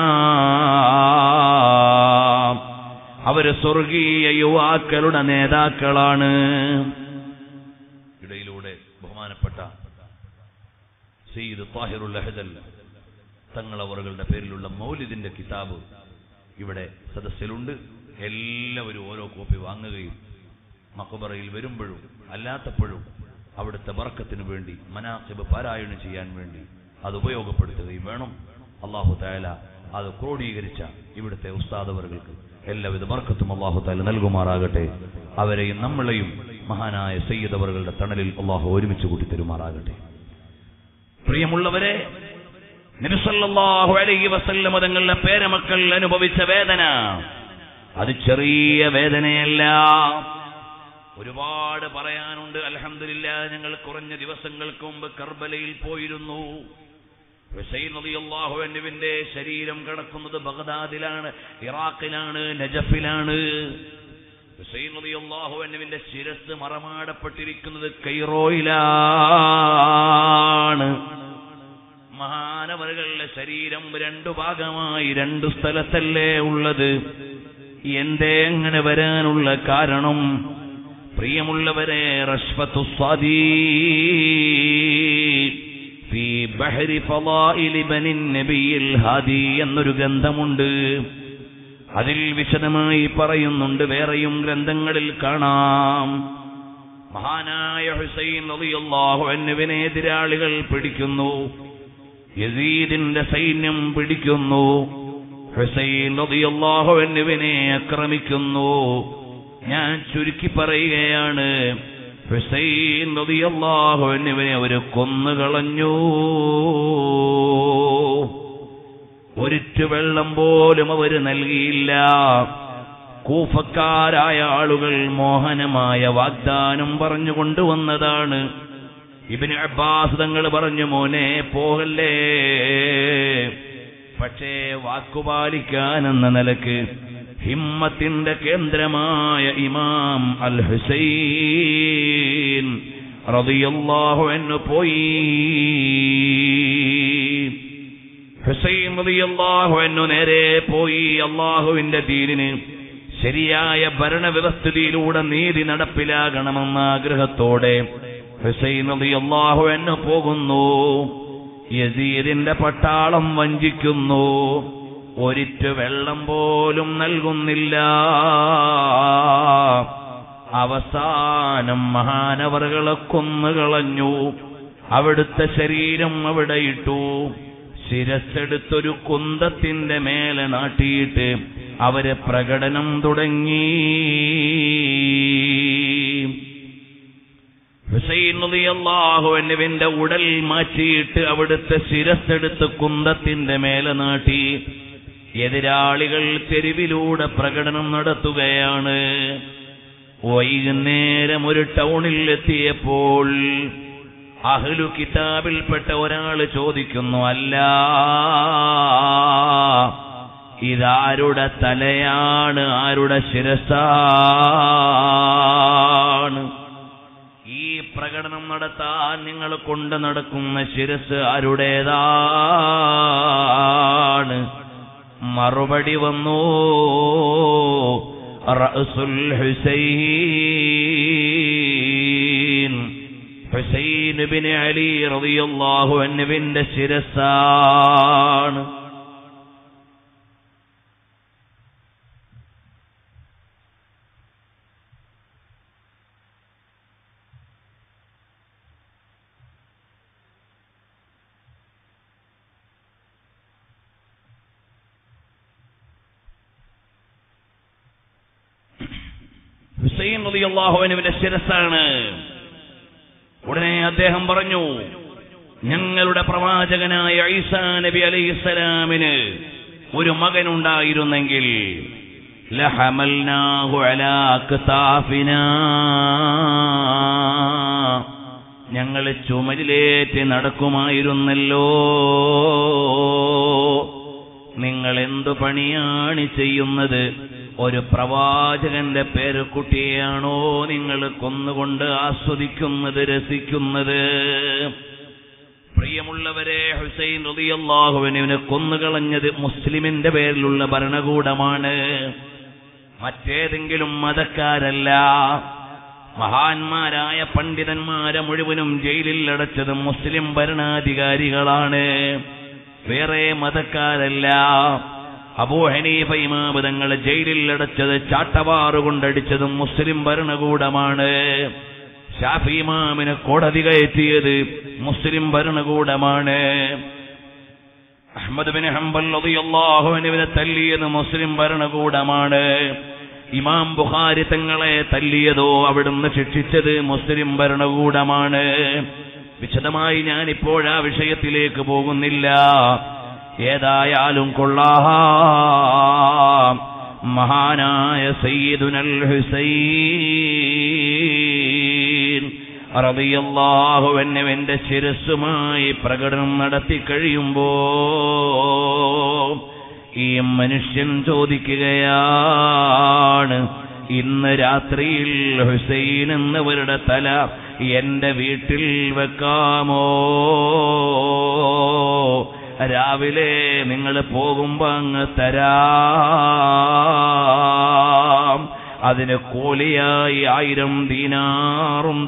അവര് സ്വർഗീയ യുവാക്കളുടെ നേതാക്കളാണ് ഇടയിലൂടെ ബഹുമാനപ്പെട്ട സയ്യിദ് താഹിറുൽ അഹദൽ തങ്ങളവറുകളുടെ പേരിലുള്ള മൗലിദിന്റെ കിതാബ് ഇവിടെ സദസ്സിലുണ്ട് എല്ലാവരും ഓരോ കോപ്പി വാങ്ങുകയും മക്കബറയിൽ വരുമ്പോഴും അല്ലാത്തപ്പോഴും അവിടുത്തെ വർക്കത്തിനു വേണ്ടി മനാസിബ് പാരായണം ചെയ്യാൻ വേണ്ടി അത് ഉപയോഗപ്പെടുത്തുകയും വേണം അള്ളാഹു തായാല അത് ക്രോഡീകരിച്ച ഇവിടുത്തെ ഉസ്താദവറുകൾക്ക് എല്ലാവിധ വർക്കത്തും അള്ളാഹു താല നൽകുമാറാകട്ടെ അവരെയും നമ്മളെയും മഹാനായ സയ്യിദവറുകളുടെ തണലിൽ അള്ളാഹു ഒരുമിച്ച് കൂട്ടി തരുമാറാകട്ടെ പ്രിയമുള്ളവരെ നബിസല്ലാഹു അലൈഹി വസല്ലമ തങ്ങളുടെ പേരമക്കൾ അനുഭവിച്ച വേദന അത് ചെറിയ വേദനയല്ല ഒരുപാട് പറയാനുണ്ട് അലഹമില്ല ഞങ്ങൾ കുറഞ്ഞ ദിവസങ്ങൾക്ക് മുമ്പ് കർബലയിൽ പോയിരുന്നു ഹുസൈൻ റളിയല്ലാഹു അൻഹുവിന്റെ ശരീരം കിടക്കുന്നത് ബഗ്ദാദിലാണ് ഇറാഖിലാണ് നജഫിലാണ് ഹുസൈൻ റളിയല്ലാഹു അൻഹുവിന്റെ ശിരസ് മറമാടപ്പെട്ടിരിക്കുന്നത് കൈറോയിലാണ് മഹാനവറുകളുടെ ശരീരം രണ്ടു ഭാഗമായി രണ്ടു സ്ഥലത്തല്ലേ ഉള്ളത് എന്തേ അങ്ങനെ വരാനുള്ള കാരണം പ്രിയമുള്ളവരെ റഷ്ഫത്തു സ്വാദീ ഫീ ബഹരി ഫളായിലി ബനിൻ നബിയിൽ ഹാദി എന്നൊരു ഗ്രന്ഥമുണ്ട് അതിൽ വിശദമായി പറയുന്നുണ്ട് വേറെയും ഗ്രന്ഥങ്ങളിൽ കാണാം മഹാനായ ഹുസൈൻ റളിയല്ലാഹു അൻഹുവിനെ എതിരാളികൾ പിടിക്കുന്നു യസീദിന്റെ സൈന്യം പിടിക്കുന്നു ഹുസൈൻ റളിയല്ലാഹു അൻഹുവിനെ ആക്രമിക്കുന്നു ഞാൻ ചുരുക്കി പറയുകയാണ് ഹുസൈൻ റളിയല്ലാഹു അൻഹുവിനെ അവര് കൊന്നുകളഞ്ഞു ഒരിറ്റു വെള്ളം പോലും അവര് നൽകിയില്ല കൂഫക്കാരായ ആളുകൾ മോഹനമായ വാഗ്ദാനം പറഞ്ഞു കൊണ്ടുവന്നതാണ് ഇബിന് അബ്ബാസ് തങ്ങൾ പറഞ്ഞു മോനെ പോകല്ലേ പക്ഷേ വാക്കുപാലിക്കാനെന്ന നിലക്ക് ഹിമ്മത്തിന്റെ കേന്ദ്രമായ ഇമാം അൽ ഹുസൈൻ റളിയല്ലാഹു അൻഹു പോയി ഹുസൈൻ റളിയല്ലാഹു അൻഹു നേരെ പോയി അള്ളാഹുവിന്റെ ദീനിന് ശരിയായ ഭരണവ്യവസ്ഥിതിയിലൂടെ നീതി നടപ്പിലാകണമെന്ന ആഗ്രഹത്തോടെ ഹുസൈൻ റളിയല്ലാഹു അൻഹു പോകുന്നു യസീദിന്റെ പട്ടാളം വഞ്ചിക്കുന്നു ഒരിറ്റു വെള്ളം പോലും നൽകുന്നില്ല അവസാനം മഹാനവറുകളെ കൊന്നുകളഞ്ഞു അവിടുത്തെ ശരീരം അവിടെ ഇട്ടു ശിരസ്സെടുത്തൊരു കുന്തത്തിന്റെ മേലെ നാട്ടിയിട്ട് അവര് പ്രകടനം തുടങ്ങി ഹുസൈനുവിന്റെ ഉടൽ മാറ്റിയിട്ട് അവിടുത്തെ ശിരസ്സെടുത്ത് കുന്തത്തിന്റെ മേലെ നാട്ടി എതിരാളികൾ തെരുവിലൂടെ പ്രകടനം നടത്തുകയാണ് വൈകുന്നേരം ഒരു ടൗണിൽ എത്തിയപ്പോൾ അഹ്ലു കിതാബിൽപ്പെട്ട ഒരാൾ ചോദിക്കുന്നു അല്ല ഇതാരുടെ തലയാണ് ആരുടെ ശിരസാണ് ഈ പ്രകടനം നടത്താൻ നിങ്ങൾ കൊണ്ട് നടക്കുന്ന ശിരസ് ആരുടേതാണ് മറുപടി വന്നു റഅസുൽ ഹുസൈൻ ഹുസൈൻ ബിൻ അലി റളിയല്ലാഹു അൻഹുവിന്റെ ശിരസാണ് ഹുസൈൻ റളിയല്ലാഹുവിന്റെ ശിരസാണ് ഉടനെ അദ്ദേഹം പറഞ്ഞു ഞങ്ങളുടെ പ്രവാചകനായ ഈസാ നബി അലൈഹിസ്സലാമിന് ഒരു മകനുണ്ടായിരുന്നെങ്കിൽ ലഹമൽനാഹു അലാ അക്താഫിനാ ഞങ്ങൾ ചുമലിലേറ്റ് നടക്കുമായിരുന്നല്ലോ നിങ്ങൾ എന്തു പണിയാണ് ചെയ്യുന്നത് ഒരു പ്രവാചകന്റെ പേരക്കുട്ടിയെയാണോ നിങ്ങൾ കൊന്നുകൊണ്ട് ആസ്വദിക്കുന്നത് രസിക്കുന്നത് പ്രിയമുള്ള പ്രിയമുള്ളവരെ ഹുസൈൻ റളിയല്ലാഹുവിനെ കൊന്നുകളഞ്ഞത് മുസ്ലിമിന്റെ പേരിലുള്ള ഭരണകൂടമാണ് മറ്റേതെങ്കിലും മതക്കാരല്ല മഹാന്മാരായ പണ്ഡിതന്മാരെ മുഴുവനും ജയിലിൽ അടച്ചത് മുസ്ലിം ഭരണാധികാരികളാണ് വേറെ മതക്കാരല്ല അബൂ ഹനീഫ ഇമാമ് തങ്ങളെ ജയിലിൽ അടച്ചത് ചാട്ടവാറ് കൊണ്ടടിച്ചതും മുസ്ലിം ഭരണകൂടമാണ് ഷാഫി ഇമാമിനെ കോടതി കയറ്റിയത് മുസ്ലിം ഭരണകൂടമാണ് അഹമ്മദ് ബിൻ ഹംബൽ റളിയല്ലാഹുവിനെ തല്ലിയത് മുസ്ലിം ഭരണകൂടമാണ് ഇമാം ബുഖാരി തങ്ങളെ തല്ലിയതോ അവിടുന്ന് ശിക്ഷിച്ചത് മുസ്ലിം ഭരണകൂടമാണ് വിശദമായി ഞാൻ ഇപ്പോഴാ വിഷയത്തിലേക്ക് പോകുന്നില്ല ഏതായാലും കൊള്ളാം മഹാനായ സയ്യിദുനൽ ഹുസൈൻ റളിയല്ലാഹുവെന്നവന്റെ ശിരസ്സുമായി പ്രകടനം നടത്തി കഴിയുമ്പോ ഈ മനുഷ്യൻ ചോദിക്കുകയാണ് ഇന്ന് രാത്രിയിൽ ഹുസൈൻ എന്നവരുടെ തല എന്റെ വീട്ടിൽ വെക്കാമോ രാവിലെ നിങ്ങൾ പോകുമ്പോ അങ്ങ് തരാം അതിന് കൂലിയായി ആയിരം ദീനാറും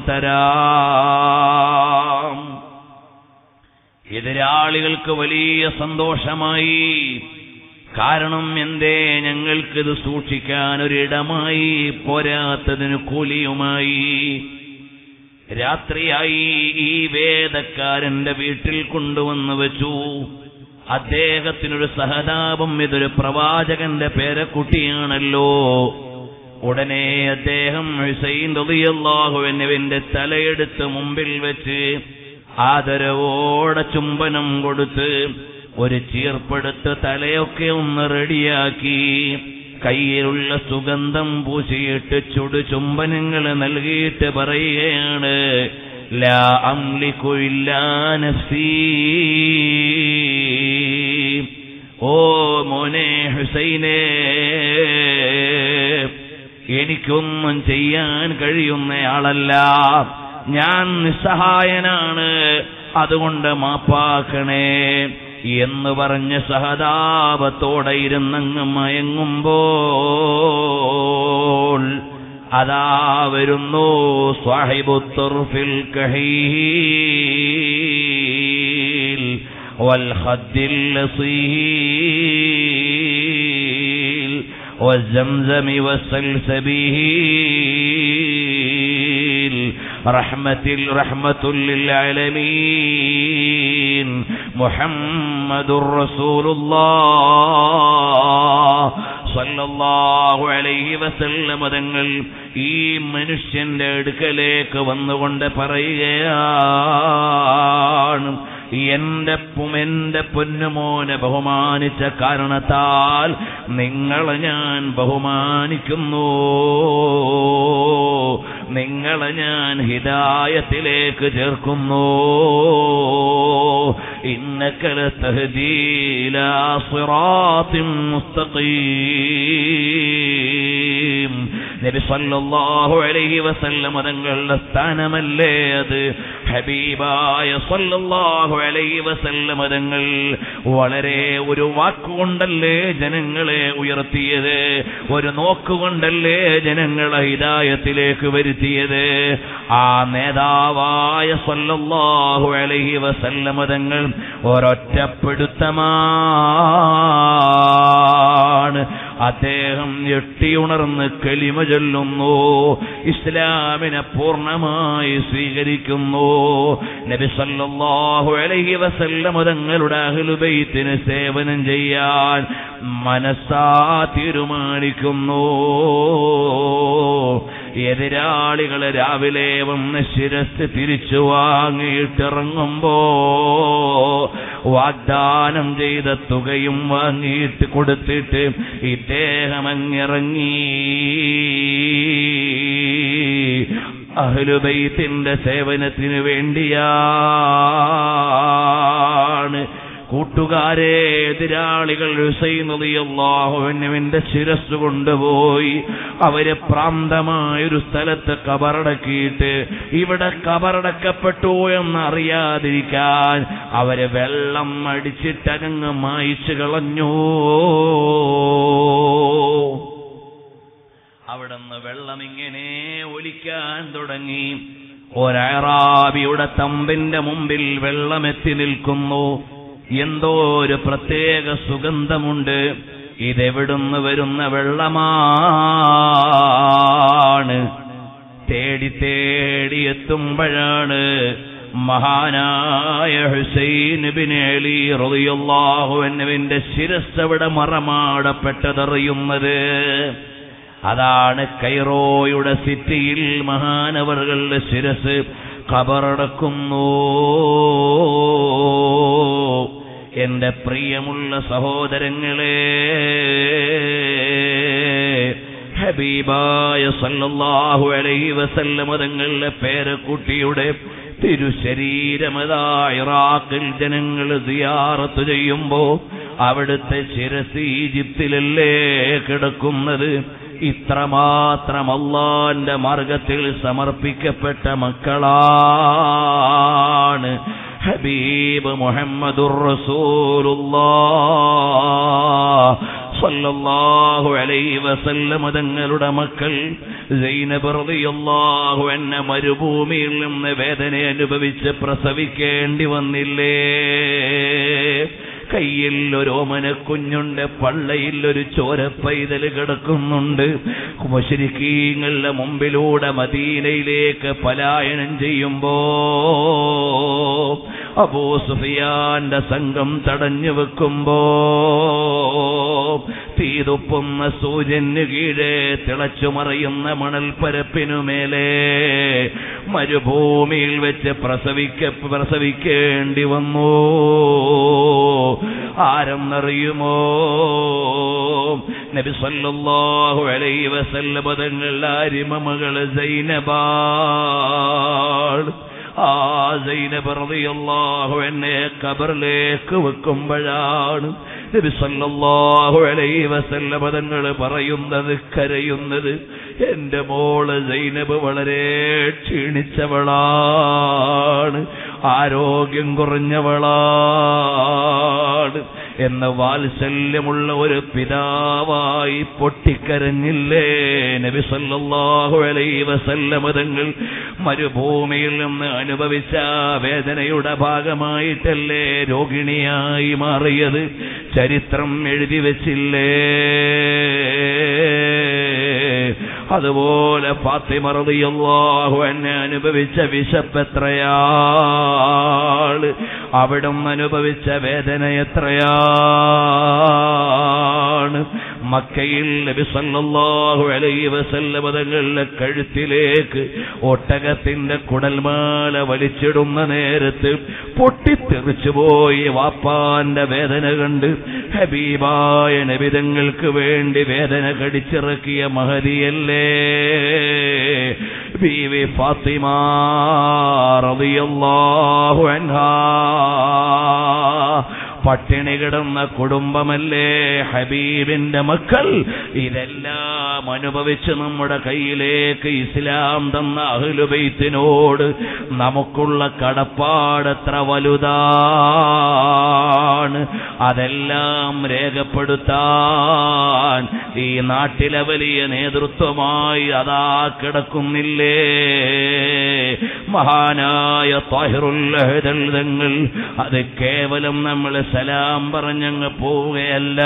തരാം എതിരാളികൾക്ക് വലിയ സന്തോഷമായി കാരണം എന്തേ ഞങ്ങൾക്കിത് സൂക്ഷിക്കാൻ ഒരിടമായി പോരാത്തതിന് കൂലിയുമായി രാത്രിയായി ഈ വേദക്കാരന്റെ വീട്ടിൽ കൊണ്ടുവന്നു വെച്ചു അദ്ദേഹത്തിനൊരു സഹതാപം ഇതൊരു പ്രവാചകന്റെ പേരക്കുട്ടിയാണല്ലോ ഉടനെ അദ്ദേഹം ഹുസൈൻ റളിയല്ലാഹു എന്നിവന്റെ തലയെടുത്ത് മുമ്പിൽ വെച്ച് ആദരവോടെ ചുംബനം കൊടുത്ത് ഒരു ചീർപ്പെടുത്ത് തലയൊക്കെ ഒന്ന് റെഡിയാക്കി കയ്യിലുള്ള സുഗന്ധം പൂശിയിട്ട് ചുടു ചുംബനങ്ങൾ നൽകിയിട്ട് പറയുകയാണ് ലാ അംലിക്കു ഇല്ലാ നഫ്സീ ഓ മോനെ ഹുസൈനേ എനിക്കൊന്നും ചെയ്യാൻ കഴിയുന്നയാളല്ല ഞാൻ നിസ്സഹായനാണ് അതുകൊണ്ട് മാപ്പാക്കണേ എന്ന് പറഞ്ഞ് സഹതാപത്തോടെ ഇരുന്നങ്ങ് മയങ്ങുമ്പോൾ അതാ വരുന്നു സാഹിബുത്തുർഫിൽ കഹീൽ والخد اللصيل والزمزم والسلسبيل رحمة رحمة للعالمين محمد رسول الله സല്ലല്ലാഹു അലൈഹി വസല്ലമ തങ്ങൾ ഈ മനുഷ്യന്റെ അടുക്കലേക്ക് വന്നുകൊണ്ട് പറയുകയാണ് എന്റെ എന്റെ പൊന്നുമോനെ ബഹുമാനിച്ച കാരണത്താൽ നിങ്ങളെ ഞാൻ ബഹുമാനിക്കുന്നു നിങ്ങളെ ഞാൻ ഹിദായത്തിലേക്ക് ചേർക്കുന്നു ഇന്നക്കല തഹദീല സിറാത്തിൻ മുസ്തഖീം നബി സല്ലല്ലാഹു അലൈഹി വസല്ലം തങ്ങളുടെ സ്ഥാനമല്ലേ അത് ഹബീബായ സല്ലല്ലാഹു അലൈഹി വസല്ലം തങ്ങൾ വളരെ ഒരു വാക്കുകൊണ്ടല്ലേ ജനങ്ങളെ ഉയർത്തിയത് ഒരു നോക്കുകൊണ്ടല്ലേ ജനങ്ങളെ ഹിദായത്തിലേക്ക് വരുത്തിയത് ആ നേതാവായ സല്ലല്ലാഹു അലൈഹി വസല്ലം തങ്ങൾ ഒരൊറ്റപ്പെടുത്തമാണ് അദ്ദേഹം ഞെട്ടിയുണർന്ന് കലിമ ചൊല്ലുന്നു ഇസ്ലാമിനെ പൂർണ്ണമായി സ്വീകരിക്കുന്നു നബി സല്ലല്ലാഹു അലൈഹി വസല്ലം തങ്ങളുടെ അഹ്ലുബൈത്തിന് സേവനം ചെയ്യാൻ മനസ്സാ തീരുമാനിക്കുന്നു എതിരാളികൾ രാവിലെ വന്ന് ശിരസ് തിരിച്ചു വാങ്ങിയിട്ടിറങ്ങുമ്പോ വാഗ്ദാനം ചെയ്ത തുകയും വാങ്ങിയിട്ട് കൊടുത്തിട്ട് ഇദ്ദേഹം അങ്ങിറങ്ങി അഹ്ലുബൈത്തിന്റെ സേവനത്തിന് വേണ്ടിയാണ് കൂട്ടുകാർ കൂട്ടുകാരെ എതിരാളികൾ ഹുസൈൻ അള്ളാഹുവിന്റെ ശിരസ് കൊണ്ടുപോയി അവര് പ്രാന്തമായൊരു സ്ഥലത്ത് കബറടക്കിയിട്ട് ഇവിടെ കബറടക്കപ്പെട്ടു എന്നറിയാതിരിക്കാൻ അവര് വെള്ളം അടിച്ചിട്ടങ്ങ് മായിച്ചു കളഞ്ഞു അവിടുന്ന് വെള്ളം ഇങ്ങനെ ഒലിക്കാൻ തുടങ്ങി ഒരറാബിയുടെ തമ്പിന്റെ മുമ്പിൽ വെള്ളമെത്തി നിൽക്കുന്നു എന്തോ ഒരു പ്രത്യേക സുഗന്ധമുണ്ട് ഇതെവിടുന്ന് വരുന്ന വെള്ളമാണ് തേടി തേടി എത്തുമ്പോഴാണ് മഹാനായ ഹുസൈൻ ബിൻ അലി റളിയല്ലാഹു അൻഹുവിന്റെ ശിരസ് അവിടെ മറമാടപ്പെട്ടതറിയുന്നത് അതാണ് കൈറോയുടെ സിറ്റിയിൽ മഹാനവറുകളുടെ ശിരസ് കബറടക്കുന്നു എന്റെ പ്രിയമുള്ള സഹോദരങ്ങളെ ഹബീബായ സല്ലല്ലാഹു അലൈഹി വസല്ലമ തങ്ങളുടെ പേരക്കുട്ടിയുടെ തിരുശരീരമതാ ഇറാഖിൽ ജനങ്ങൾ സിയാറത്ത് ചെയ്യുമ്പോ അവിടുത്തെ ശിരസ് ഈജിപ്തിലല്ലേ കിടക്കുന്നത് ഇത്രമാത്രം അള്ളാന്റെ മാർഗത്തിൽ സമർപ്പിക്കപ്പെട്ട മക്കളാണ് ഹബീബ് മുഹമ്മദുർ റസൂലുള്ളാഹ് സല്ലല്ലാഹു അലൈഹി വസല്ലം തങ്ങളുടെ മക്കൾ സൈനബ് റളിയല്ലാഹു അൻഹ മരുഭൂമിയിൽ നിന്ന് വേദന അനുഭവിച്ച് പ്രസവിക്കേണ്ടി വന്നില്ലേ കയ്യിൽ ഒരു ഓമന കുഞ്ഞുണ്ട് പള്ളയിൽ ഒരു ചോരപ്പൈതൽ കിടക്കുന്നുണ്ട് മുശരിക്കീങ്ങളുടെ മുമ്പിലൂടെ മദീനയിലേക്ക് പലായനം ചെയ്യുമ്പോ അബൂ സുഫിയാന്റെ സംഘം തടഞ്ഞു വെക്കുമ്പോ തീതുപ്പുന്ന സൂര്യന് കീഴെ തിളച്ചുമറിയുന്ന മണൽപ്പരപ്പിനുമേലെ മരുഭൂമിയിൽ വെച്ച് പ്രസവിക്ക പ്രസവിക്കേണ്ടി വന്നു ആരെന്നറിയുമോ നബി സല്ലല്ലാഹു അലൈഹി വസല്ലം പദങ്ങൾ ആരിമമകള് സൈനബാൾ ആ സൈനബ് റളിയല്ലാഹു എന്നെ കബറിലേക്ക് വെക്കുമ്പോഴാണ് നബി സല്ലല്ലാഹു അലൈഹി വസല്ലം പദങ്ങൾ പറയുന്നത് കരയുന്നത് എന്റെ മോള് സൈനബ് വളരെ ക്ഷീണിച്ചവളാണ് ആരോഗ്യം കുറഞ്ഞവളാണ് എന്ന വാത്സല്യമുള്ള ഒരു പിതാവായി പൊട്ടിക്കരഞ്ഞില്ലേ നബി സല്ലല്ലാഹു അലൈഹി വസല്ലം തങ്ങൾ മരുഭൂമിയിൽ നിന്ന് അനുഭവിച്ച വേദനയുടെ ഭാഗമായിട്ടല്ലേ രോഗിണിയായി മാറിയത് ചരിത്രം എഴുതി വെച്ചില്ലേ അതുപോലെ ഫാത്തിമ റളിയല്ലാഹു അൻഹ അനുഭവിച്ച വിശപ്പ് എത്രയാള് അവിടം അനുഭവിച്ച വേദന എത്രയാണ് മക്കയിൽ നബി സല്ലല്ലാഹു അലൈഹി വസല്ലം തങ്ങളുടെ കഴുത്തിലേക്ക് ഒട്ടകത്തിന്റെ കുടൽമാല വലിച്ചിടുന്ന നേരത്ത് പൊട്ടിത്തെറിച്ചു പോയി വാപ്പാന്റെ വേദന കണ്ട് ഹബീബായ നബിതങ്ങൾക്ക് വേണ്ടി വേദന കടിച്ചിറക്കിയ മഹതിയല്ലേ ബീവി ഫാത്തിമ റളിയല്ലാഹു അൻഹാ പട്ടിണി കിടന്ന കുടുംബമല്ലേ ഹബീബിന്റെ മക്കൾ ഇതെല്ലാം അനുഭവിച്ച് നമ്മുടെ കയ്യിലേക്ക് ഇസ്ലാം തന്ന അഹ്ലുബൈത്തിനോട് നമുക്കുള്ള കടപ്പാട് എത്ര വലുതാണ് അതെല്ലാം രേഖപ്പെടുത്താൻ ഈ നാട്ടിലെ വലിയ നേതൃത്വമായി അതാ കിടക്കുന്നില്ലേ മഹാനായ താഹിറുൽ തങ്ങൾ അത് കേവലം നമ്മൾ സലാം പറഞ്ഞങ്ങ് പോവുകയല്ല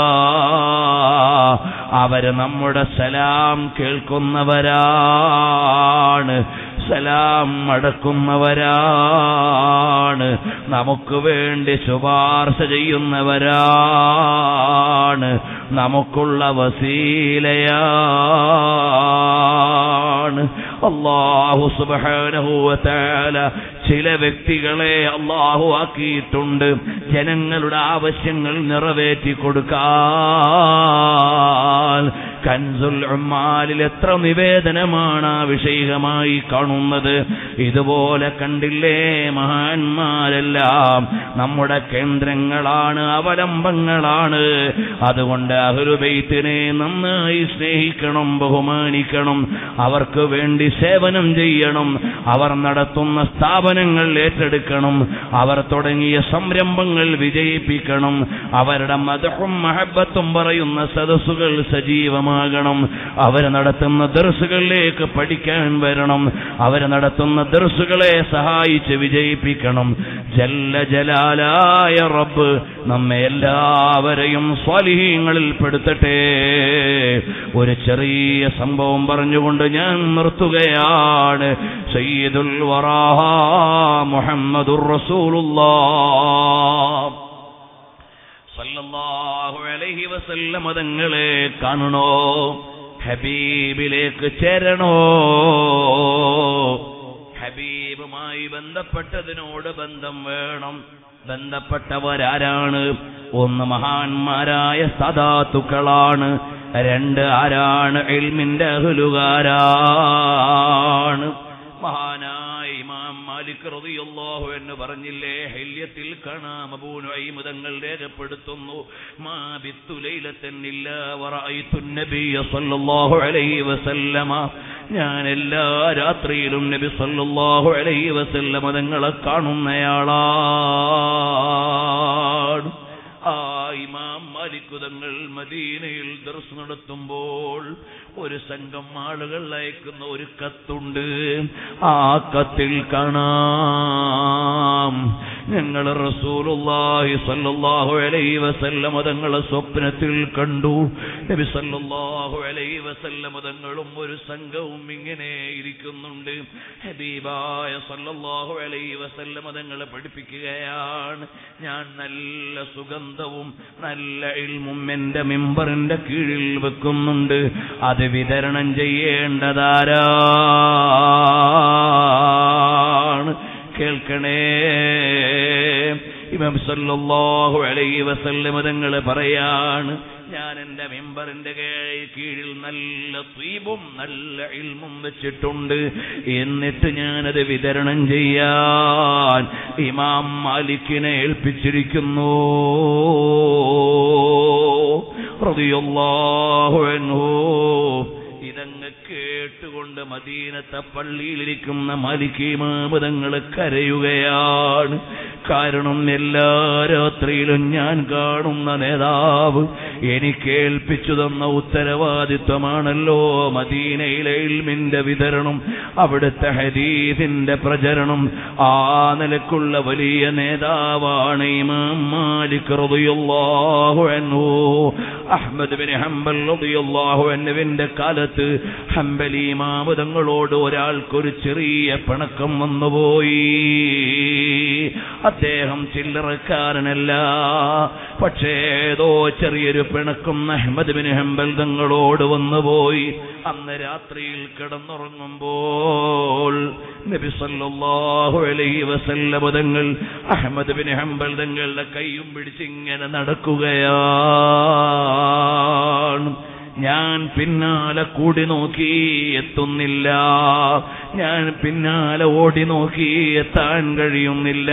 അവര് നമ്മുടെ സലാം കേൾക്കുന്നവരാണ് സലാം അടക്കുന്നവരാണ് നമുക്ക് വേണ്ടി ശുപാർശ ചെയ്യുന്നവരാണ് നമുക്കുള്ള വസീലയാണ് അള്ളാഹു സുബാനഹുവല ചില വ്യക്തികളെ അള്ളാഹു ആക്കിയിട്ടുണ്ട് ജനങ്ങളുടെ ആവശ്യങ്ങൾ നിറവേറ്റി കൊടുക്കാൻ കൻസുൽ ഉമ്മാലിൽ എത്ര നിവേദനമാണ് ആ വിഷയികമായി കാണുന്നത് ഇതുപോലെ കണ്ടില്ലേ മഹാന്മാരെല്ലാം നമ്മുടെ കേന്ദ്രങ്ങളാണ് അവലംബങ്ങളാണ് അതുകൊണ്ട് അഹുലുബൈത്തിനെ നന്നായി സ്നേഹിക്കണം ബഹുമാനിക്കണം അവർക്ക് വേണ്ടി സേവനം ചെയ്യണം അവർ നടത്തുന്ന സ്ഥാപനങ്ങൾ ഏറ്റെടുക്കണം അവർ തുടങ്ങിയ സംരംഭങ്ങൾ വിജയിപ്പിക്കണം അവരുടെ മതവും മഹബത്തും പറയുന്ന സദസ്സുകൾ സജീവമാകണം അവർ നടത്തുന്ന ദർസുകളിലേക്ക് പഠിക്കാൻ വരണം അവർ നടത്തുന്ന ദർസുകളെ സഹായിച്ച് വിജയിപ്പിക്കണം ജല്ല ജലാലായ റബ്ബ് നമ്മെ എല്ലാവരെയും സ്വാലിഹീങ്ങളിൽ പെടുത്തട്ടെ ഒരു ചെറിയ സംഭവം പറഞ്ഞുകൊണ്ട് ഞാൻ നിർത്തുകയാണ് സയ്യിദുൽ വറാഹ മുഹമ്മദുർ റസൂലുള്ളാഹ് സല്ലല്ലാഹു അലൈഹി വസല്ലമ തങ്ങളെ കാണണോ ഹബീബിലേക്ക് ചേരണോ ഹബീബുമായി ബന്ധപ്പെട്ടതിനോട് ബന്ധം വേണം ബന്ധപ്പെട്ടവരാരാണ് ഒന്ന് മഹാന്മാരായ സദാത്തുക്കളാണ് രണ്ട് ആരാണ് എൽമിന്റെ അഹലുകാരാണ് മഹാനായ ഇമാം മാലിക് റളിയല്ലാഹു എന്ന് പറഞ്ഞില്ലേ ഹല്യത്തിൽ കാണാം അബൂനുഐം തങ്ങൾ രേഖപ്പെടുത്തുന്നു മാ ബിത്തു ലൈലത്തൻ ഇല്ലാ വറഅയ്തു നബിയ സല്ലല്ലാഹു അലൈഹി വസല്ലമ ഞാൻ എല്ലാ രാത്രിയിലും നബി സല്ലല്ലാഹു അലൈഹി വസല്ലമ തങ്ങളെ കാണുന്നയാളാണ് ആ ഇമാം മാലിക്കുതങ്ങൾ മദീനയിൽ ദർസ് നടത്തുമ്പോൾ ഒരു സംഘം ആളുകൾ അയക്കുന്ന ഒരു കത്തുണ്ട് ആ കത്തിൽ കാണാം ഞങ്ങൾ റസൂലുള്ളാഹി സല്ലല്ലാഹു അലൈഹി വസല്ലമ തങ്ങളെ സ്വപ്നത്തിൽ കണ്ടു നബി സല്ലല്ലാഹു അലൈഹി വസല്ലമ തങ്ങളും ഒരു സംഘവും ഇങ്ങനെ ഇരിക്കുന്നുണ്ട് ഹബീബായ സല്ലല്ലാഹു അലൈഹി വസല്ലമ തങ്ങളെ പഠിപ്പിക്കുകയാണ് ഞാൻ നല്ല സുഗന്ധവും നല്ല ഇൽമും എന്റെ മിമ്പറിന്റെ കീഴിൽ വെക്കുന്നുണ്ട് അത് വിതരണം ചെയ്യേണ്ടതാരാണ് കേൾക്കണേ ഇമാം സല്ലല്ലാഹു അലൈഹി വസല്ലമ തങ്ങൾ പറയാണ് ഞാൻ എന്റെ മെമ്പറിന്റെ കീഴിൽ നല്ല ത്വീപും നല്ല ഇൽമും വെച്ചിട്ടുണ്ട് എന്നിട്ട് ഞാനത് വിതരണം ചെയ്യാൻ ഇമാം മാലിക്കിനെ ഏൽപ്പിച്ചിരിക്കുന്നു റളിയല്ലാഹു അൻഹു ഇതങ്ങ് കേട്ടുകൊണ്ട് മദീനത്തെ പള്ളിയിലിരിക്കുന്ന മാലിക്കീമാമതങ്ങൾ കരയുകയാണ് കാരണം എല്ലാ രാത്രിയിലും ഞാൻ കാണുന്ന നേതാവ് എനിക്ക് ഏൽപ്പിച്ചു തന്ന ഉത്തരവാദിത്വമാണല്ലോ മദീനയിലെ ഇൽമിന്റെ വിതരണം അവിടുത്തെ ഹദീസിന്റെ പ്രചരണം ആ നിലക്കുള്ള വലിയ നേതാവാണ് ഇമാം മാലിക് റളിയല്ലാഹു അൻഹു അഹ്മദ് ബിൻ ഹംബൽ റളിയല്ലാഹു അൻഹുവിന്റെ കാലത്ത് ഹംബലി മാമുതങ്ങളോട് ഒരാൾക്കൊരു ചെറിയ പിണക്കം വന്നുപോയി അദ്ദേഹം ചില്ലറക്കാരനല്ല പക്ഷേ ഏതോ ചെറിയൊരു പിണക്കം അഹമ്മദ് ബിൻ ഹംബൽ തങ്ങളോട് വന്നുപോയി അന്ന് രാത്രിയിൽ കിടന്നുറങ്ങുമ്പോൾ നബി സല്ലല്ലാഹു അലൈഹി വസല്ലമ തങ്ങൾ അഹമ്മദ് ബിൻ ഹംബൽ തങ്ങളുടെ കൈയും പിടിച്ചിങ്ങനെ നടക്കുകയാണ് ഞാൻ പിന്നാലെ കൂടി നോക്കി എത്തുന്നില്ല ഞാൻ പിന്നാലെ ഓടി നോക്കി എത്താൻ കഴിയുന്നില്ല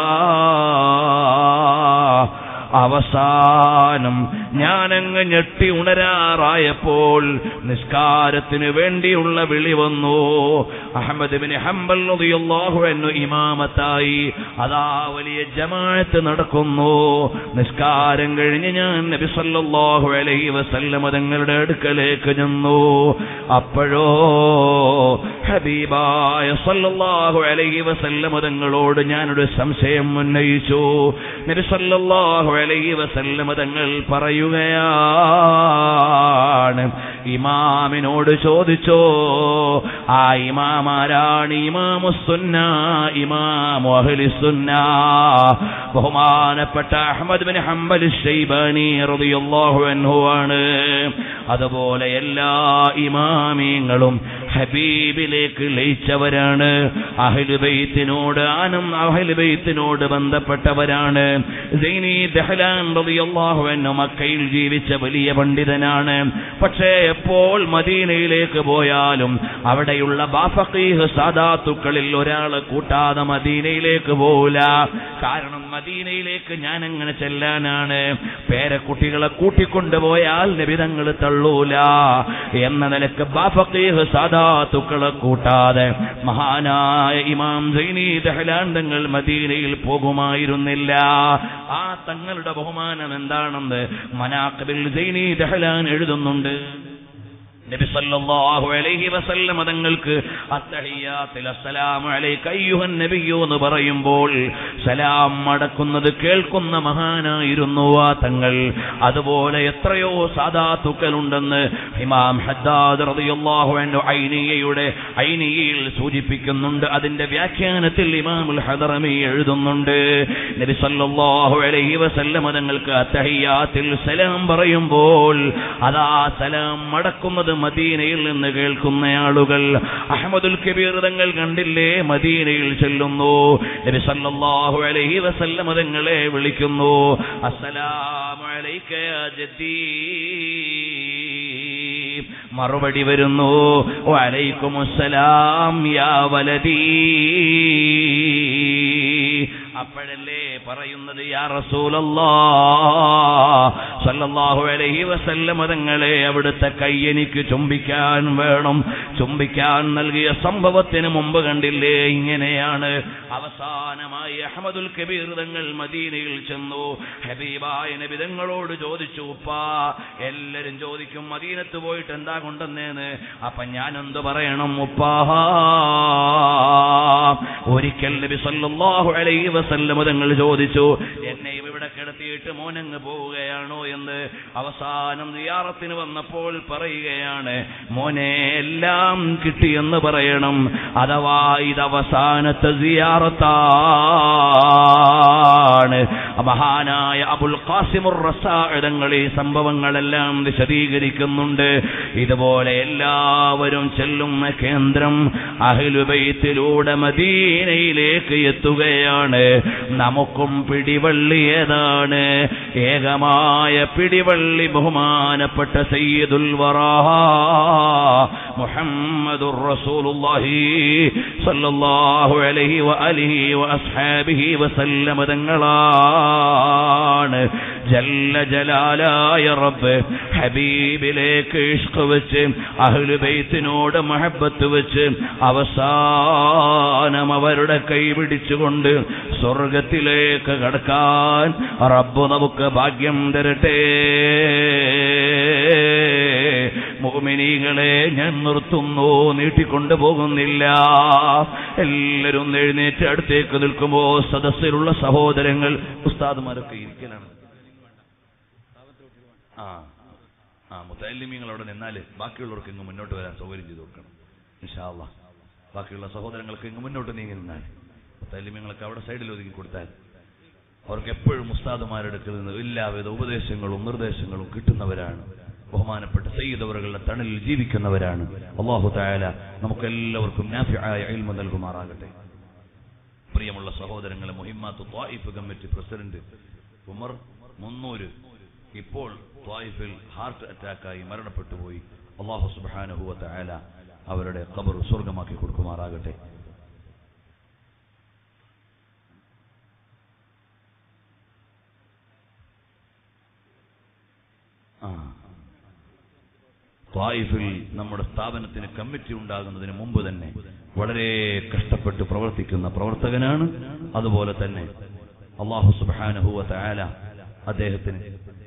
അവസാനം ഞാനങ്ങ് ഞെട്ടി ഉണരാറായപ്പോൾ നിസ്കാരത്തിന് വേണ്ടിയുള്ള വിളി വന്നു അഹമ്മദ് ബിൻ ഹംബൽ റളിയല്ലാഹു അൻഹു ഇമാമത്തായി അതാ വലിയ ജമാഅത്ത് നടക്കുന്നു നിസ്കാരം കഴിഞ്ഞ് ഞാൻ നബി സല്ലല്ലാഹു അലൈഹി വസല്ലമ തങ്ങളുടെ അടുക്കലേക്ക് ചെന്നു അപ്പോഴോ ഹബീബായ സല്ലല്ലാഹു അലൈഹി വസല്ലമ തങ്ങളോട് ഞാനൊരു സംശയം ഉന്നയിച്ചു നബി സല്ലല്ലാഹു അലൈഹി വസല്ലമ തങ്ങൾ പറയുകയാണ് ഇമാമിനോട് ചോദിച്ചോ ആ ഇമാമാരാണ് ഇമാമുസുന്ന ഇമാമു അഹ്ലിസുന്ന ബഹുമാനപ്പെട്ട അഹ്മദ് ബിൻ ഹംബൽ ഷൈബാനി റളിയല്ലാഹു അൻഹു ആണ് അതുപോലെ എല്ലാ ഇമാമിങ്ങളും ഹബീബിലേക്ക് ലയിച്ചവരാണ് അഹ്ലുബൈത്തിനോട് ആനം അഹ്ലുബൈത്തിനോട് ബന്ധപ്പെട്ടവരാണ് സൈനി ദഹ്ലാൻ റളിയല്ലാഹു അൻഹു മക്കയിൽ ജീവിച്ച വലിയ പണ്ഡിതനാണ് പക്ഷേ എപ്പോൾ മദീനയിലേക്ക് പോയാലും അവിടെയുള്ള ബാഫഖീഹ് സാദാത്തുക്കളിൽ ഒരാളെ കൂട്ടാതെ മദീനയിലേക്ക് പോവില്ല കാരണം മദീനയിലേക്ക് ഞാൻ എങ്ങനെ ചെല്ലാനാണ് പേരക്കുട്ടികളെ കൂട്ടിക്കൊണ്ടുപോയാൽ നബിതങ്ങൾ തള്ളൂല എന്ന നിലക്ക് ബാഫഖീഹ് സാദാത്തുക്കളെ കൂട്ടാതെ മഹാനായ ഇമാം സൈനി ദഹ്ലാൻ തങ്ങൾ മദീനയിൽ പോകുമായിരുന്നില്ല ആ തങ്ങളുടെ ബഹുമാനം എന്താണെന്ന് മനാഖബിൽ സൈനി ദഹ്ലാൻ എഴുതുന്നുണ്ട് നബി സല്ലല്ലാഹു അലൈഹി വസല്ലം തങ്ങൾക്ക് അത്തഹിയാത്തിൽ അസ്സലാമു അലൈക അയ്യുഹൻ നബിയോ എന്ന് പറയുമ്പോൾ സലാം മടക്കുന്നത് കേൾക്കുന്ന മഹാനായിരുന്നു ആ തങ്ങൾ അതുപോലെ എത്രയോ സാദാത്തുക്കളുണ്ടെന്ന് ഇമാം ഹദ്ദാദ് റളിയല്ലാഹു അൻഹു ഐനിയയുടെ ഐനിയയിൽ സൂചിപ്പിക്കുന്നുണ്ട് അതിന്റെ വ്യാഖ്യാനത്തിൽ ഇമാമുൽ ഹദറമി എഴുതുന്നുണ്ട് നബി സല്ലല്ലാഹു അലൈഹി വസല്ലം തങ്ങൾക്ക് അത്തഹിയാത്തിൽ സലാം പറയുമ്പോൾ അതാ സലാം മടക്കുന്നത് മദീനയിൽ നിന്ന് കേൾക്കുന്ന ആളുകൾ അഹമ്മദുൽ കബീർ തങ്ങൾ കണ്ടില്ലേ മദീനയിൽ ചെല്ലുന്നു നബി സല്ലല്ലാഹു അലൈഹി വസല്ലം തങ്ങളെ വിളിക്കുന്നു അസ്സലാമു അലൈക യാ ജദ്ദീ മറുപടി വരുന്നു വലൈക്കുമുസ്സലാം യാ വലദീ അപ്പോഴല്ലേ പറയുന്നത് യാ റസൂലല്ലാ സല്ലല്ലാഹു അലൈഹി വസല്ലം തങ്ങളെ അവിടുത്തെ കൈ എനിക്ക് ചുംബിക്കാൻ വേണം ചുംബിക്കാൻ നൽകിയ സംഭവത്തിന് മുമ്പ് കണ്ടില്ലേ ഇങ്ങനെയാണ് അവസാനമായി അഹമ്മദുൽ കബീർ തങ്ങൾ മദീനയിൽ ചെന്നു ഹബീബായ നബി തങ്ങളോട് ചോദിച്ചു ഉപ്പാ എല്ലാരും ചോദിക്കും മദീനത്ത് പോയിട്ട് എന്താ കൊണ്ടെന്നേന്ന് അപ്പൊ ഞാൻ എന്ത് പറയണം ഉപ്പാ ഒരിക്കൽ നബി സല്ലല്ലാഹു അലൈഹി വസല്ലം തങ്ങൾ ചോദിച്ചു എന്നെയും ഇവിടെ കിടത്തിയിട്ട് മോനങ്ങ് പോവുകയാണോ എന്ന് അവസാനം സിയാറത്തിന് വന്നപ്പോൾ പറയുകയാണ് മോനെ എല്ലാം കിട്ടിയെന്ന് പറയണം അഥവാ ഇത് അവസാനത്തെ സിയാറത്താണ് മഹാനായ അബുൽ ഖാസിമുർ റസാഇതങ്ങൾ ഈ സംഭവങ്ങളെല്ലാം വിശദീകരിക്കുന്നുണ്ട് ഇതുപോലെ എല്ലാവരും ചെല്ലുന്ന കേന്ദ്രം അഹിലുബൈത്തിലൂടെ മദീനയിലേക്ക് എത്തുകയാണ് നമുക്കും പിടിവള്ളി ഏതാണ് ഏകമായ പിടിവള്ളി ബഹുമാനപ്പെട്ട സയ്യിദുൽ വറാ മുഹമ്മദുർ റസൂലുള്ളാഹി സല്ലല്ലാഹു അലൈഹി വഅലിഹി വഅസ്ഹാബിഹി വസല്ലമ തങ്ങളാണ് ജല്ല ജലാലായ റബ്ബ് ഹബീബിലേക്ക് ഇഷ്ക് വെച്ച് അഹ്ലുബൈത്തിനോട് മഹബത്ത് വെച്ച് അവസാനം അവരുടെ കൈ പിടിച്ചുകൊണ്ട് സ്വർഗത്തിലേക്ക് കടക്കാൻ റബ്ബ് നമുക്ക് ഭാഗ്യം തരട്ടെ മോമിനികളെ ഞാൻ നിർത്തുന്നു നീട്ടിക്കൊണ്ടു പോകുന്നില്ല എല്ലാവരും ഒന്ന് എഴുന്നേറ്റ് അടുത്തേക്ക് നിൽക്കുമ്പോ സദസ്സിലുള്ള സഹോദരങ്ങൾ ഉസ്താദുമാരൊക്കെ ഇരിക്കലാണ് ആ ആ മുത്തല്ലിമീങ്ങൾ അവിടെ നിന്നാല് ബാക്കിയുള്ളവർക്ക് ഇങ്ങ് മുന്നോട്ട് വരാൻ സൗകര്യം ചെയ്ത് കൊടുക്കണം ഇൻഷാല്ല ബാക്കിയുള്ള സഹോദരങ്ങൾക്ക് ഇങ്ങ് മുന്നോട്ട് നീങ്ങി നിന്നാൽ മുത്തല്ലിമീങ്ങളൊക്കെ അവിടെ സൈഡിൽ ഒതുക്കി കൊടുത്താൽ അവർക്ക് എപ്പോഴും ഉസ്താദുമാരെടുക്കൽ നിന്ന് എല്ലാവിധ ഉപദേശങ്ങളും നിർദ്ദേശങ്ങളും കിട്ടുന്നവരാണ് ബഹുമാനപ്പെട്ട സയ്യിദവറുകളുടെ തണലിൽ ജീവിക്കുന്നവരാണ് അള്ളാഹു തായാല നമുക്ക് എല്ലാവർക്കും നാഫിയായ ഇൽമ നൽകുമാറാകട്ടെ പ്രിയമുള്ള സഹോദരങ്ങളെ Muhimmath Taif committee president Umar Munnur ഇപ്പോൾ ത്വായിഫിൽ ഹാർട്ട് അറ്റാക്കായി മരണപ്പെട്ടു പോയി അള്ളാഹു സുബാനഹുവ തായാല അവരുടെ ഖബർ സ്വർഗമാക്കി കൊടുക്കുമാറാകട്ടെ ആ ത്വായിഫിൽ നമ്മുടെ സ്ഥാപനത്തിന് കമ്മിറ്റി ഉണ്ടാകുന്നതിന് മുമ്പ് തന്നെ വളരെ കഷ്ടപ്പെട്ട് പ്രവർത്തിക്കുന്ന പ്രവർത്തകനാണ് അതുപോലെ തന്നെ അള്ളാഹു സുബാനഹുവ തയാല അദ്ദേഹത്തിന്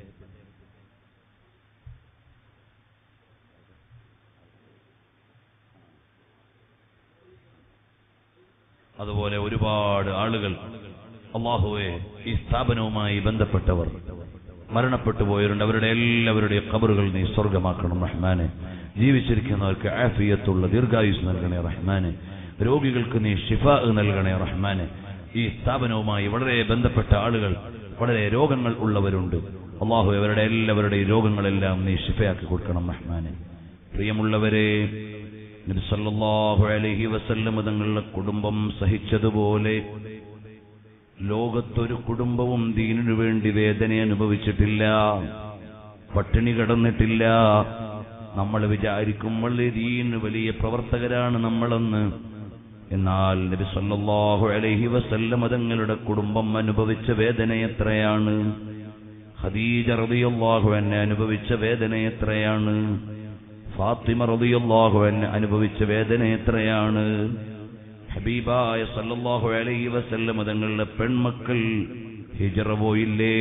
അതുപോലെ ഒരുപാട് ആളുകൾ അള്ളാഹുവെ ഈ സ്ഥാപനവുമായി ബന്ധപ്പെട്ടവർ മരണപ്പെട്ടു പോയവരുണ്ട് അവരുടെ എല്ലാവരുടെയും ഖബറുകൾ നീ സ്വർഗമാക്കണം റഹ്മാനെ ജീവിച്ചിരിക്കുന്നവർക്ക് ആഫിയത്തുള്ള ദീർഘായുസ് നൽകണേ റഹ്മാനെ രോഗികൾക്ക് നീ ഷിഫ നൽകണേ റഹ്മാനെ ഈ സ്ഥാപനവുമായി വളരെ ബന്ധപ്പെട്ട ആളുകൾ വളരെ രോഗങ്ങൾ ഉള്ളവരുണ്ട് അള്ളാഹു അവരുടെ എല്ലാവരുടെയും രോഗങ്ങളെല്ലാം നീ ഷിഫയാക്കി കൊടുക്കണം റഹ്മാനെ പ്രിയമുള്ളവരെ നബി സല്ലല്ലാഹു അലൈഹി വസല്ലം തങ്ങളുടെ കുടുംബം സഹിച്ചതുപോലെ ലോകത്തൊരു കുടുംബവും ദീനിനു വേണ്ടി വേദന അനുഭവിച്ചിട്ടില്ല പട്ടിണി കിടന്നിട്ടില്ല നമ്മൾ വിചാരിക്കും വളരെ ദീന് വലിയ പ്രവർത്തകരാണ് നമ്മളെന്ന് എന്നാൽ നബി സല്ലല്ലാഹു അലൈഹി വസല്ലം തങ്ങളുടെ കുടുംബം അനുഭവിച്ച വേദന എത്രയാണ് ഖദീജ റളിയല്ലാഹു അൻഹ അനുഭവിച്ച വേദന എത്രയാണ് ഫാത്തിമ റളിയല്ലാഹു അൻഹ അനുഭവിച്ച വേദന എത്രയാണ് ഹബീബായ സല്ലല്ലാഹു അലൈഹി വസല്ലം തങ്ങളുടെ പെൺമക്കൾ ഹിജറ പോയില്ലേ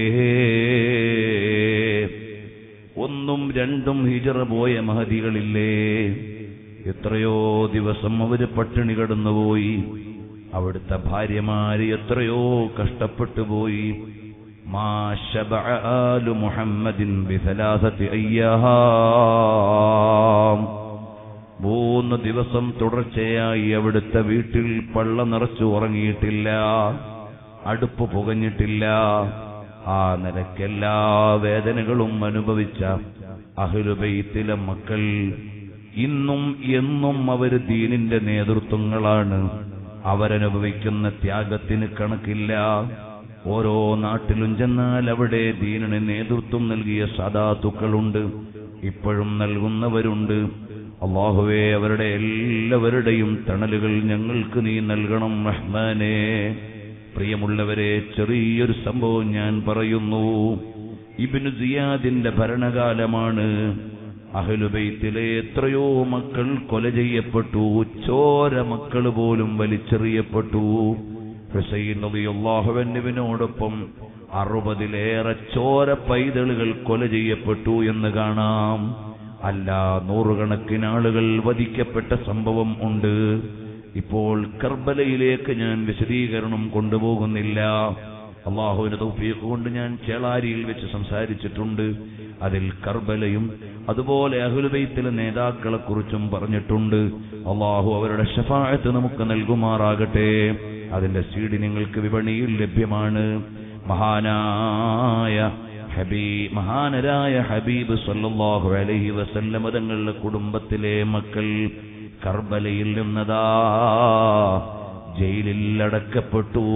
ഒന്നും രണ്ടും ഹിജറ പോയ മഹതികളില്ലേ എത്രയോ ദിവസം അവര് പട്ടിണി കിടന്നുപോയി അവിടുത്തെ ഭാര്യമാര് എത്രയോ കഷ്ടപ്പെട്ടു പോയി മാ ശബഅ ആലു മുഹമ്മദിൻ ബിസലാസത്തി അയ്യാം മൂന്ന് ദിവസം തുടർച്ചയായി അവിടുത്തെ വീട്ടിൽ പള്ള നിറച്ചു ഉറങ്ങിയിട്ടില്ല അടുപ്പ് പുകഞ്ഞിട്ടില്ല ആ നിലക്കെല്ലാ വേദനകളും അനുഭവിച്ച അഹ്ലുബൈത്തിലെ മക്കൾ ഇന്നും എന്നും അവര് ദീനിന്റെ നേതൃത്വങ്ങളാണ് അവരനുഭവിക്കുന്ന ത്യാഗത്തിന് കണക്കില്ല ഓരോ നാട്ടിലും ചെന്നാൽ അവിടെ ദീനിന് നേതൃത്വം നൽകിയ സദാത്തുക്കളുണ്ട് ഇപ്പോഴും നൽകുന്നവരുണ്ട് അള്ളാഹുവേ അവരുടെ എല്ലാവരുടെയും തണലുകൾ ഞങ്ങൾക്ക് നീ നൽകണം റഹ്മാനേ പ്രിയമുള്ളവരെ ചെറിയൊരു സംഭവം ഞാൻ പറയുന്നു ഇബിനു സിയാദിന്റെ ഭരണകാലമാണ് അഹലുബൈത്തിലെ എത്രയോ മക്കൾ കൊല ചെയ്യപ്പെട്ടു ചോര മക്കൾ പോലും വലിച്ചെറിയപ്പെട്ടു ഹുസൈൻ അള്ളാഹുവിനോടൊപ്പം അറുപതിലേറെ ചോര പൈതളുകൾ കൊല ചെയ്യപ്പെട്ടു എന്ന് കാണാം അല്ല നൂറുകണക്കിന് ആളുകൾ വധിക്കപ്പെട്ട സംഭവം ഉണ്ട് ഇപ്പോൾ കർബലയിലേക്ക് ഞാൻ വിശദീകരണം കൊണ്ടുപോകുന്നില്ല അള്ളാഹുവിന്റെ തൗഫീഖ് കൊണ്ട് ഞാൻ ചേളാരിയിൽ വെച്ച് സംസാരിച്ചിട്ടുണ്ട് അതിൽ കർബലയും അതുപോലെ അഹുലുബൈത്തിലെ നേതാക്കളെ കുറിച്ചും പറഞ്ഞിട്ടുണ്ട് അള്ളാഹു അവരുടെ ഷഫായത്ത് നമുക്ക് നൽകുമാറാകട്ടെ അതിന്റെ സീഡി നിങ്ങൾക്ക് വിപണിയിൽ ലഭ്യമാണ് മഹാനായ ഹബീ മഹാനരായ ഹബീബ് സല്ലല്ലാഹു അലൈഹി വസല്ലമ തങ്ങളുടെ കുടുംബത്തിലെ മക്കൾ കർബലയിൽ നിന്നതാ ജയിലിൽ അടക്കപ്പെട്ടു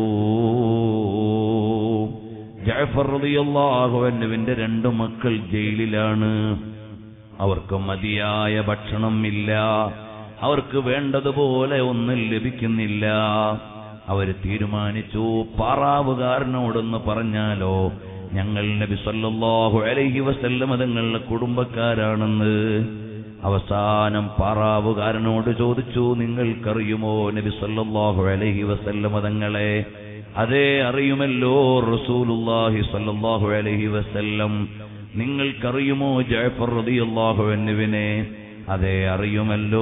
ജഅഫർ റളിയല്ലാഹു അൻഹുവിന്റെ രണ്ട് മക്കൾ ജയിലിലാണ് അവർക്ക് മതിയായ ഭക്ഷണം ഇല്ല അവർക്ക് വേണ്ടതുപോലെ ഒന്നും ലഭിക്കുന്നില്ല അവർ തീരുമാനിച്ചു പാറാവുകാരനോടൊന്ന് പറഞ്ഞാലോ ഞങ്ങൾ നബി സല്ലല്ലാഹു അലൈഹി വസല്ലമ തങ്ങളുടെ കുടുംബക്കാരാണെന്ന് അവസാനം പാറാവുകാരനോട് ചോദിച്ചു നിങ്ങൾക്കറിയുമോ നബി സല്ലല്ലാഹു അലൈഹി വസല്ലമ തങ്ങളെ അതേ അറിയുമല്ലോ റസൂലുള്ളാഹി സല്ലല്ലാഹു അലൈഹി വസല്ലം നിങ്ങൾക്കറിയുമോ ജഅഫർ റളിയല്ലാഹു അൻഹുവിനെ അതേ അറിയുമല്ലോ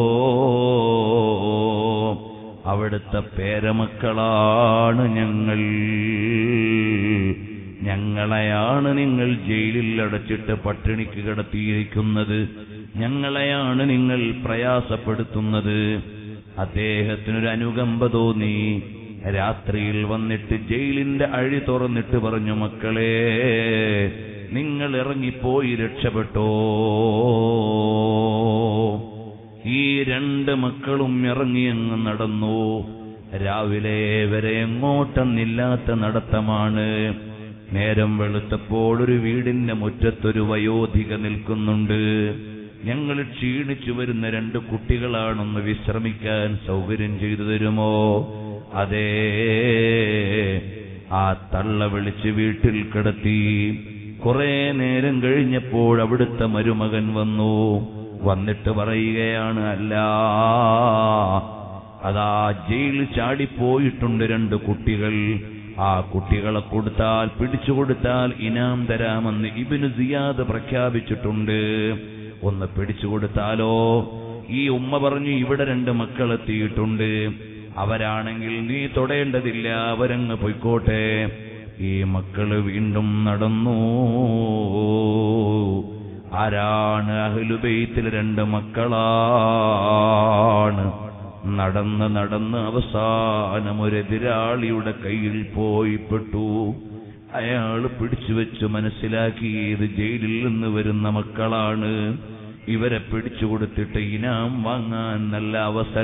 അവിടുത്തെ പേരമക്കളാണ് ഞങ്ങൾ ഞങ്ങളെയാണ് നിങ്ങൾ ജയിലിൽ അടച്ചിട്ട് പട്ടിണിക്ക് കിടത്തിയിരിക്കുന്നത് ഞങ്ങളെയാണ് നിങ്ങൾ പ്രയാസപ്പെടുത്തുന്നത് അദ്ദേഹത്തിനൊരു അനുകമ്പ തോന്നി രാത്രിയിൽ വന്നിട്ട് ജയിലിന്റെ അഴി തുറന്നിട്ട് പറഞ്ഞു മക്കളെ നിങ്ങൾ ഇറങ്ങിപ്പോയി രക്ഷപ്പെട്ടോ ഈ രണ്ട് മക്കളും ഇറങ്ങിയങ്ങ് നടന്നു രാവിലെ വരെ എങ്ങോട്ടെന്നില്ലാത്ത നടത്തമാണ് നേരം വെളുത്തപ്പോൾ ഒരു വീടിന്റെ മുറ്റത്തൊരു വയോധിക നിൽക്കുന്നുണ്ട് ഞങ്ങൾ ക്ഷീണിച്ചു വരുന്ന രണ്ട് കുട്ടികളാണൊന്ന് വിശ്രമിക്കാൻ സൗകര്യം ചെയ്തു തരുമോ അതേ ആ തള്ള വിളിച്ച് വീട്ടിൽ കിടത്തി കുറെ നേരം കഴിഞ്ഞപ്പോൾ അവിടുത്തെ മരുമകൻ വന്നു വന്നിട്ട് പറയുകയാണ് അല്ല അതാ ജയിൽ ചാടിപ്പോയിട്ടുണ്ട് രണ്ട് കുട്ടികൾ ആ കുട്ടികളെ കൊടുത്താൽ പിടിച്ചു കൊടുത്താൽ ഇനാം തരാമെന്ന് ഇബിന് സിയാദ് പ്രഖ്യാപിച്ചിട്ടുണ്ട് ഒന്ന് പിടിച്ചു കൊടുത്താലോ ഈ ഉമ്മ പറഞ്ഞു ഇവിടെ രണ്ട് മക്കളെത്തിയിട്ടുണ്ട് അവരാണെങ്കിൽ നീ തൊടേണ്ടതില്ല അവരങ്ങ് പൊയ്ക്കോട്ടെ ഈ മക്കള് വീണ്ടും നടന്നു ആരാണ് അഹ്ലുബൈത്തിൽ രണ്ട് മക്കളാണ് നടന്ന് നടന്ന് അവസാനം ഒരു എതിരാളിയുടെ കയ്യിൽ പോയി പെട്ടു അയാൾ പിടിച്ചു വെച്ച് മനസ്സിലാക്കി ഇത് ജയിലിൽ നിന്ന് വരുന്ന മക്കളാണ് ഇവരെ പിടിച്ചു കൊടുത്തിട്ട് ഇനാം വാങ്ങാൻ നല്ല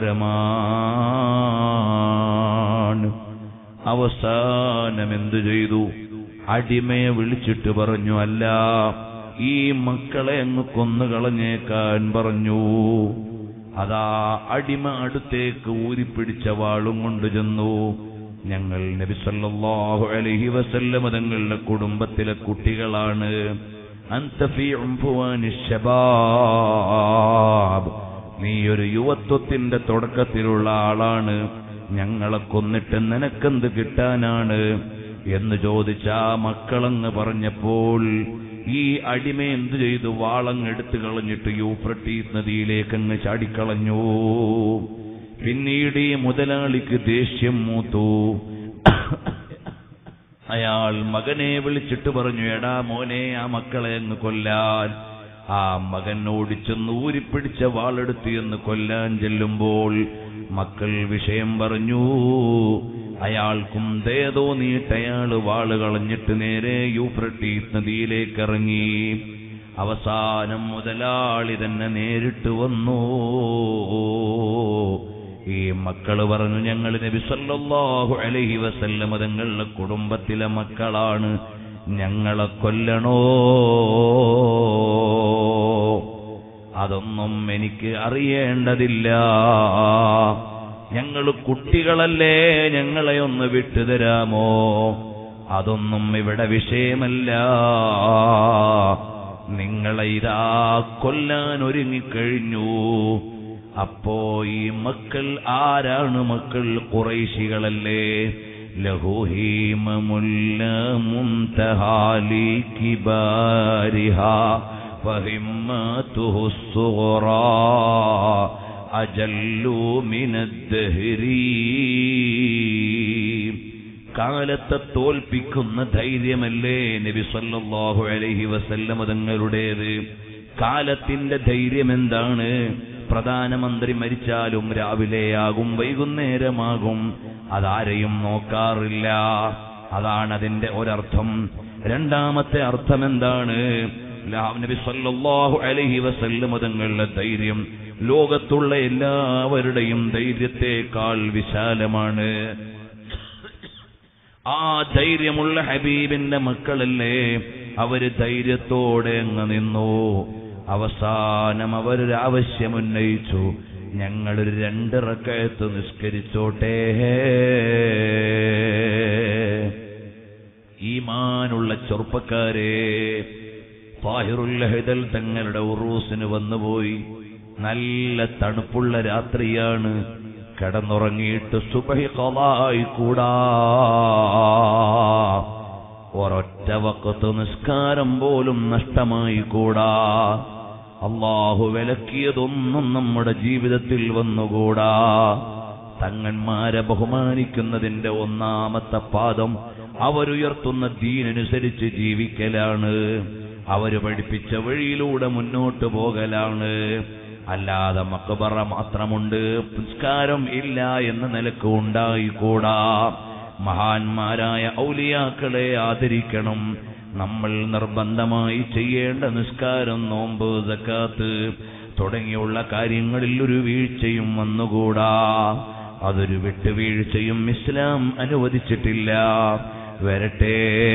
അവസരമാണ് അവസാനം എന്തു ചെയ്തു അടിമയെ വിളിച്ചിട്ട് പറഞ്ഞു അല്ല ഈ മക്കളെ അങ്ങ് കൊന്നുകളഞ്ഞേക്കാൻ പറഞ്ഞു അതാ അടിമ അടുത്തേക്ക് ഊരിപ്പിടിച്ച വാളും കൊണ്ട് ചെന്നു ഞങ്ങൾ നബി സല്ലല്ലാഹു അലൈഹി വസല്ലമ തങ്ങളുടെ കുടുംബത്തിലെ കുട്ടികളാണ് അന്ത ഫീ ഉംഫുവാനി ശബാബ് നീ ഒരു യുവത്വത്തിന്റെ തുടക്കത്തിലുള്ള ആളാണ് ഞങ്ങളെ കൊന്നിട്ട് നിനക്കെന്ത് കിട്ടാനാണ് എന്ന് ചോദിച്ച ആ മക്കളങ്ങ് പറഞ്ഞപ്പോൾ ഈ അടിമ എന്തു ചെയ്തു വാളങ്ങ് എടുത്തു കളഞ്ഞിട്ട് യൂഫ്രട്ടീസ് നദിയിലേക്ക് അങ്ങ് ചാടിക്കളഞ്ഞു പിന്നീട് ഈ മുതലാളിക്ക് ദേഷ്യം മൂത്തു അയാൾ മകനെ വിളിച്ചിട്ട് പറഞ്ഞു എടാ മോനെ ആ മക്കളെ അങ്ങ് കൊല്ലാൻ ആ മകൻ ഓടിച്ചെന്ന് ഊരിപ്പിടിച്ച വാളെടുത്ത് എന്ന് കൊല്ലാൻ ചെല്ലുമ്പോൾ മക്കൾ വിഷയം പറഞ്ഞു അയാൾക്കും ദയ തോന്നിയിട്ട് അയാൾ വാള് കളഞ്ഞിട്ട് നേരെ യൂഫ്രട്ടീസ് നദിയിലേക്ക് ഇറങ്ങി അവസാനം മുതലാളി തന്നെ നേരിട്ട് വന്നു ഈ മക്കള് പറഞ്ഞു ഞങ്ങൾ നബി സല്ലല്ലാഹു അലൈഹി വസല്ലമ തങ്ങളുടെ കുടുംബത്തിലെ മക്കളാണ് ഞങ്ങളെ കൊല്ലണോ അതൊന്നും എനിക്ക് അറിയേണ്ടതില്ല ഞങ്ങൾ കുട്ടികളല്ലേ ഞങ്ങളെ ഒന്ന് വിട്ടുതരാമോ അതൊന്നും ഇവിടെ വിഷയമല്ല നിങ്ങളെ ഇതാ കൊല്ലാൻ ഒരുങ്ങിക്കഴിഞ്ഞു അപ്പോ ഈ മക്കൾ ആരാണ് മക്കൾ കുറൈശികളല്ലേ ലഹുഹീമുല്ല മുന്തഹാലി കിബാരിഹ فهمته الصغرى أجل من الدهر കാലത്തെ തോൽപ്പിക്കുന്ന ധൈര്യമല്ലേ നബി സല്ലല്ലാഹു അലൈഹി വസല്ലമ തങ്ങളുടേത് കാലത്തിന്റെ ധൈര്യം എന്താണ് പ്രധാനമന്ത്രി മരിച്ചാലും രാവിലെയാകും വൈകുന്നേരമാകും അതാരെയും നോക്കാറില്ല അതാണ് അതിന്റെ ഒരർത്ഥം രണ്ടാമത്തെ അർത്ഥം എന്താണ് ലാ- നബി സല്ലല്ലാഹു അലൈഹി വസല്ലമ തങ്ങളുടെ ധൈര്യം ലോകത്തുള്ള എല്ലാവരുടെയും ധൈര്യത്തെക്കാൾ വിശാലമാണ് ആ ധൈര്യമുള്ള ഹബീബിന്റെ മക്കളല്ലേ അവര് ധൈര്യത്തോടെ അങ്ങ് നിന്നു അവസാനം അവരൊരു ആവശ്യമുന്നയിച്ചു ഞങ്ങളൊരു രണ്ട് റക്കയത്ത് നിസ്കരിച്ചോട്ടെ ഈമാനുള്ള ചെറുപ്പക്കാരെ താഹിറുല്ലഹിദൽ തങ്ങളുടെ ഉറൂസിന് വന്നുപോയി നല്ല തണുപ്പുള്ള രാത്രിയാണ് കിടന്നുറങ്ങിയിട്ട് സുബഹി കളായി കൂടാ ഒരൊറ്റ വക്കത്ത് നിസ്കാരം പോലും നഷ്ടമായി കൂടാ അള്ളാഹു വിലക്കിയതൊന്നും നമ്മുടെ ജീവിതത്തിൽ വന്നുകൂടാ തങ്ങന്മാരെ ബഹുമാനിക്കുന്നതിന്റെ ഒന്നാമത്തെ പാദം അവരുയർത്തുന്ന ദീനനുസരിച്ച് ജീവിക്കലാണ് അവര് പഠിപ്പിച്ച വഴിയിലൂടെ മുന്നോട്ട് പോകലാണ് അല്ലാതെ മക്കബറ മാത്രമുണ്ട് പുസ്കാരം ഇല്ല എന്ന നിലക്ക് ഉണ്ടായിക്കൂടാ മഹാന്മാരായ ഔലിയാക്കളെ ആദരിക്കണം നമ്മൾ നിർബന്ധമായി ചെയ്യേണ്ട നിസ്കാരം നോമ്പ് സക്കാത്ത് തുടങ്ങിയുള്ള കാര്യങ്ങളിൽ ഒരു വീഴ്ചയും വന്നുകൂടാ അതൊരു വിട്ടുവീഴ്ചയും ഇസ്ലാം അനുവദിച്ചിട്ടില്ല വരട്ടെ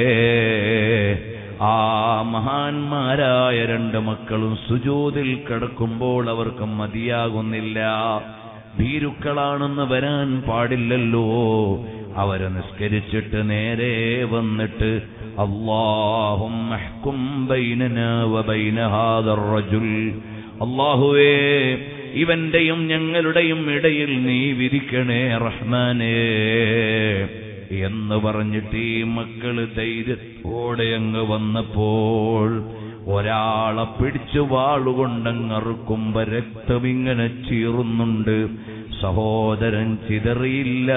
ആ മഹാന്മാരായ രണ്ട് മക്കളും സുജൂതിൽ കിടക്കുമ്പോൾ അവർക്ക് മതിയാകുന്നില്ല ഭീരുക്കളാണെന്ന് വരാൻ പാടില്ലല്ലോ അവരെ നിസ്കരിച്ചിട്ട് നേരെ വന്നിട്ട് അള്ളാഹും അള്ളാഹുവേ ഇവന്റെയും ഞങ്ങളുടെയും ഇടയിൽ നീ വിധിക്കണേ റഹ്മാനേ എന്ന് പറഞ്ഞിട്ട് ഈ മക്കള് ധൈര്യത്തോടെ അങ്ങ് വന്നപ്പോൾ ഒരാളെ പിടിച്ചു വാളുകൊണ്ടങ്ങറുക്കുമ്പോ രക്തമിങ്ങനെ ചീറുന്നുണ്ട് സഹോദരൻ ചിതറിയില്ല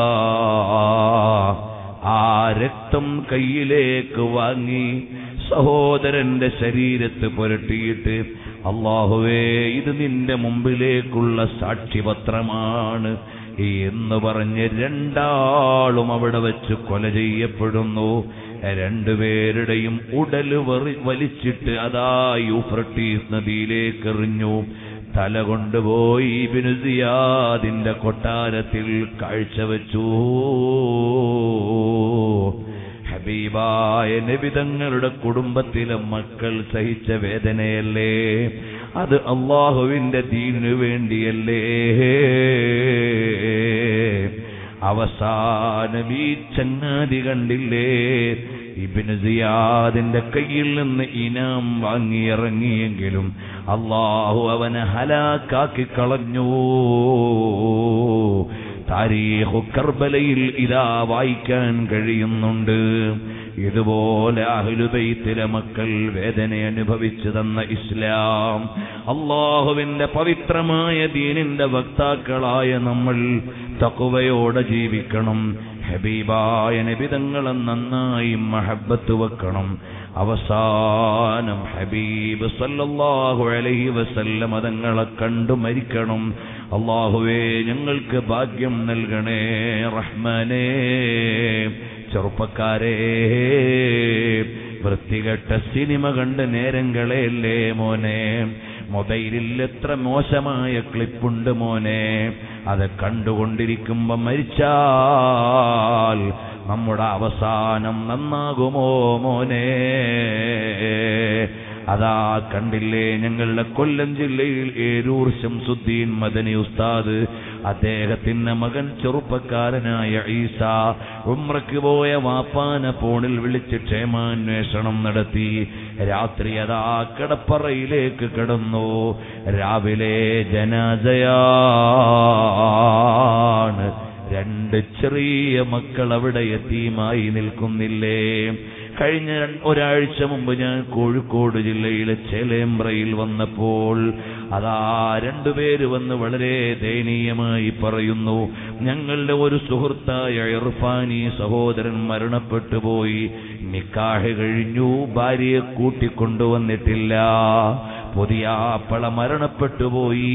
ആ രക്തം കയ്യിലേക്ക് വാങ്ങി സഹോദരന്റെ ശരീരത്ത് പുരട്ടിയിട്ട് അള്ളാഹുവേ ഇത് നിന്റെ മുമ്പിലേക്കുള്ള സാക്ഷിപത്രമാണ് എന്ന് പറഞ്ഞ് രണ്ടാളും അവിടെ വെച്ച് കൊല ചെയ്യപ്പെടുന്നു രണ്ടുപേരുടെയും ഉടൽ വെറി- വലിച്ചിട്ട് അതാ യൂഫ്രട്ടീസ് നദിയിലേക്ക് എറിഞ്ഞു തല കൊണ്ടുപോയി ഇബ്നു സിയാദിന്റെ കൊട്ടാരത്തിൽ കാഴ്ചവെച്ചു ഹബീബായ നബിതങ്ങളുടെ കുടുംബത്തിലെ മക്കൾ സഹിച്ച വേദനയല്ലേ അത് അള്ളാഹുവിന്റെ ദീനു വേണ്ടിയല്ലേ അവസാനം ഈ ചങ്ങാതി കണ്ടില്ലേ ഇബിന് സിയാദിന്റെ കയ്യിൽ നിന്ന് ഇനാം വാങ്ങിയിറങ്ങിയെങ്കിലും അള്ളാഹു അവനെ ഹലാക്കാക്കി കളഞ്ഞു താരീഖു കർബലയിൽ ഇതാ വായിക്കാൻ കഴിയുന്നുണ്ട് ഇതുപോലെ അഹ്ലുബൈത്തിലെ മക്കൾ വേദന അനുഭവിച്ചു തന്ന ഇസ്ലാം അള്ളാഹുവിന്റെ പവിത്രമായ ദീനിന്റെ വക്താക്കളായ നമ്മൾ തക്കുവയോടെ ജീവിക്കണം ഹബീബായ നബിതങ്ങളെ നന്നായി മഹബത്ത് വെക്കണം അവസാനം ഹബീബ് സല്ലല്ലാഹു അലൈഹി വസല്ലം അതങ്ങളെ കണ്ടു മരിക്കണം അള്ളാഹുവേ ഞങ്ങൾക്ക് ഭാഗ്യം നൽകണേ റഹ്മാനേ ചെറുപ്പക്കാരേ വൃത്തികെട്ട സിനിമ കണ്ട് നേരം കളയല്ലേ മോനെ മൊബൈലിൽ എത്ര മോശമായ ക്ലിപ്പുണ്ട് മോനെ അത് കണ്ടുകൊണ്ടിരിക്കുമ്പോ മരിച്ചാൽ നമ്മുടെ അവസാനം നന്നാകുമോ മോനെ അതാ കണ്ടില്ലേ ഞങ്ങളുടെ കൊല്ലം ജില്ലയിൽ ഏരൂർ ശംസുദ്ദീൻ മദനി ഉസ്താദ് അദ്ദേഹത്തിന്റെ മകൻ ചെറുപ്പക്കാരനായ ഈസ ഉമ്രക്ക് പോയ വാപ്പാന ഫോണിൽ വിളിച്ച് ക്ഷേമാന്വേഷണം നടത്തി രാത്രി അതാ കിടപ്പറയിലേക്ക് കിടന്നു രാവിലെ ജനാസയാണ് രണ്ട് ചെറിയ മക്കൾ അവിടെ എത്തിയുമായി നിൽക്കുന്നില്ലേ കഴിഞ്ഞ രണ്ട് ഒരാഴ്ച മുമ്പ് ഞാൻ കോഴിക്കോട് ജില്ലയിലെ ചേലേമ്പ്രയിൽ വന്നപ്പോൾ അതാ രണ്ടുപേര് വന്ന് വളരെ ദയനീയമായി പറയുന്നു ഞങ്ങളുടെ ഒരു സുഹൃത്തായ ഇർഫാനി സഹോദരൻ മരണപ്പെട്ടു പോയി നിക്കാഹ് കഴിഞ്ഞു ഭാര്യയെ കൂട്ടിക്കൊണ്ടുവന്നിട്ടില്ല പുതിയ ആപ്പള മരണപ്പെട്ടു പോയി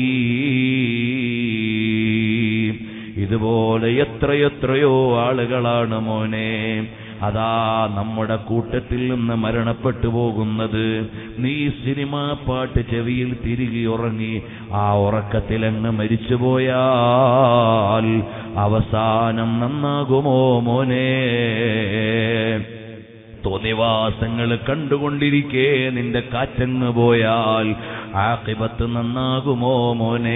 ഇതുപോലെ എത്രയെത്രയോ ആളുകളാണ് മോനെ അതാ നമ്മുടെ കൂട്ടത്തിൽ നിന്ന് മരണപ്പെട്ടു പോകുന്നത് നീ സിനിമാ പാട്ട് ചെവിയിൽ തിരികെ ഉറങ്ങി ആ ഉറക്കത്തിലങ്ങ് മരിച്ചുപോയാൽ അവസാനം നന്നാകുമോ മോനെ തോന്നിവാസങ്ങൾ കണ്ടുകൊണ്ടിരിക്കേ നിന്റെ കാറ്റങ്ങ് പോയാൽ ആക്കിബത്ത് നന്നാകുമോ മോനെ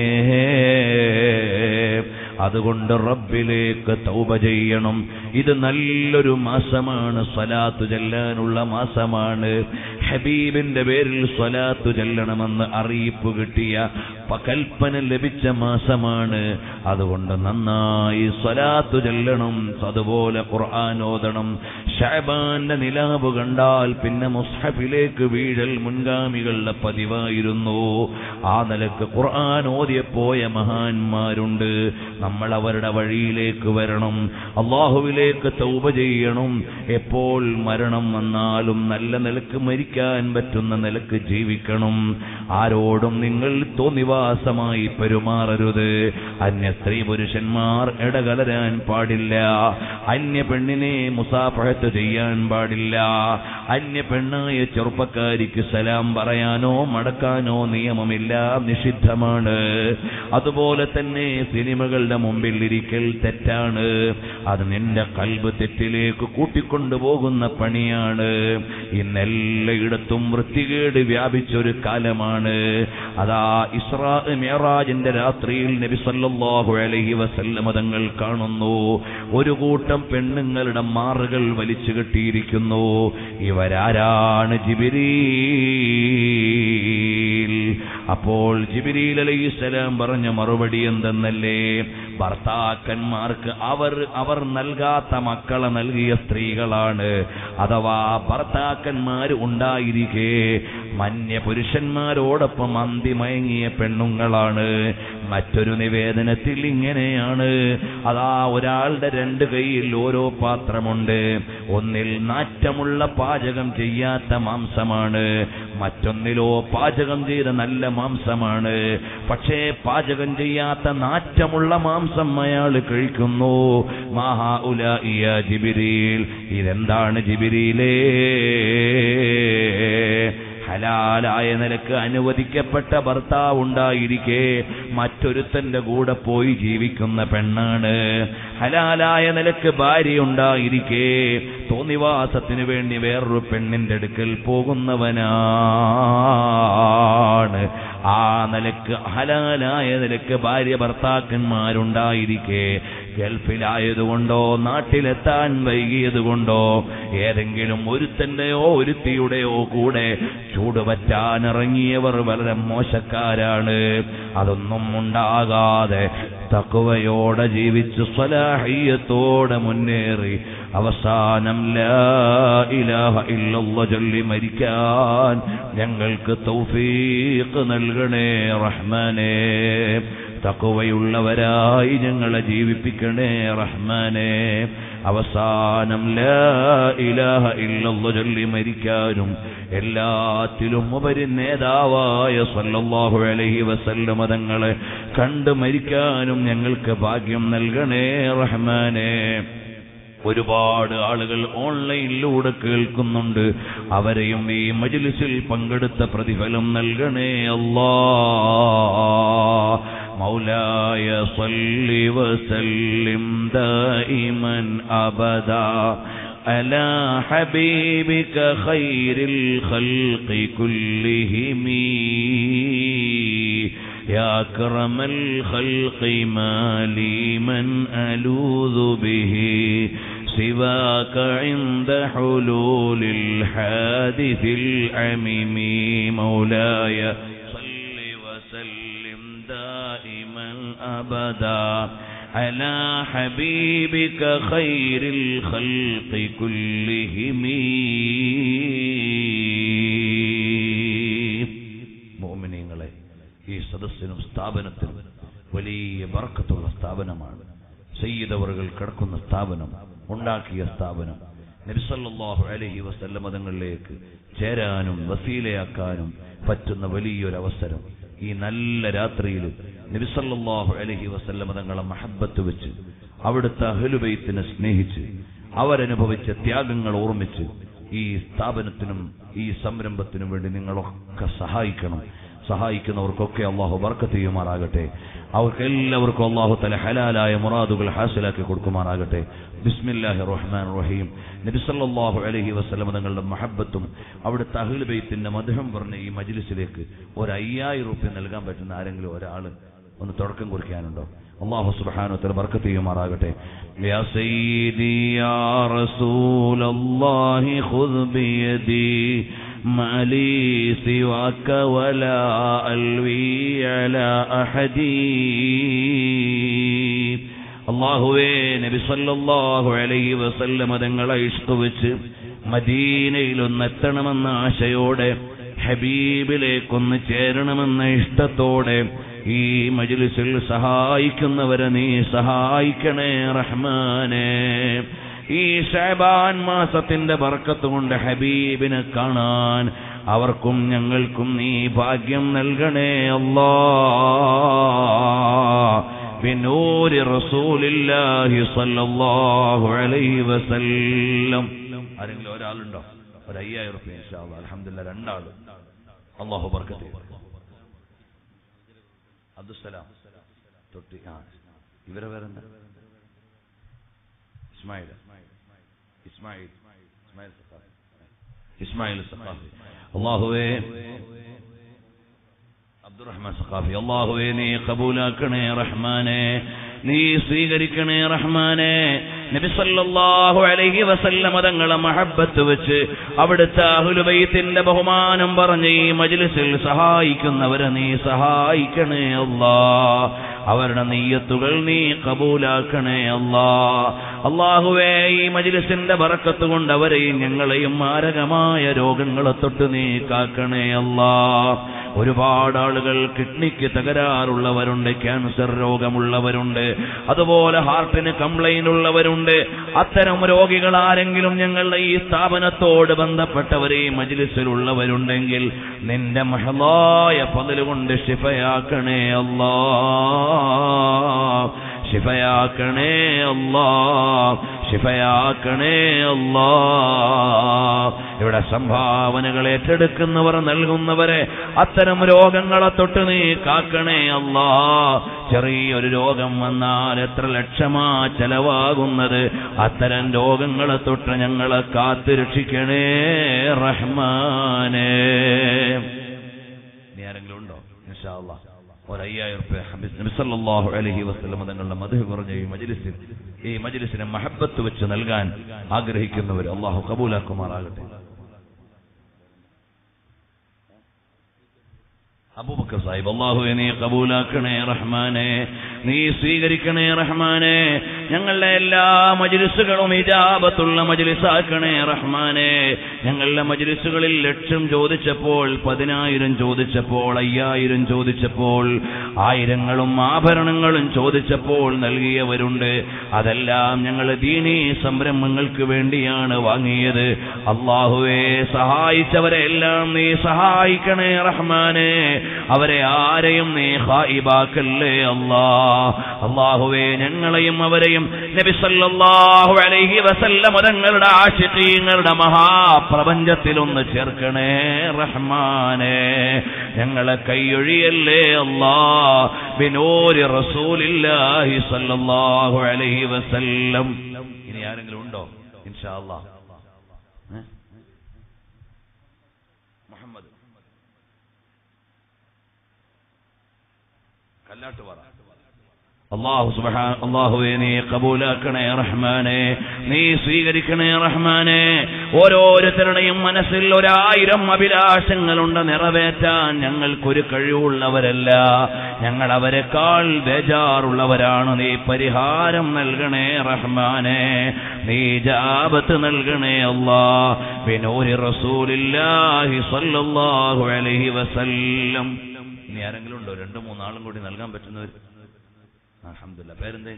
അതുകൊണ്ട് റബ്ബിലേക്ക് തൗബ ചെയ്യണം ഇത് നല്ലൊരു മാസമാണ് സ്വലാത്തു ചെല്ലാനുള്ള മാസമാണ് ഹബീബിന്റെ പേരിൽ സ്വലാത്തു ചെല്ലണമെന്ന് അറിയിപ്പ് കിട്ടിയ പ- കൽപ്പന ലഭിച്ച മാസമാണ് അതുകൊണ്ട് നന്നായി സ്വലാത്തു ചെല്ലണം അതുപോലെ ഖുർആൻ ഓതണം ഷഹബാന്റെ നിലാവ് കണ്ടാൽ പിന്നെ മുസ്ഹഫിലേക്ക് വീഴൽ മുൻഗാമികളുടെ പതിവായിരുന്നു ആ നിലക്ക് ഖുർആൻ ഓതിയപ്പോയ മഹാന്മാരുണ്ട് നമ്മൾ അവരുടെ വഴിയിലേക്ക് വരണം അള്ളാഹുവിലേക്ക് തൗബ ചെയ്യണം എപ്പോൾ മരണം വന്നാലും നല്ല നിലക്ക് മരിക്കാൻ പറ്റുന്ന നിലക്ക് ജീവിക്കണം ആരോടും നിങ്ങൾ തോന്നിവാസമായി പെരുമാറരുത് അന്യ സ്ത്രീ പുരുഷന്മാർ ഇടകലരാൻ പാടില്ല അന്യ പെണ്ണിനെ മുസാഫഹത്ത് ചെയ്യാൻ പാടില്ല അന്യ പെണ്ണായ ചെറുപ്പക്കാരിക്ക് സലാം പറയാനോ മടക്കാനോ നിയമമില്ല നിഷിദ്ധമാണ് അതുപോലെ തന്നെ സിനിമകളുടെ മുമ്പിൽ ഇരിക്കൽ തെറ്റാണ് അത് നിന്റെ കൽബ് തെറ്റിലേക്ക് കൂട്ടിക്കൊണ്ടുപോകുന്ന പണിയാണ് ഇന്നെല്ലായിടത്തും വൃത്തികേട് വ്യാപിച്ചൊരു കാലമാണ് അതാ ഇസ്രാ മേറാജിന്റെ രാത്രിയിൽ നബി സല്ലല്ലാഹു അലൈഹി വസല്ലമ തങ്ങൾ കാണുന്നു ഒരു കൂട്ടം പെണ്ണുങ്ങളുടെ മാറുകൾ വലിച്ചു കെട്ടിയിരിക്കുന്നു ഇവരാരാണ് ജിബിരീൽ അപ്പോൾ ജിബിരീൽ അലൈഹിസ്സലാം പറഞ്ഞ മറുപടി എന്തെന്നല്ലേ ഭർത്താക്കന്മാർക്ക് അവർ അവർ നൽകാത്ത മക്കളെ നൽകിയ സ്ത്രീകളാണ് അഥവാ ഭർത്താക്കന്മാർ ഉണ്ടായിരിക്കെ മന്യ പുരുഷന്മാരോടൊപ്പം അന്തി മയങ്ങിയ പെണ്ണുങ്ങളാണ് മറ്റൊരു നിവേദനത്തിൽ ഇങ്ങനെയാണ് അതാ ഒരാളുടെ രണ്ട് കൈയിൽ ഓരോ പാത്രമുണ്ട് ഒന്നിൽ നാറ്റമുള്ള പാചകം ചെയ്യാത്ത മാംസമാണ് മറ്റൊന്നിലോ പാചകം ചെയ്ത നല്ല മാംസമാണ് പക്ഷേ പാചകം ചെയ്യാത്ത നാറ്റമുള്ള മാംസം അയാൾ കഴിക്കുന്നു മാഹാ ഉല ജിബിരിയിൽ ഇതെന്താണ് ജിബിരിയിലേ ഹലാലായ നിലക്ക് അനുവദിക്കപ്പെട്ട ഭർത്താവ് ഉണ്ടായിരിക്കെ മറ്റൊരുത്തന്റെ കൂടെ പോയി ജീവിക്കുന്ന പെണ്ണാണ് ഹലാലായ നിലക്ക് ഭാര്യ ഉണ്ടായിരിക്കെ തോന്നിവാസത്തിന് വേണ്ടി വേറൊരു പെണ്ണിന്റെ അടുക്കൽ പോകുന്നവനാണ് ആ നിലക്ക് ഹലാലായ നിലക്ക് ഭാര്യ ഭർത്താക്കന്മാരുണ്ടായിരിക്കെ ഗൾഫിലായതുകൊണ്ടോ നാട്ടിലെത്താൻ വൈകിയതുകൊണ്ടോ ഏതെങ്കിലും ഒരുത്തന്റെയോ ഒരുത്തിയുടെയോ കൂടെ ചൂടുപറ്റാനിറങ്ങിയവർ വളരെ മോശക്കാരാണ് അതൊന്നും ഉണ്ടാകാതെ തക്കുവയോടെ ജീവിച്ച് സ്വലാഹിയത്തോടെ മുന്നേറി അവസാനം ലാ ഇലാഹ ഇല്ലല്ല ചൊല്ലി മരിക്കാൻ ഞങ്ങൾക്ക് തൗഫീഖ് നൽകണേ റഹ്മാനേ തക്കുവയുള്ളവരായി ഞങ്ങളെ ജീവിപ്പിക്കണേ റഹ്മാനെ അവസാനം ലാ ഇലാഹ ഇല്ലല്ല ചൊല്ലി മരിക്കാനും എല്ലാത്തിലും ഉപരി നേതാവായ സല്ലല്ലാഹു അലൈഹി വസല്ലമ തങ്ങളെ കണ്ട് മരിക്കാനും ഞങ്ങൾക്ക് ഭാഗ്യം നൽകണേ റഹ്മാനെ ഒരുപാട് ആളുകൾ ഓൺലൈനിലൂടെ കേൾക്കുന്നുണ്ട് അവരെയും ഈ മജ്ലിസിൽ പങ്കെടുത്ത പ്രതിഫലം നൽകണേ അല്ലാ مولاي صل وسلم دائما أبدا على حبيبك خير الخلق كلهم يا أكرم الخلق ما لي من ألوذ به سواك عند حلول الحادث العميم مولاي صل وسلم دائما أبدا على حبيبك خير الخلق كلهم മോമിനിയങ്ങളെ ഈ സദസ്സിനും സ്ഥാപനത്തിനും വലിയ ബർക്കത്തുള്ള സ്ഥാപനമാണ് സയ്യിദവറുകൾ കിടക്കുന്ന സ്ഥാപനം ഉണ്ടാക്കിയ സ്ഥാപനം നബിസല്ലാഹു അലഹി വസല്ല മതങ്ങളിലേക്ക് ചേരാനും വസീലയാക്കാനും പറ്റുന്ന വലിയൊരു അവസരം ഈ നല്ല രാത്രിയിൽ നബിസല്ലാഹു അലഹി വസല്ല മതങ്ങളെ മഹബത്ത് വെച്ച് അവിടുത്തെ അഹലുബൈത്തിനെ സ്നേഹിച്ച് അവരനുഭവിച്ച ത്യാഗങ്ങൾ ഓർമ്മിച്ച് ഈ സ്ഥാപനത്തിനും ഈ സംരംഭത്തിനും വേണ്ടി നിങ്ങളൊക്കെ സഹായിക്കണം സഹായിക്കുന്നവർക്കൊക്കെ അള്ളാഹു ബർക്കത്ത് ചെയ്യുമാറാകട്ടെ അവർക്ക് എല്ലാവർക്കും അള്ളാഹു തല ഹലാലായ മുറാദുകൾ ഹാസിലാക്കി കൊടുക്കുമാറാകട്ടെ ബിസ്മില്ലാഹി റഹ്മാൻ റഹീം നബിസല്ലാഹു അലഹി വസ്ലം തങ്ങളുടെ മഹബത്തും അവിടുത്തെ അഹിൽ ബെയ്ത്തിന്റെ മധുരം പറഞ്ഞ ഈ മജ്ലിസിലേക്ക് ഒരു അയ്യായിരം റുപ്യ നൽകാൻ പറ്റുന്ന ആരെങ്കിലും ഒരാൾ ഒന്ന് തുടക്കം കുറിക്കാനുണ്ടോ അള്ളാഹു സുബ്ഹാനഹു ബർക്കത്ത് ചെയ്യുമാറാകട്ടെ യാ സയ്യിദി യാ റസൂലല്ലാഹി ഖുദ് ബിയദി ما لي سواك ولا ألوي على أحد അള്ളാഹുവേ നബി സല്ലല്ലാഹു അലൈഹി വസല്ലമ തങ്ങളെ ഇഷ്ക വെച്ച് മദീനയിലൊന്ന് എത്തണമെന്ന ആശയോടെ ഹബീബിലേക്കൊന്ന് ചേരണമെന്ന ഇഷ്ടത്തോടെ ഈ മജ്ലിസിൽ സഹായിക്കുന്നവരെ നീ സഹായിക്കണേ റഹ്മാനേ ഈ ഷാബാൻ മാസത്തിന്റെ ബർക്കത്ത് കൊണ്ട് ഹബീബിനെ കാണാൻ അവർക്കും ഞങ്ങൾക്കും നീ ഭാഗ്യം നൽകണേ അല്ലാ ബിനൂരി റസൂലില്ലാഹി സ്വല്ലല്ലാഹു അലൈഹി വസല്ലം ആരെങ്കിലും ഒരാളുണ്ടോ ഒരു അയ്യായിരം റുപ്യ ഇൻഷാ അല്ലാഹ് അൽഹംദുലില്ലാ രണ്ടാള് അല്ലാഹു ബർക്കത്ത് ചെയ്യട്ടെ. അബ്ദുസ്സലാം തൊട്ടി ആ ഇവരെ പേരെന്താ ഇസ്മായിൽ ഇസ്മായിൽ ഇസ്മായിൽ സഖാഫി ഇസ്മായിൽ സഖാഫി അള്ളാഹുവേ അബ്ദുറഹ്മാൻ സഖാഫി അള്ളാഹുവേ നീ കബൂലാക്കണേ റഹ്മാനെ നീ സ്വീകരിക്കണേ റഹ്മാനെ നബി സല്ലല്ലാഹു അലൈഹി വസല്ലമ തങ്ങളെ മഹബ്ബത്ത് വെച്ച് അവിടുത്തെ അഹ്ലുബൈത്തിന്റെ ബഹുമാനം പറഞ്ഞ് ഈ മജ്ലിസിൽ സഹായിക്കുന്നവരെ നീ സഹായിക്കണേ അല്ലാ അവരുടെ നെയ്യത്തുകൾ നീ കബൂലാക്കണേ അല്ലാ അള്ളാഹുവേ ഈ മജ്ലിസിന്റെ ബറക്കത്ത് കൊണ്ട് അവരെയും ഞങ്ങളെയും മാരകമായ രോഗങ്ങളെ തൊട്ട് നീ കാക്കണേ അല്ലാ ഒരുപാട് ആളുകൾ കിഡ്നിക്ക് തകരാറുള്ളവരുണ്ട് ക്യാൻസർ രോഗമുള്ളവരുണ്ട് അതുപോലെ ഹാർട്ടിന് കംപ്ലൈന്റ് ഉള്ളവരുണ്ട് അത്തരം രോഗികൾ ആരെങ്കിലും ഞങ്ങളുടെ ഈ സ്ഥാപനത്തോട് ബന്ധപ്പെട്ടവരെ ഈ മജിലിസിലുള്ളവരുണ്ടെങ്കിൽ നിന്റെ മഹലായ പതിലുകൊണ്ട് ശിഫയാക്കണേ അല്ലാ ശിഫയാക്കണേ അല്ലാ ശിഫയാക്കണേ അല്ലാ ഇവിടെ സംഭാവനകൾ ഏറ്റെടുക്കുന്നവർ നൽകുന്നവരെ അത്തരം രോഗങ്ങളെ തൊട്ട് നീ കാക്കണേ അല്ലാ ചെറിയൊരു രോഗം വന്നാൽ എത്ര ലക്ഷമാ ചെലവാകുന്നത് അത്തരം രോഗങ്ങളെ തൊട്ട് ഞങ്ങളെ കാത്തു രക്ഷിക്കണേ റഹ്മാനേ ഇനി ആരെങ്കിലും ഉണ്ടോ ഇൻഷാ അല്ലാ ഒരു അയ്യായിരം റുപ്യ നബിസല്ലാഹു അലഹി വസ്ലം തങ്ങളുടെ മധു പറഞ്ഞ ഈ മജിലിസിൽ ഈ മജിലിസിനെ മഹബത്ത് വെച്ച് നൽകാൻ ആഗ്രഹിക്കുന്നവർ അള്ളാഹു കബൂലാക്കുമാറാകട്ടെ അബൂബക്കർ സാഹിബ് അള്ളാഹുവെ നീ കബൂലാക്കണേ റഹ്മാനെ നീ സ്വീകരിക്കണേ റഹ്മാനെ ഞങ്ങളുടെ എല്ലാ മജിലിസുകളും ഇജാബത്തുള്ള മജിലിസാക്കണേ റഹ്മാനെ ഞങ്ങളുടെ മജിലിസുകളിൽ ലക്ഷം ചോദിച്ചപ്പോൾ പതിനായിരം ചോദിച്ചപ്പോൾ അയ്യായിരം ചോദിച്ചപ്പോൾ ആയിരങ്ങളും ആഭരണങ്ങളും ചോദിച്ചപ്പോൾ നൽകിയവരുണ്ട് അതെല്ലാം ഞങ്ങൾ ദീനീ സംരംഭങ്ങൾക്ക് വേണ്ടിയാണ് വാങ്ങിയത് അള്ളാഹുവെ സഹായിച്ചവരെ എല്ലാം നീ സഹായിക്കണേ റഹ്മാനെ അവരെ ആരെയും നീ ഹായിബാക്കല്ലേ അല്ലാ അള്ളാഹുവേ ഞങ്ങളെയും അവരെയും നബി സല്ലല്ലാഹു അലൈഹി വസല്ലം തങ്ങളുടെ ആശിഖീങ്ങളുടെ മഹാപ്രപഞ്ചത്തിൽ ഒന്ന് ചേർക്കണേ റഹ്മാനെ ഞങ്ങളെ കൈയൊഴിയല്ലേ അല്ലാ ബിനൂരി റസൂലില്ലാഹി സല്ലല്ലാഹു അലൈഹി വസല്ലം ഇനി ആരെങ്കിലും ഉണ്ടോ ഇൻഷാ അല്ലാ ഏ? മുഹമ്മദ് കല്ലാട്ട് പറ അള്ളാഹു സുബ്ഹാന അള്ളാഹുവെ നീ കബൂലാക്കണേ റഹ്മാനെ നീ സ്വീകരിക്കണേ റഹ്മാനെ ഓരോരുത്തരുടെയും മനസ്സിൽ ഒരായിരം അഭിലാഷങ്ങളുണ്ട് നിറവേറ്റാൻ ഞങ്ങൾക്കൊരു കഴിവുള്ളവരല്ല ഞങ്ങൾ അവരെക്കാൾ ബേജാറുള്ളവരാണ് നീ പരിഹാരം നൽകണേ റഹ്മാനെ നീ ജാബത്ത് നൽകണേ അല്ലാ ബിനൂരി റസൂലില്ലാഹി സ്വല്ലല്ലാഹു അലൈഹി വസല്ലം ഇനി ആരെങ്കിലും ഉണ്ടോ രണ്ടു മൂന്നാളും കൂടി നൽകാൻ പറ്റുന്നവർ അൽഹംദുലില്ലാ പേരെന്തേ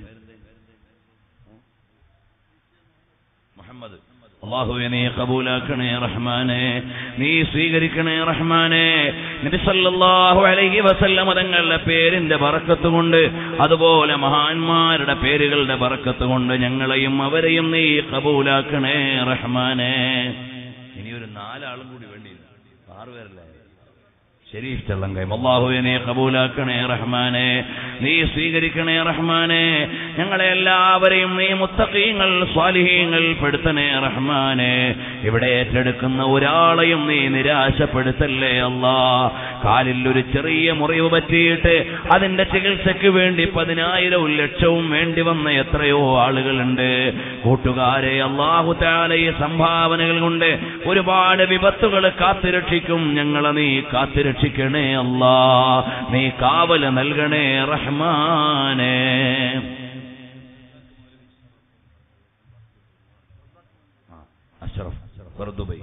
മുഹമ്മദ് അള്ളാഹുവെ നീ കബൂലാക്കണേ റഹ്മാനെ നീ സ്വീകരിക്കണേ റഹ്മാനെ നബി സല്ലല്ലാഹു അലൈഹി വസല്ലം തങ്ങളുടെ പേരിന്റെ ബറക്കത്ത് കൊണ്ട് അതുപോലെ മഹാന്മാരുടെ പേരുകളുടെ ബറക്കത്ത് കൊണ്ട് ഞങ്ങളെയും അവരെയും നീ കബൂലാക്കണേ റഹ്മാനെ ഇനി ഒരു നാലാളും കൂടി വേണ്ടിയില്ല ആറുപേരല്ലേ ശരീഫ് ചെള്ളങ്കയം അള്ളാഹുവെ നീ കബൂലാക്കണേ റഹ്മാനെ നീ സ്വീകരിക്കണേ റഹ്മാനെ ഞങ്ങളെ എല്ലാവരെയും നീ മുത്തഖീങ്ങൾ സ്വാലിഹീങ്ങൾ പെടുത്തണേ റഹ്മാനെ ഇവിടെ ഏറ്റെടുക്കുന്ന ഒരാളെയും നീ നിരാശപ്പെടുത്തല്ലേ അല്ലാ കാലിൽ ഒരു ചെറിയ മുറിവ് പറ്റിയിട്ട് അതിന്റെ ചികിത്സയ്ക്ക് വേണ്ടി പതിനായിരവും ലക്ഷവും വേണ്ടി വന്ന എത്രയോ ആളുകളുണ്ട് കൂട്ടുകാരെ അള്ളാഹു താല ഈ സംഭാവനകൾ കൊണ്ട് ഒരുപാട് വിപത്തുകൾ കാത്തുരക്ഷിക്കും ഞങ്ങളെ നീ കാത്തുരക്ഷിക്കണേ അല്ലാ നീ കാവല് നൽകണേ റഹ്മാനേ അഷ്റഫ് വെറുതുബൈ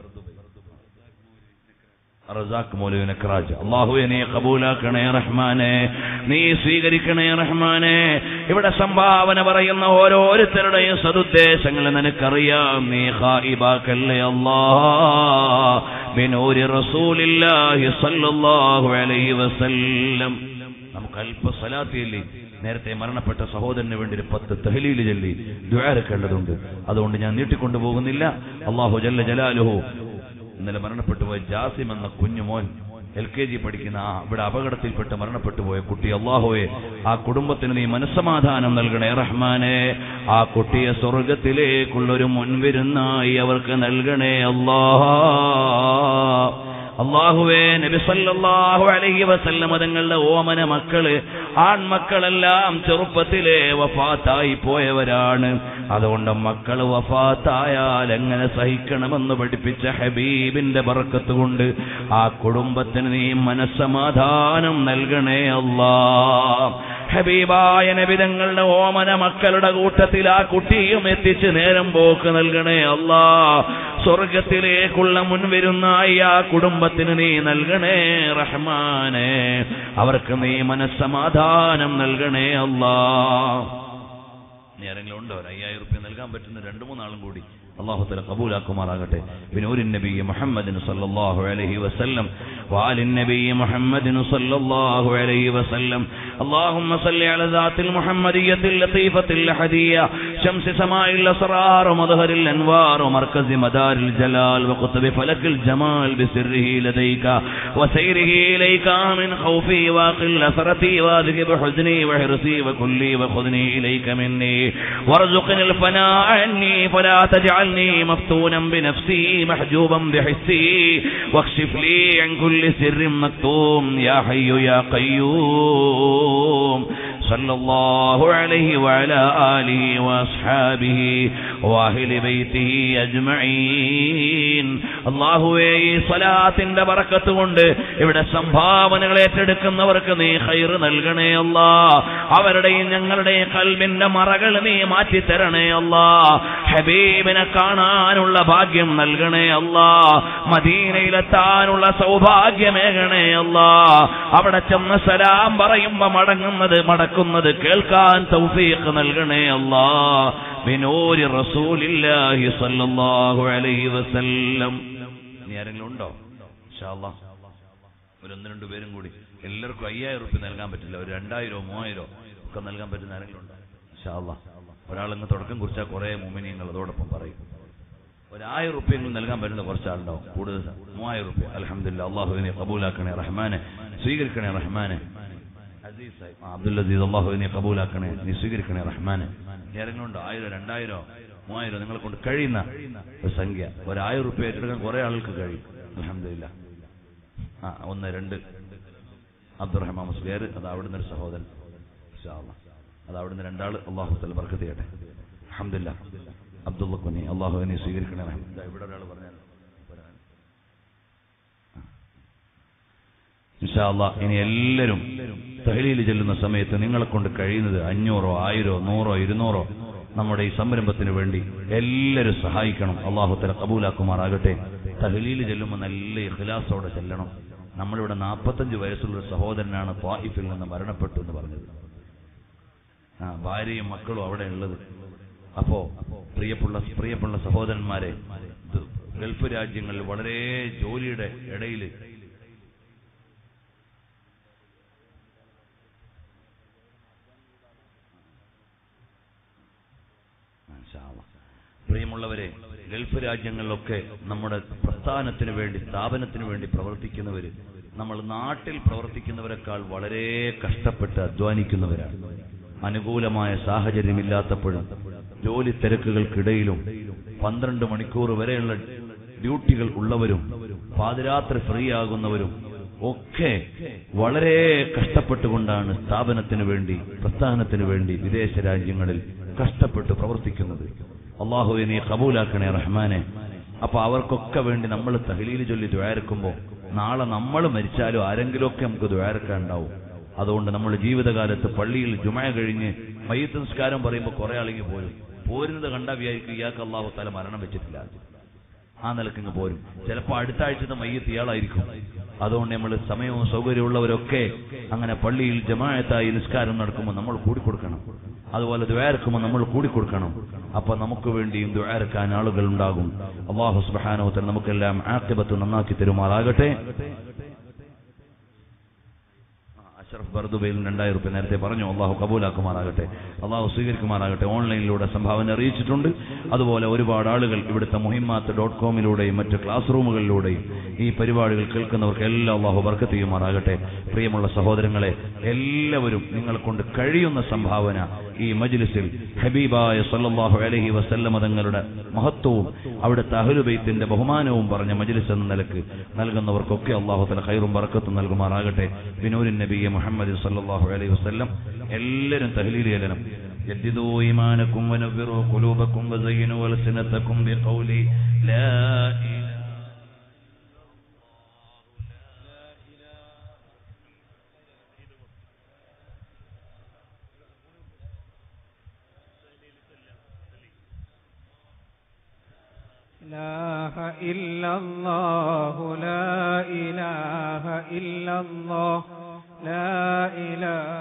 റസാഖ് മൗലവി നക്രാജ് അള്ളാഹുവെ നീ കബൂലാക്കണേ റഹ്മാനെ നീ സ്വീകരിക്കണേ റഹ്മാനെ ഇവിടെ സംഭാവന പറയുന്ന ഓരോരുത്തരുടെയും സതുദ്ദേശങ്ങൾ നിനക്കറിയാം നീ ഖായിബാക്കല്ലേ അല്ലാ ബിനൂരി റസൂലില്ലാഹി സല്ലല്ലാഹു അലൈഹി വസല്ലം നമുക്ക് അല്പ സലാത്തിയല്ലേ നേരത്തെ മരണപ്പെട്ട സഹോദരന് വേണ്ടി ഒരു പത്ത് തഹലീൽ ചൊല്ലി ദ്വാരക്കേണ്ടതുണ്ട് അതുകൊണ്ട് ഞാൻ നീട്ടിക്കൊണ്ടു പോകുന്നില്ല അള്ളാഹു ജല്ല ജലാലുഹു ഇന്നലെ മരണപ്പെട്ടു പോയ ജാസിം എന്ന കുഞ്ഞുമോൻ എൽ കെ ജി പഠിക്കുന്ന ആ ഇവിടെ അപകടത്തിൽപ്പെട്ട് മരണപ്പെട്ടു പോയ കുട്ടി അള്ളാഹുവെ ആ കുടുംബത്തിന് നീ മനസ്സമാധാനം നൽകണേ റഹ്മാനെ ആ കുട്ടിയെ സ്വർഗത്തിലേക്കുള്ളൊരു മുൻവിരുന്നായി അവർക്ക് നൽകണേ അല്ലാ അള്ളാഹുവേ നബി സല്ലല്ലാഹു അലൈഹി വസല്ലം തങ്ങളുടെ ഓമന മക്കള് ആൺമക്കളെല്ലാം ചെറുപ്പത്തിലെ വഫാത്തായി പോയവരാണ് അതുകൊണ്ട് മക്കൾ വഫാത്തായാൽ എങ്ങനെ സഹിക്കണമെന്ന് പഠിപ്പിച്ച ഹബീബിന്റെ ബറക്കത്ത് കൊണ്ട് ആ കുടുംബത്തിന് നീ മനസ്സമാധാനം നൽകണേ അല്ലാ ഹബീബായ നബിതങ്ങളുടെ ഓമന മക്കളുടെ കൂട്ടത്തിൽ ആ കുട്ടിയും എത്തിച്ച് നേരം പോക്ക് നൽകണേ അല്ലാ സ്വർഗത്തിലേക്കുള്ള മുൻവരുന്നായി ആ കുടുംബത്തിന് നീ നൽകണേ റഹ്മാനെ അവർക്ക് നീ മനസ്സമാധാനം നൽകണേ അല്ലാ ഇനി ആരെങ്കിലും ഉണ്ടോ ഒരു അയ്യായിരം റുപ്യ നൽകാൻ പറ്റുന്ന രണ്ടു മൂന്നാളും കൂടി അള്ളാഹു തല കബൂലാക്കുമാറാകട്ടെ بنور النبي محمد صلى الله عليه وسلم وآل النبي محمد صلى الله عليه وسلم اللهم صل على ذات المحمدية اللطيفة الأحدية شمس سماء الأسرار ومظهر الأنوار ومركز مدار الجلال وقطب فلك الجمال بسره لديك وسيره إليك من خوفي واقل أثرتي واذهب حزني وحرصي وكلي وخذني إليك مني وارزقني الفناء عني فلا تجعلني مفتونا بنفسي محجوبا بحسي واكشف لي عن كل سر مكتوم يا حي يا قيوم صلى الله عليه وعلى آله وأصحابه وأهل بيته أجمعين അള്ളാഹുവേ ഈ സ്വലാത്തിന്റെ ബറക്കത്ത് കൊണ്ട് ഇവിടെ സംഭാവനകൾ ഏറ്റെടുക്കുന്നവർക്ക് നീ ഹൈർ നൽകണേ അല്ലാ അവരുടെയും ഞങ്ങളുടെയും കൽവിന്റെ മറകൾ നീ മാറ്റിത്തരണേ അല്ലാ ഹബീബിനെ കാണാനുള്ള ഭാഗ്യം നൽകണേ അല്ലാ മദീനയിലെത്താനുള്ള സൗഭാഗ്യമേകണേ അല്ലാ അവിടെ ചെന്ന് സലാം പറയുമ്പോ മടങ്ങുന്നത് മടക്കുന്നത് കേൾക്കാൻ തൗഫീഖ് നൽകണേ അല്ലാ ബിനൂരി റസൂലില്ലാഹി സല്ലല്ലാഹു അലൈഹി വസല്ലം ഇനി ആരെങ്കിലും ഉണ്ടോ ഇൻഷാ അല്ലാ ഒരു ഒന്ന് രണ്ട് പേരും കൂടി എല്ലാവർക്കും അയ്യായിരം റുപ്യ നൽകാൻ പറ്റില്ല ഒരു രണ്ടായിരോ മൂവായിരോ ഒക്കെ നൽകാൻ പറ്റുന്ന ആരെങ്കിലും ഉണ്ടോ ഇൻഷാ അല്ലാ ഒരാളങ്ങ് തുടക്കം കുറിച്ചാൽ കുറെ മുമിനിയങ്ങൾ അതോടൊപ്പം പറയും ഒരായിരം റുപ്യെങ്കിലും നൽകാൻ പറ്റുന്ന കുറച്ചാളുണ്ടാവും കൂടുതൽ മൂവായിരം റുപ്യ അലഹമില്ല അള്ളാഹുവിനെ കബൂലാക്കണേ റഹ്മാനെ സ്വീകരിക്കണേ റഹ്മാനെ അസീസ് സാഹിബ്. ആ, അബ്ദുൽ അസീസ് അള്ളാഹുവിനെ കബൂലാക്കണേ നീ സ്വീകരിക്കണേ റഹ്മാനെ ആരെങ്കിലും ഉണ്ടോ ആയിരം രണ്ടായിരോ മൂവായിരം നിങ്ങളെ കൊണ്ട് കഴിയുന്ന ഒരു സംഖ്യ ഒരായിരം റുപ്യ ഏറ്റെടുക്കാൻ കുറെ ആൾക്ക് കഴിയും അലഹമില്ല ആ ഒന്ന് രണ്ട് അബ്ദുറഹ്മാൻ മുസ്ലിയാർ അത് അവിടുന്ന് ഒരു സഹോദരൻ ഇൻഷാ അല്ലാ. അത് അവിടുന്ന് രണ്ടാള് അള്ളാഹു തല ബർക്കത്ത് ചെയ്യട്ടെ അഹമ്മദില്ല അബ്ദുള്ള കുഞ്ഞി അള്ളാഹുവിനെ സ്വീകരിക്കണേ റഹ്മാൻ. ദാ ഇവിടെ ഒരാൾ പറഞ്ഞാൽ ഇൻഷാ അല്ലാ ഇനി എല്ലാവരും തഹലീൽ ചെല്ലുന്ന സമയത്ത് നിങ്ങളെ കൊണ്ട് കഴിയുന്നത് അഞ്ഞൂറോ ആയിരോ നൂറോ ഇരുന്നൂറോ നമ്മുടെ ഈ സംരംഭത്തിന് വേണ്ടി എല്ലാവരും സഹായിക്കണം അള്ളാഹുത്തല കബൂലാക്കുമാറാകട്ടെ തഹലീൽ ചെല്ലുമ്പോൾ നല്ല ഇഖ്ലാസോടെ ചെല്ലണം നമ്മളിവിടെ നാൽപ്പത്തഞ്ച് വയസ്സുള്ള ഒരു സഹോദരനാണ് ത്വാഹിഫിൽ നിന്ന് മരണപ്പെട്ടു എന്ന് പറഞ്ഞത് ആ ഭാര്യയും മക്കളും അവിടെ ഉള്ളത് അപ്പോ പ്രിയപ്പുള്ള പ്രിയപ്പുള്ള സഹോദരന്മാരെ ഇത് ഗൾഫ് രാജ്യങ്ങളിൽ വളരെ ജോലിയുടെ ഇടയിൽ മാഷാ അല്ലാ. പ്രിയമുള്ളവരെ ഗൾഫ് രാജ്യങ്ങളിലൊക്കെ നമ്മുടെ പ്രസ്ഥാനത്തിന് വേണ്ടി സ്ഥാപനത്തിന് വേണ്ടി പ്രവർത്തിക്കുന്നവര് നമ്മൾ നാട്ടിൽ പ്രവർത്തിക്കുന്നവരെക്കാൾ വളരെ കഷ്ടപ്പെട്ട് അധ്വാനിക്കുന്നവരാണ് അനുകൂലമായ സാഹചര്യമില്ലാത്തപ്പോഴും ജോലി തിരക്കുകൾക്കിടയിലും പന്ത്രണ്ട് മണിക്കൂർ വരെയുള്ള ഡ്യൂട്ടികൾ ഉള്ളവരും പാതിരാത്രി ഫ്രീ ആകുന്നവരും ഒക്കെ വളരെ കഷ്ടപ്പെട്ടുകൊണ്ടാണ് സ്ഥാപനത്തിന് വേണ്ടി പ്രസ്ഥാനത്തിന് വേണ്ടി വിദേശ രാജ്യങ്ങളിൽ കഷ്ടപ്പെട്ട് പ്രവർത്തിക്കുന്നത് അള്ളാഹുവെ നീ കബൂലാക്കണേ റഹ്മാനെ അപ്പൊ അവർക്കൊക്കെ വേണ്ടി നമ്മൾ തഹലീൽ ചൊല്ലി ദ്വാരക്കുമ്പോൾ നാളെ നമ്മൾ മരിച്ചാലും ആരെങ്കിലുമൊക്കെ നമുക്ക് ദ്വാരക്കാൻ ഉണ്ടാവും അതുകൊണ്ട് നമ്മൾ ജീവിതകാലത്ത് പള്ളിയിൽ ജുമയ കഴിഞ്ഞ് മയ്യത്ത് നിസ്കാരം പറയുമ്പോൾ കുറെ ആളെങ്കിൽ പോരും പോരുന്നത് കണ്ടാ വിചാരിക്കും ഇയാൾക്ക് അള്ളാഹു തല മരണം വെച്ചിട്ടില്ല ആ നിലക്ക് ഇങ്ങ് പോരും ചിലപ്പോൾ അടുത്ത ആഴ്ചത്തെ മയ്യത്ത് ഇയാളായിരിക്കും അതുകൊണ്ട് നമ്മൾ സമയവും സൗകര്യമുള്ളവരൊക്കെ അങ്ങനെ പള്ളിയിൽ ജമാഅത്തായി നിസ്കാരം നടക്കുമ്പോൾ നമ്മൾ കൂടിക്കൊടുക്കണം അതുപോലെ ദ്വാരക്കുമ്പോൾ നമ്മൾ കൂടിക്കൊടുക്കണം അപ്പൊ നമുക്ക് വേണ്ടിയും ദ്വാരക്കാൻ ആളുകൾ ഉണ്ടാകും അള്ളാഹു സുബാനോത്തൻ നമുക്കെല്ലാം ആക്കിബത്ത് നന്നാക്കി തരുമാറാകട്ടെ അഷറഫ് ബർദുബയിൽ രണ്ടായിരം റുപ്യ നേരത്തെ പറഞ്ഞു അള്ളാഹു കബൂലാക്കുമാറാകട്ടെ അള്ളാഹു സ്വീകരിക്കുമാറാകട്ടെ ഓൺലൈനിലൂടെ സംഭാവന അറിയിച്ചിട്ടുണ്ട് അതുപോലെ ഒരുപാട് ആളുകൾ ഇവിടുത്തെ മുഹിമാത്ത് ഡോട്ട് കോമിലൂടെയും മറ്റ് ക്ലാസ് റൂമുകളിലൂടെയും ഈ പരിപാടികൾ കേൾക്കുന്നവർക്ക് എല്ലാം അള്ളാഹു ബർക്കത്ത് ചെയ്യുമാറാകട്ടെ പ്രിയമുള്ള സഹോദരങ്ങളെ എല്ലാവരും നിങ്ങളെ കൊണ്ട് കഴിയുന്ന സംഭാവന ഈ മജ്ലിസിൽ ഹബീബായ സല്ലല്ലാഹു അലൈഹി വസല്ലമ തങ്ങളുടെ മഹത്വവും അവിടുത്തെ അഹ്ലുബൈത്തിന്റെ ബഹുമാനവും പറഞ്ഞ മജ്ലിസ് എന്ന നിലക്ക് നൽകുന്നവർക്കൊക്കെ അള്ളാഹു തല ഖൈറും ബറക്കത്തും നൽകുമാറാകട്ടെ ബിനൂരിൻ നബി മുഹമ്മദ് സല്ലല്ലാഹു അലൈഹി വസല്ലം എല്ലാവരും തഹ്ലീൽ ചെയ്യണം جددوا إيمانكم ونبروا قلوبكم وزينوا ألسنتكم بقول لا إله إله إلا الله لا إله إلا الله لا إله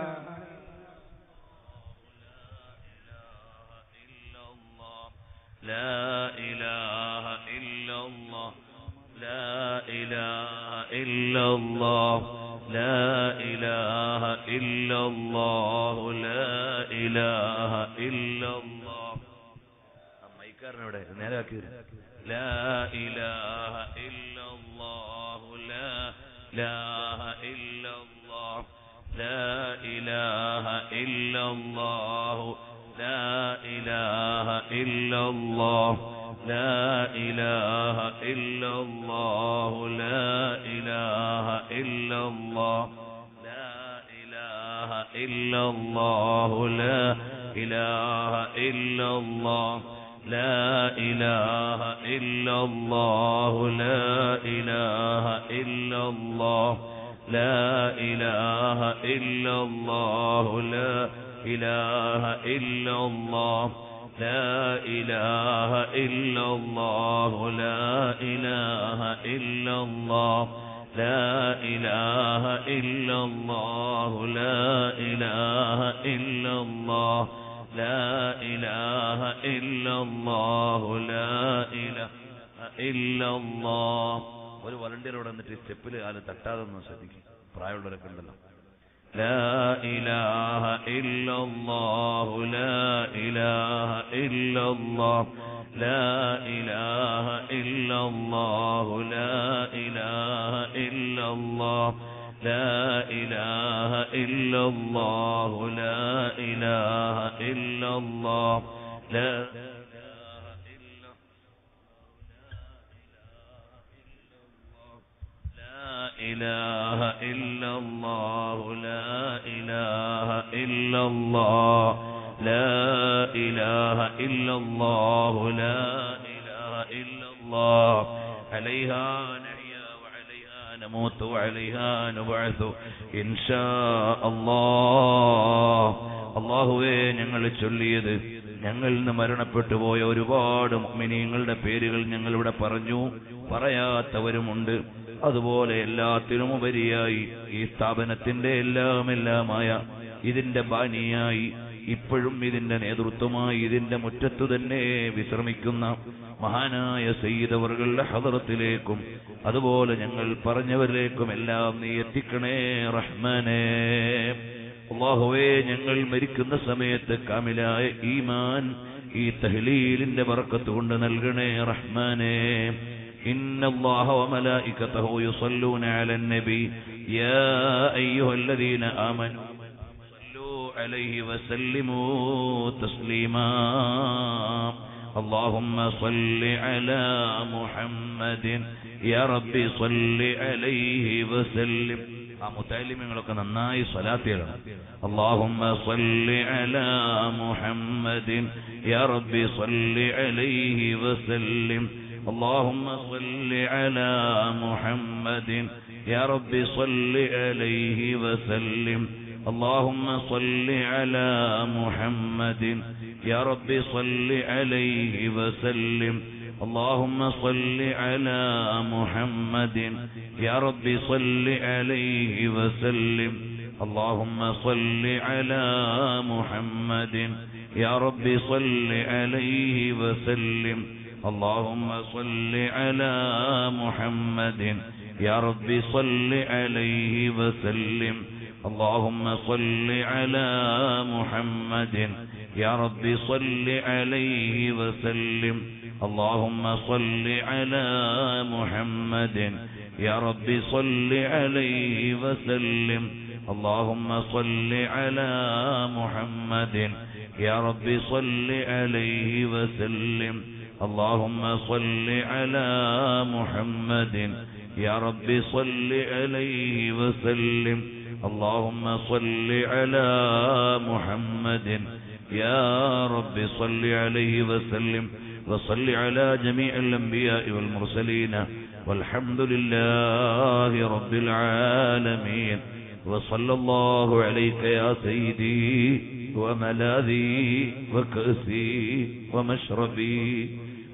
لا إله إلا الله لا إله إلا الله لا إله إلا الله لا إله إلا الله മൈക്കാരനവിടെ നേരെ ആക്കി لا إله إلا الله لا إله إلا الله لا إله إلا الله لا إله إلا الله لا إله إلا الله لا إله إلا الله لا إله إلا الله لا إله إلا الله لا إله إلا الله لا إله إلا الله لا إله إلا الله لا إله إلا الله لا إله إلا الله لا إله إلا الله لا إله إلا الله لا إله إلا الله لا إله إلا الله لا إله إلا الله ഒരു വളണ്ടിയർ ഇവിടെ വന്നിട്ട് സ്റ്റെപ്പിൽ അത് തട്ടാതെ ഒന്ന് ശ്രദ്ധിക്കും പ്രായമുള്ളവരൊക്കെ ഉണ്ടല്ലോ لا إله إلا الله لا إله إلا الله لا إله إلا الله لا إله إلا الله لا إله إلا الله لا إله إلا الله لا لا إله إلا الله لا إله إلا الله لا إله إلا الله لا إله إلا الله عليها نحيا وعليها نموت وعليها نبعث إن شاء الله അള്ളാഹുവേ ഞങ്ങൾ ചൊല്ലിയത് ഞങ്ങളിൽ നിന്ന് മരണപ്പെട്ടു പോയ ഒരുപാട് മിനിങ്ങളുടെ പേരുകൾ ഞങ്ങൾ ഇവിടെ പറഞ്ഞു പറയാത്തവരുമുണ്ട് അതുപോലെ എല്ലാത്തിനും ഉപരിയായി ഈ സ്ഥാപനത്തിന്റെ എല്ലാം എല്ലാമായ ഇതിന്റെ ബാനിയായി ഇപ്പോഴും ഇതിന്റെ നേതൃത്വമായി ഇതിന്റെ മുറ്റത്തു തന്നെ വിശ്രമിക്കുന്ന മഹാനായ സയ്യിദവറുകളുടെ ഹദറത്തിലേക്കും അതുപോലെ ഞങ്ങൾ പറഞ്ഞവരിലേക്കും എല്ലാം നീ എത്തിക്കണേ റഹ്മാനേ അള്ളാഹുവേ ഞങ്ങൾ മരിക്കുന്ന സമയത്ത് കാമിലായ ഈമാൻ ഈ തഹ്ലീലിന്റെ ബർക്കത്ത് കൊണ്ട് നൽകണേ റഹ്മാനേ إن الله وملائكته يصلون على النبي يا أيها الذين آمنوا صلوا عليه وسلموا تسليما اللهم صل على محمد يا رب صل عليه وسلم ആ മുത്താലിമ്യങ്ങളൊക്കെ നന്നായി സ്വലാത്ത് ചെയ്യണം اللهم صل على محمد يا رب صل عليه وسلم اللهم صل على محمد يا رب صل عليه وسلم اللهم صل على محمد يا رب صل عليه وسلم اللهم صل على محمد يا رب صل عليه وسلم اللهم صل على محمد يا رب صل عليه وسلم اللهم صل على محمد يا رب صل عليه وسلم اللهم صل على محمد يا رب صل عليه وسلم اللهم صل على محمد يا رب صل عليه وسلم اللهم صل على محمد يا رب صل عليه وسلم اللهم صل على محمد يا رب صل عليه وسلم اللهم صل على محمد يا رب صل عليه وسلم وصل على جميع الأنبياء والمرسلين والحمد لله رب العالمين وصلى الله عليك يا سيدي وملاذي وكأسي ومشربي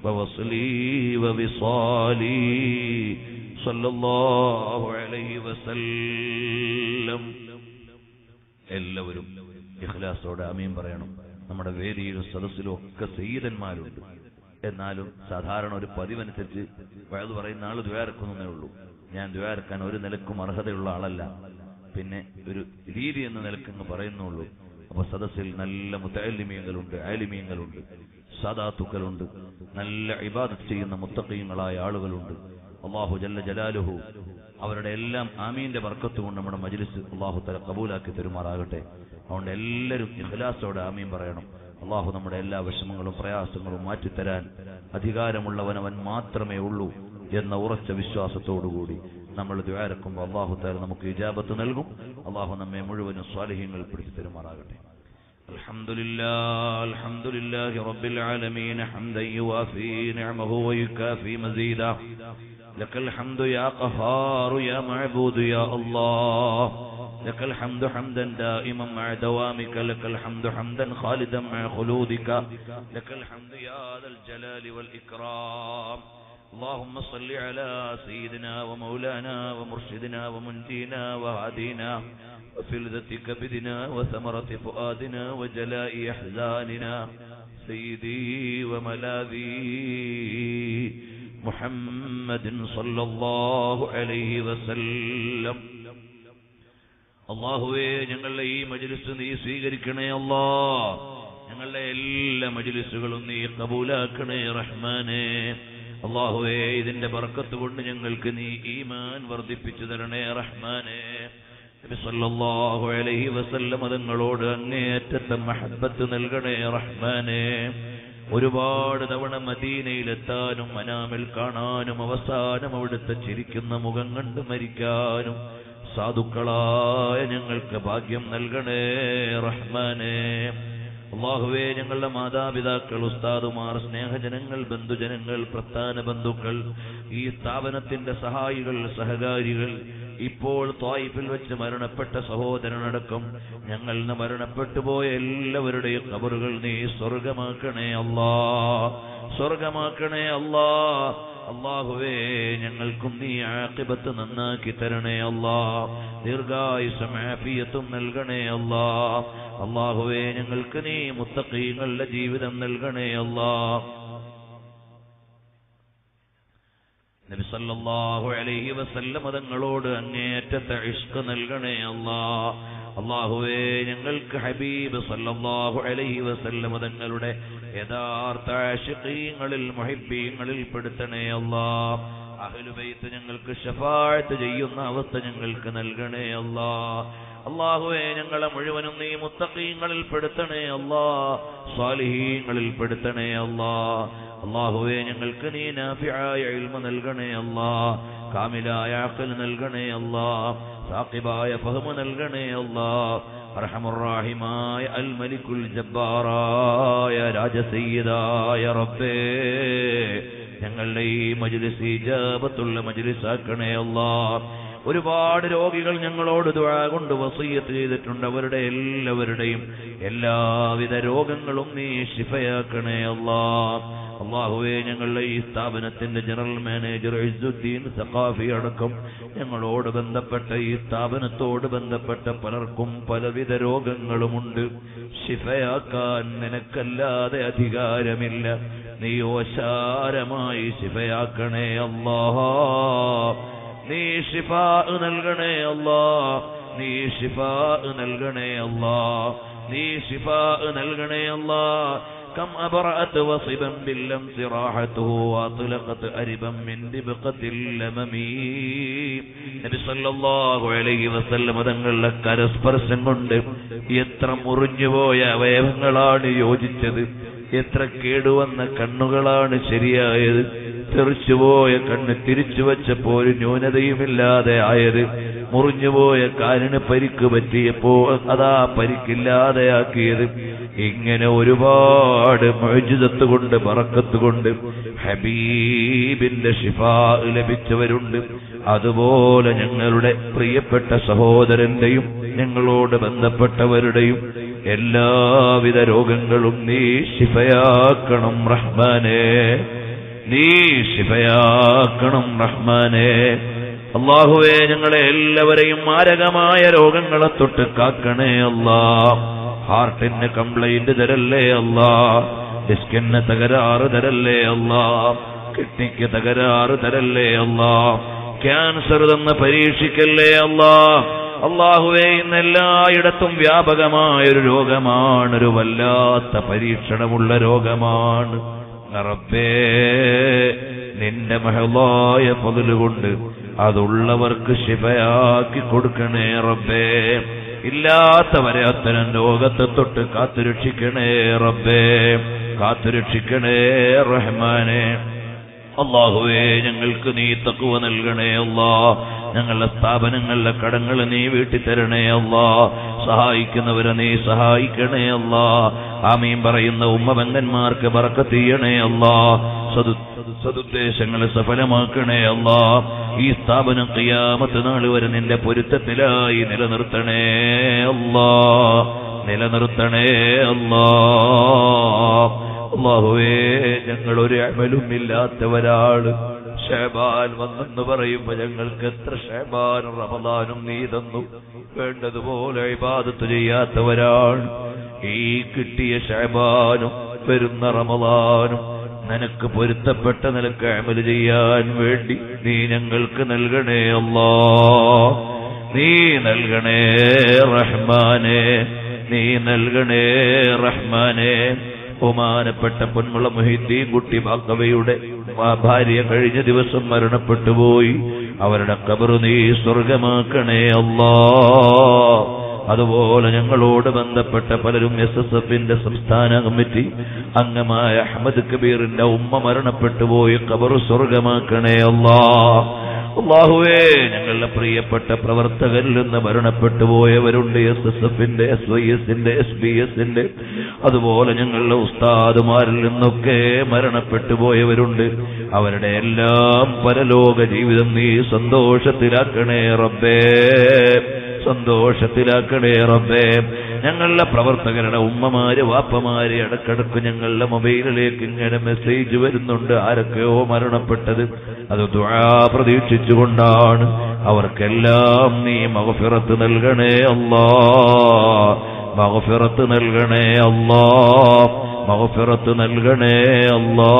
ووصلي ووصالي صلى الله عليه وسلم എല്ലാവരും ഇഖ്ലാസോടെ അമീൻ പറയണം നമ്മുടെ വേദിയിലും സദസ്സിലും ഒക്കെ സയ്യിദന്മാരുണ്ട് എന്നാലും സാധാരണ ഒരു പതിവനുസരിച്ച് വയത് പറയുന്ന ആൾ ദ്വാരക്കുന്നേ ഉള്ളൂ ഞാൻ ദ്വാരക്കാൻ ഒരു നിലക്കും അർഹതയുള്ള ആളല്ല പിന്നെ ഒരു രീതി എന്ന നിലക്കങ്ങ് പറയുന്നുള്ളൂ അപ്പൊ സദസ്സിൽ നല്ല മുത്തലിമീങ്ങളുണ്ട് ആലിമീങ്ങളുണ്ട് സാദാത്തുക്കളുണ്ട് നല്ല ഇബാദത്ത് ചെയ്യുന്ന മുത്തക്കീങ്ങളായ ആളുകളുണ്ട് അള്ളാഹു ജല്ല ജലാലുഹു അവരുടെ എല്ലാം ആമീന്റെ വർക്കത്ത് കൊണ്ട് നമ്മുടെ മജ്ലിസ് അള്ളാഹു തല കബൂലാക്കി തരുമാറാകട്ടെ അതുകൊണ്ട് എല്ലാവരും ഇഖ്ലാസോടെ ആമീൻ പറയണം അള്ളാഹു നമ്മുടെ എല്ലാ വിഷമങ്ങളും പ്രയാസങ്ങളും മാറ്റിത്തരാൻ അധികാരമുള്ളവൻ അവൻ മാത്രമേ ഉള്ളൂ എന്ന ഉറച്ച വിശ്വാസത്തോടുകൂടി നമ്മൾ ദ്വാരക്കുമ്പോൾ അള്ളാഹു താല നമുക്ക് ഇജാബത്ത് നൽകും അള്ളാഹു നമ്മെ മുഴുവനും സ്വാലിഹ്യങ്ങൾ പിടിച്ചു തരുമാറാകട്ടെ الحمد لله الحمد لله رب العالمين حمدا يوافي نعمه ويكافي مزيدا لك الحمد يا قهار يا معبود يا الله لك الحمد حمدا دائما مع دوامك لك الحمد حمدا خالدا مع خلودك لك الحمد يا ذا الجلال والإكرام اللهم صل على سيدنا ومولانا ومرشدنا ومنجينا وهادينا وفلذة كبدنا وثمرة فؤادنا وجلاء أحزاننا سيدي وملاذي محمد صلى الله عليه وسلم അള്ളാഹുവേ ഞങ്ങളുടെ ഈ മജ്ലിസ് നീ സ്വീകരിക്കണേ അല്ലാ ഞങ്ങളുടെ എല്ലാ മജ്ലിസുകളും നീ കബൂലാക്കണേ റഹ്മാനെ അള്ളാഹുവേ ഇതിന്റെ ബർക്കത്ത് കൊണ്ട് ഞങ്ങൾക്ക് നീ ഈമാൻ വർദ്ധിപ്പിച്ചു തരണേ റഹ്മാനെ നബി സല്ലല്ലാഹു അലൈഹി വസല്ലം തങ്ങളോട് അങ്ങേയറ്റത്തെ മഹബത്ത് നൽകണേ റഹ്മാനെ ഒരുപാട് തവണ മദീനയിലെത്താനും മനാമിൽ കാണാനും അവസാനം അവിടുത്തെ ചിരിക്കുന്ന മുഖം കണ്ട് മരിക്കാനും സാധുക്കളായ ഞങ്ങൾക്ക് ഭാഗ്യം നൽകണേ റഹ്മാനെ അള്ളാഹുവേ ഞങ്ങളുടെ മാതാപിതാക്കൾ ഉസ്താദുമാർ സ്നേഹജനങ്ങൾ ബന്ധുജനങ്ങൾ പ്രധാന ബന്ധുക്കൾ ഈ സ്ഥാപനത്തിന്റെ സഹായികൾ സഹകാരികൾ ഇപ്പോൾ ത്വായിഫിൽ വെച്ച് മരണപ്പെട്ട സഹോദരനടക്കം ഞങ്ങൾ ഇന്ന് മരണപ്പെട്ടു പോയ എല്ലാവരുടെയും കബറുകൾ നീ സ്വർഗമാക്കണേ അല്ലാ സ്വർഗമാക്കണേ അല്ലാ അള്ളാഹുവേ ഞങ്ങൾക്കും നീ ആക്കിബത്ത് നന്നാക്കി തരണേ അല്ലാ ദീർഘായുസം ആഫിയത്തും നൽകണേ അല്ലാ അള്ളാഹുവേ ഞങ്ങൾക്ക് നീ മുത്തഖീങ്ങളുടെ ജീവിതം നൽകണേ അല്ലാ നബി സല്ലല്ലാഹു അലൈഹി വസല്ലം തങ്ങളോട് അങ്ങേയറ്റത്തെ ഇഷ്ക് നൽകണേ അല്ലാ അള്ളാഹുവേ ഞങ്ങൾക്ക് ഹബീബ് സല്ലല്ലാഹു അലൈഹി വസല്ലം തങ്ങളുടെ യഥാർത്ഥ ആശിഖീങ്ങളിൽ മുഹിബ്ബീങ്ങളിൽ പെടുത്തണേ അല്ലാ അഹ്ലുബൈത്ത് ഞങ്ങൾക്ക് ഷഫാഴത്ത് ചെയ്യുന്ന അവസ്ഥ ഞങ്ങൾക്ക് നൽകണേ അല്ലാ അള്ളാഹുവെ ഞങ്ങളെ മുഴുവനും നീ മുത്തഖീങ്ങളിൽ പെടുത്തണേ അല്ലാ സ്വാലിഹീങ്ങളിൽ പെടുത്തണേ അല്ലാ അള്ളാഹുവെ ഞങ്ങൾക്ക് നീ നാഫിയായ ഇൽമ നൽകണേ അല്ലാ കാമിലായ അഖൽ നൽകണേ അല്ലാ സാഖിബായ ഫഹമ നൽകണേ അല്ലാ അർഹമുറാഹിമായ അൽ മലിക്കുൽ ജബ്ബാറായ രാജസയ്യിദായ റബ്ബേ ഞങ്ങളുടെ ഈ മജ്ലിസ് ഇജാബത്തുള്ള മജ്ലിസാക്കണേ അല്ലാ ഒരുപാട് രോഗികൾ ഞങ്ങളോട് ദുആ കൊണ്ട് വസീയത്ത് ചെയ്തിട്ടുണ്ട് അവരുടെ എല്ലാവരുടെയും എല്ലാവിധ രോഗങ്ങളും നീ ശിഫയാക്കണേ അല്ലാ അള്ളാഹുവെ ഞങ്ങളുടെ ഈ സ്ഥാപനത്തിന്റെ ജനറൽ മാനേജർ ഇസുദ്ദീൻ സഖാഫി അടക്കം ഞങ്ങളോട് ബന്ധപ്പെട്ട ഈ സ്ഥാപനത്തോട് ബന്ധപ്പെട്ട പലർക്കും പലവിധ രോഗങ്ങളുമുണ്ട് ശിഫയാക്കാൻ നിനക്കല്ലാതെ അധികാരമില്ല നീ ഓശാരമായി ശിഫയാക്കണേ അല്ലാ നീ ഷിഫാ നൽകണേ അല്ലാ നീ ഷിഫാ നൽകണേ അല്ലാ നീ ഷിഫാ നൽകണേ അല്ലാ كم أبرأت وصبا باللمس راحته وأطلقت أربا من دبقة اللمم നബി സല്ലല്ലാഹു അലൈഹി വസല്ലം തങ്ങളുടെ കരസ്പർശം കൊണ്ട് എത്ര മുറിഞ്ഞുപോയ അവയവങ്ങളാണ് യോജിച്ചത് എത്ര കേടുവന്ന കണ്ണുകളാണ് ശരിയായത് തെറിച്ചുപോയ കണ്ണ് തിരിച്ചു വച്ചപ്പോൾ ഒരു ന്യൂനതയുമില്ലാതെ ആയത് മുറിഞ്ഞുപോയ കാലിന് പരിക്ക് പറ്റിയപ്പോ അതാ പരിക്കില്ലാതെയാക്കിയത് ഇങ്ങനെ ഒരുപാട് മൊഴിജിതത്ത് കൊണ്ട് പറക്കത്ത് കൊണ്ട് ഹബീബിന്റെ ഷിഫാ ലഭിച്ചവരുണ്ട് അതുപോലെ ഞങ്ങളുടെ പ്രിയപ്പെട്ട സഹോദരന്റെയും ഞങ്ങളോട് ബന്ധപ്പെട്ടവരുടെയും എല്ലാവിധ രോഗങ്ങളും നീ ശിഫയാക്കണം റഹ്മാനെ നീ ശിഫയാക്കണം റഹ്മാനെ അള്ളാഹുവേ ഞങ്ങളെ എല്ലാവരെയും മാരകമായ രോഗങ്ങളെ തൊട്ട് കാക്കണേ അല്ലാ ഹാർട്ടിന് കംപ്ലൈന്റ് തരല്ലേ അല്ലാ ഡിസ്കിന് തകരാറ് തരല്ലേ അല്ലാ കിഡ്നിക്ക് തകരാറ് തരല്ലേ അല്ലാ ക്യാൻസർ തന്ന് പരീക്ഷിക്കല്ലേ അല്ലാ അള്ളാഹുവേ ഇന്ന് എല്ലായിടത്തും വ്യാപകമായ ഒരു രോഗമാണ് ഒരു വല്ലാത്ത പരീക്ഷണമുള്ള രോഗമാണ് റബ്ബേ നിന്റെ മഹളായ പതിലുകൊണ്ട് അതുള്ളവർക്ക് ശിഫയാക്കി കൊടുക്കണേ റബ്ബേ ഇല്ലാത്തവരെ അത്തരം രോഗത്തെ തൊട്ട് കാത്തുരക്ഷിക്കണേ റബ്ബേ കാത്തുരക്ഷിക്കണേ റഹ്മാനെ അള്ളാഹുവേ ഞങ്ങൾക്ക് നീ തക്കുവ നൽകണേ അല്ലാ ഞങ്ങളുടെ സ്ഥാപനങ്ങളിലെ കടങ്ങൾ നീ വീട്ടി തരണേ അല്ലാ സഹായിക്കുന്നവരെ നീ സഹായിക്കണേ അല്ലാ ആമീൻ പറയുന്ന ഉമ്മബങ്കന്മാർക്ക് ബറക്കത്ത് ചെയ്യണേ അല്ലാ സതു സതുദ്ദേശങ്ങളെ സഫലമാക്കണേ അല്ലാ ഈ സ്ഥാപനം കിയാമത്ത് നാൾ വരെ നിന്റെ പൊരുത്തത്തിലായി നിലനിർത്തണേ അല്ലാ നിലനിർത്തണേ അല്ലാ അള്ളാഹുവേ ഞങ്ങൾ ഒരു അമലും ഇല്ലാത്തവരാണ് ഷേബാൻ വന്നെന്ന് പറയുമ്പോ ഞങ്ങൾക്ക് എത്ര ഷേബാനും റമദാനും നീ തന്നു വേണ്ടതുപോലെ ഇബാദത്ത് ചെയ്യാത്തവരാണ് ഈ കിട്ടിയ ഷേബാനും വരുന്ന റമദാനും നിനക്ക് പൊരുത്തപ്പെട്ട നിനക്ക് അമല് ചെയ്യാൻ വേണ്ടി നീ ഞങ്ങൾക്ക് നൽകണേ അല്ലാ നീ നൽകണേ റഹ്മാനെ നീ നൽകണേ റഹ്മാനെ ബഹുമാനപ്പെട്ട പൊന്മുള മൊഹിദ്ദീൻ കുട്ടി ബാക്കവയുടെ ഭാര്യ കഴിഞ്ഞ ദിവസം മരണപ്പെട്ടു പോയി അവരുടെ കബറു നീ സ്വർഗമാക്കണേ അല്ലാ അതുപോലെ ഞങ്ങളോട് ബന്ധപ്പെട്ട പലരും എസ് എസ് എഫിന്റെ സംസ്ഥാന കമ്മിറ്റി അംഗമായ അഹമ്മദ് കബീറിന്റെ ഉമ്മ മരണപ്പെട്ടു പോയി കബറു സ്വർഗമാക്കണേ അല്ലാ അള്ളാഹുവേ ഞങ്ങളുടെ പ്രിയപ്പെട്ട പ്രവർത്തകരിൽ നിന്ന് മരണപ്പെട്ടു പോയവരുണ്ട് എസ് എസ് എഫിന്റെ എസ് വൈ എസിന്റെ എസ് ബി എസിന്റെ അതുപോലെ ഞങ്ങളുടെ ഉസ്താദുമാരിൽ നിന്നൊക്കെ മരണപ്പെട്ടു പോയവരുണ്ട് അവരുടെ എല്ലാം പരലോക ജീവിതം നീ സന്തോഷത്തിലാക്കണേ റബ്ബേ സന്തോഷത്തിലാക്കണേ റബ്ബേ ഞങ്ങളുടെ പ്രവർത്തകരുടെ ഉമ്മമാര് വാപ്പമാര് ഇടക്കിടക്ക് ഞങ്ങളുടെ മൊബൈലിലേക്ക് ഇങ്ങനെ മെസ്സേജ് വരുന്നുണ്ട് ആരൊക്കെയോ മരണപ്പെട്ടത് അത് ദുആ പ്രതീക്ഷിച്ചുകൊണ്ടാണ് അവർക്കെല്ലാം നീ മഗഫിറത്ത് നൽകണേ അല്ലാ മഗഫിറത്ത് നൽകണേ അല്ലാ മഗഫിറത്ത് നൽകണേ അല്ലാ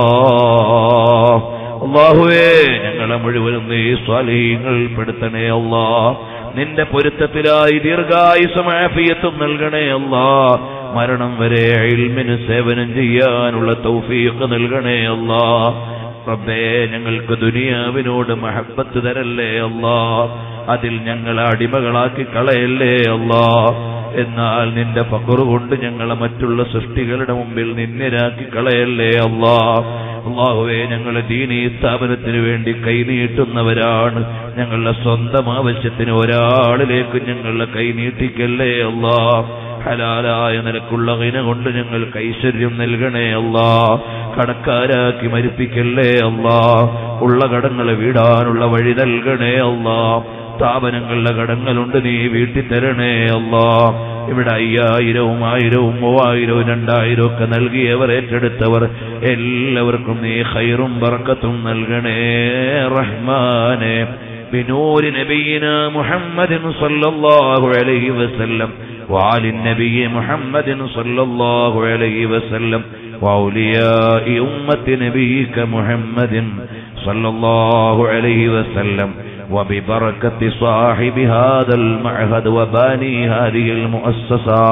അള്ളാഹുവേ ഞങ്ങളെ മുഴുവനും നീ സ്വാലീങ്ങൾ പെടുത്തണേ അല്ലാ നിന്റെ പൊരുത്തത്തിലായി ദീർഘായുസും ആഫിയത്തും നൽകണേ അല്ലാ മരണം വരെ ഇൽമിന് സേവനം ചെയ്യാനുള്ള തൗഫീഖ് നൽകണേ അല്ലാ റബ്ബേ ഞങ്ങൾക്ക് ദുനിയാവിനോട് മഹബത്ത് തരല്ലേ അല്ലാ അതിൽ ഞങ്ങളെ അടിമകളാക്കി കളയല്ലേ അല്ലാ എന്നാൽ നിന്റെ ഫക്കറ് കൊണ്ട് ഞങ്ങളെ മറ്റുള്ള സൃഷ്ടികളുടെ മുമ്പിൽ നിന്നിരാക്കി കളയല്ലേ അല്ലാ അള്ളാഹുവെ ഞങ്ങൾ ദീനീ സ്ഥാപനത്തിന് വേണ്ടി കൈനീട്ടുന്നവരാണ് ഞങ്ങളുടെ സ്വന്തം ആവശ്യത്തിന് ഒരാളിലേക്ക് ഞങ്ങളുടെ കൈനീട്ടിക്കല്ലേ അല്ലാ ഹലാലായ നിലക്കുള്ള ഇന കൊണ്ട് ഞങ്ങൾക്ക് ഐശ്വര്യം നൽകണേ അല്ലാ കടക്കാരാക്കി മരിപ്പിക്കല്ലേ അല്ലാ ഉള്ള കടങ്ങളെ വീടാനുള്ള വഴി നൽകണേ അല്ലാ സ്ഥാപനങ്ങളുടെ കടങ്ങളുണ്ട് നീ വീട്ടിൽ തരണേ അല്ലാ ഇവിടെ അയ്യായിരവും ആയിരവും മൂവായിരവും രണ്ടായിരവും ഒക്കെ നൽകിയവർ ഏറ്റെടുത്തവർ എല്ലാവർക്കും നീ ഹൈറും ബർക്കത്തും നൽകണേ റഹ്മാനെ بنور نبينا محمد صلى الله عليه وسلم وعلى النبي محمد صلى الله عليه وسلم وأولياء أمة نبيك محمد صلى الله عليه وسلم وببركة صاحب هذا المعهد وباني هذه المؤسسة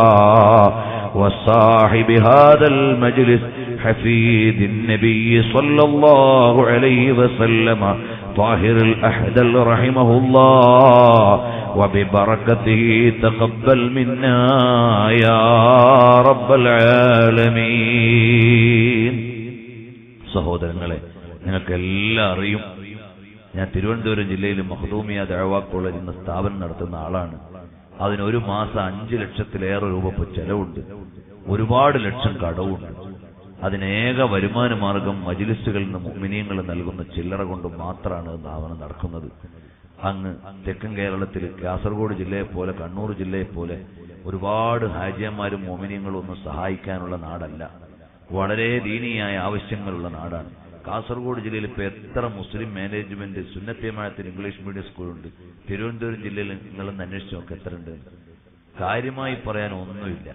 وصاحب هذا المجلس حفيد النبي صلى الله عليه وسلم طاهر الأحدل رحمه الله وببركته تقبل منا يا رب العالمين സഹോദരങ്ങളെ നിങ്ങൾക്കെല്ലാം അറിയും ഞാൻ തിരുവനന്തപുരം ജില്ലയിൽ മഹദൂമിയ ദഴവാ കോളേജ് എന്ന സ്ഥാപനം നടത്തുന്ന ആളാണ് അതിന് ഒരു മാസം അഞ്ച് ലക്ഷത്തിലേറെ രൂപ ഇപ്പൊ ചെലവുണ്ട് ഒരുപാട് ലക്ഷം കടവുണ്ട് അതിനേക വരുമാന മാർഗം മജിലിസുകളിൽ നിന്ന് മുമിനിയങ്ങൾ നൽകുന്ന ചില്ലറ കൊണ്ട് മാത്രമാണ് സ്ഥാപനം നടക്കുന്നത് അങ്ങ് തെക്കൻ കേരളത്തിൽ കാസർഗോഡ് ജില്ലയെ പോലെ കണ്ണൂർ ജില്ലയെ പോലെ ഒരുപാട് ഹാജിയന്മാരും മോമിനിയങ്ങളും ഒന്നും സഹായിക്കാനുള്ള നാടല്ല വളരെ ദീനീയായ ആവശ്യങ്ങളുള്ള നാടാണ് കാസർഗോഡ് ജില്ലയിൽ ഇപ്പൊ എത്ര മുസ്ലിം മാനേജ്മെന്റ് സുന്നത്തേമായത്തിന് ഇംഗ്ലീഷ് മീഡിയം സ്കൂളുണ്ട് തിരുവനന്തപുരം ജില്ലയിൽ നിങ്ങളൊന്ന് അന്വേഷിച്ച് നോക്ക് എത്ര ഉണ്ട് കാര്യമായി പറയാൻ ഒന്നുമില്ല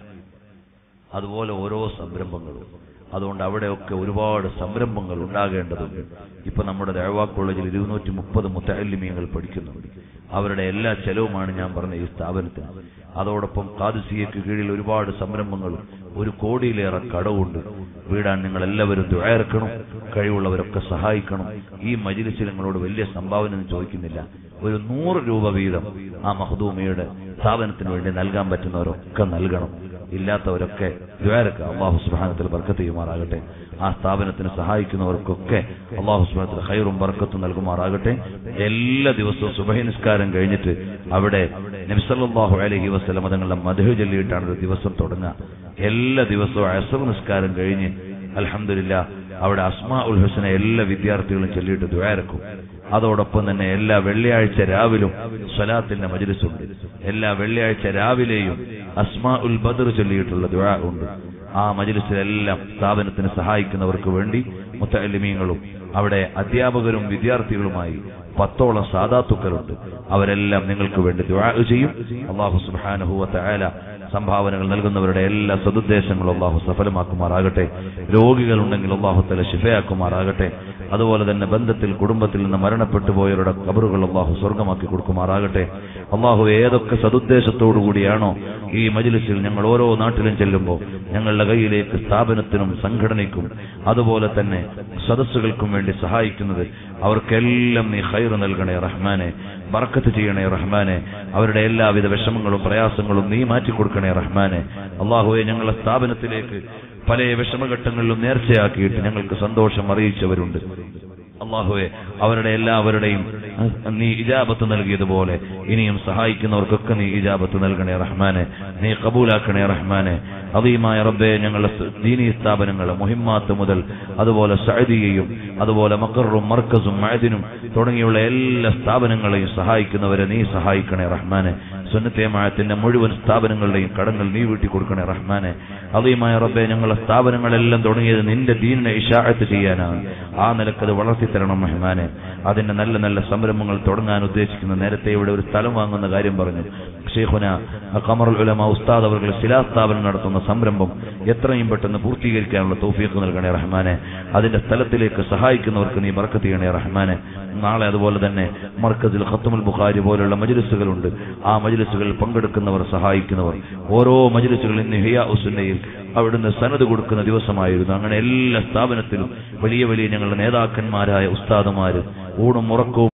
അതുപോലെ ഓരോ സംരംഭങ്ങളും അതുകൊണ്ട് അവിടെയൊക്കെ ഒരുപാട് സംരംഭങ്ങൾ ഉണ്ടാകേണ്ടതുണ്ട് ഇപ്പൊ നമ്മുടെ ദേവാ കോളേജിൽ ഇരുന്നൂറ്റി മുപ്പത് മുത്തല്ലിമീങ്ങൾ പഠിക്കുന്നുണ്ട് അവരുടെ എല്ലാ ചെലവുമാണ് ഞാൻ പറഞ്ഞ ഈ സ്ഥാപനത്തിന് അതോടൊപ്പം കാതുസിയയ്ക്ക് കീഴിൽ ഒരുപാട് സംരംഭങ്ങളും ഒരു കോടിയിലേറെ കടവുണ്ട് വീടാൻ നിങ്ങൾ എല്ലാവരും ദ്വാരക്കണം കഴിവുള്ളവരൊക്കെ സഹായിക്കണം ഈ മജിലിസിൽ നിങ്ങളോട് വലിയ സംഭാവന ഒന്നും ചോദിക്കുന്നില്ല ഒരു നൂറ് രൂപ വീതം ആ മഹദൂമിയുടെ സ്ഥാപനത്തിന് വേണ്ടി നൽകാൻ പറ്റുന്നവരൊക്കെ നൽകണം ഇല്ലാത്തവരൊക്കെ ദ്വാരക്ക അള്ളാഹു സുബാനത്തിൽ ബർക്കത്ത് ചെയ്യുമാറാകട്ടെ ആ സ്ഥാപനത്തിന് സഹായിക്കുന്നവർക്കൊക്കെ അള്ളാഹു സുബാനത്തിൽ ഹൈറും ബർക്കത്തും നൽകുമാറാകട്ടെ എല്ലാ ദിവസവും സുബഹി നിസ്കാരം കഴിഞ്ഞിട്ട് അവിടെ നബിസല്ലാഹു അലഹി വസ്ലം തങ്ങളുടെ മധു ചൊല്ലിയിട്ടാണ് ഒരു ദിവസം തുടങ്ങുക എല്ലാ ദിവസവും അസർ നിസ്കാരം കഴിഞ്ഞ് അലഹമില്ല അവിടെ അസ്മാ ഉൽ ഹുസനെ എല്ലാ വിദ്യാർത്ഥികളും ചൊല്ലിയിട്ട് ദ്വാരക്കും അതോടൊപ്പം തന്നെ എല്ലാ വെള്ളിയാഴ്ച രാവിലും സ്വലാത്തിന്റെ മജ്ലിസുണ്ട് എല്ലാ വെള്ളിയാഴ്ച രാവിലെയും അസ്മാ ഉൽ ബദർ ചൊല്ലിയിട്ടുള്ള ദുആ ഉണ്ട് ആ മജ്ലിസിലെല്ലാം സ്ഥാപനത്തിന് സഹായിക്കുന്നവർക്ക് വേണ്ടി മുത്തലിമീങ്ങളും അവിടെ അധ്യാപകരും വിദ്യാർത്ഥികളുമായി പത്തോളം സാധാത്തുക്കളുണ്ട് അവരെല്ലാം നിങ്ങൾക്ക് വേണ്ടി ദുആ ചെയ്യും അള്ളാഹു സുബ്ഹാനഹു വ തആല സംഭാവനകൾ നൽകുന്നവരുടെ എല്ലാ സതുദ്ദേശങ്ങളും അള്ളാഹു സഫലമാക്കുമാറാകട്ടെ രോഗികളുണ്ടെങ്കിൽ അള്ളാഹു തല ശിഫയാക്കുമാറാകട്ടെ അതുപോലെ തന്നെ ബന്ധത്തിൽ കുടുംബത്തിൽ നിന്ന് മരണപ്പെട്ടു പോയവരുടെ കബറുകൾ അള്ളാഹു സ്വർഗമാക്കി കൊടുക്കുമാറാകട്ടെ അള്ളാഹു ഏതൊക്കെ സതുദ്ദേശത്തോടു കൂടിയാണോ ഈ മജിലിസിൽ ഞങ്ങൾ ഓരോ നാട്ടിലും ചെല്ലുമ്പോൾ ഞങ്ങളുടെ കയ്യിലേക്ക് സ്ഥാപനത്തിനും സംഘടനയ്ക്കും അതുപോലെ തന്നെ സദസ്സുകൾക്കും വേണ്ടി സഹായിക്കുന്നത് അവർക്കെല്ലാം നീ ഹൈറ് നൽകണേ റഹ്മാനെ ബർക്കത്ത് ചെയ്യണേ റഹ്മാനെ അവരുടെ എല്ലാവിധ വിഷമങ്ങളും പ്രയാസങ്ങളും നീ മാറ്റിക്കൊടുക്കണേ റഹ്മാനെ അള്ളാഹുവെ ഞങ്ങളുടെ സ്ഥാപനത്തിലേക്ക് പല വിഷമഘട്ടങ്ങളിലും നേർച്ചയാക്കിയിട്ട് ഞങ്ങൾക്ക് സന്തോഷം അറിയിച്ചവരുണ്ട് അള്ളാഹുവെ അവരുടെ എല്ലാവരുടെയും നീ ഇജാബത്ത് നൽകിയതുപോലെ ഇനിയും സഹായിക്കുന്നവർക്കൊക്കെ നീ ഇജാബത്ത് നൽകണേ റഹ്മാനെ നീ കബൂലാക്കണേ റഹ്മാനെ അതീമായ റബ്ബെ ഞങ്ങളുടെ സ് ദീനീ സ്ഥാപനങ്ങൾ മുഹിമ്മാത്ത് മുതൽ അതുപോലെ സഅദിയയും അതുപോലെ മക്കറും മർക്കസും മഅദിനും തുടങ്ങിയുള്ള എല്ലാ സ്ഥാപനങ്ങളെയും സഹായിക്കുന്നവരെ നീ സഹായിക്കണേ റഹ്മാനെ സുന്നത്തേമായത്തിന്റെ മുഴുവൻ സ്ഥാപനങ്ങളുടെയും കടങ്ങൾ നീ വീട്ടി കൊടുക്കണേ റഹ്മാനെ അതീമായ റബ്ബെ ഞങ്ങളുടെ സ്ഥാപനങ്ങളെല്ലാം തുടങ്ങിയത് നിന്റെ ദീനിനെ ഇഷാഴത്ത് ചെയ്യാനാണ് ആ നിലക്കത് വളർത്തി തരണം റഹ്മാനെ അതിന്റെ നല്ല നല്ല സംരംഭങ്ങൾ തുടങ്ങാൻ ഉദ്ദേശിക്കുന്ന നേരത്തെ ഇവിടെ ഒരു സ്ഥലം വാങ്ങുന്ന കാര്യം പറഞ്ഞു ഷെയ്ഖുന കമറുൽ ഉലമ ഉസ്താദ് അവർ ശിലാസ്ഥാപനം നടത്തുന്ന സംരംഭം എത്രയും പെട്ടെന്ന് പൂർത്തീകരിക്കാനുള്ള തൗഫീഖ് നൽകണേ റഹ്മാനെ അതിന്റെ സ്ഥലത്തിലേക്ക് സഹായിക്കുന്നവർക്ക് നീ ബർക്കത്ത് ചെയ്യണേ റഹ്മാനെ നാളെ അതുപോലെ തന്നെ മർക്കസിൽ ഖത്തുമുൽ ബുഖാരി പോലുള്ള മജ്ലിസുകളുണ്ട് ആ മജ്ലിസുകളിൽ പങ്കെടുക്കുന്നവർ സഹായിക്കുന്നവർ ഓരോ മജ്ലിസുകളിൽ ഇന്ന് ഹിയാ ഉസുന്നയിൽ അവിടുന്ന് സനത് കൊടുക്കുന്ന ദിവസമായിരുന്നു അങ്ങനെ എല്ലാ സ്ഥാപനത്തിലും വലിയ വലിയ ഞങ്ങളുടെ നേതാക്കന്മാരായ ഉസ്താദുമാര് ഊണും ഉറക്കവും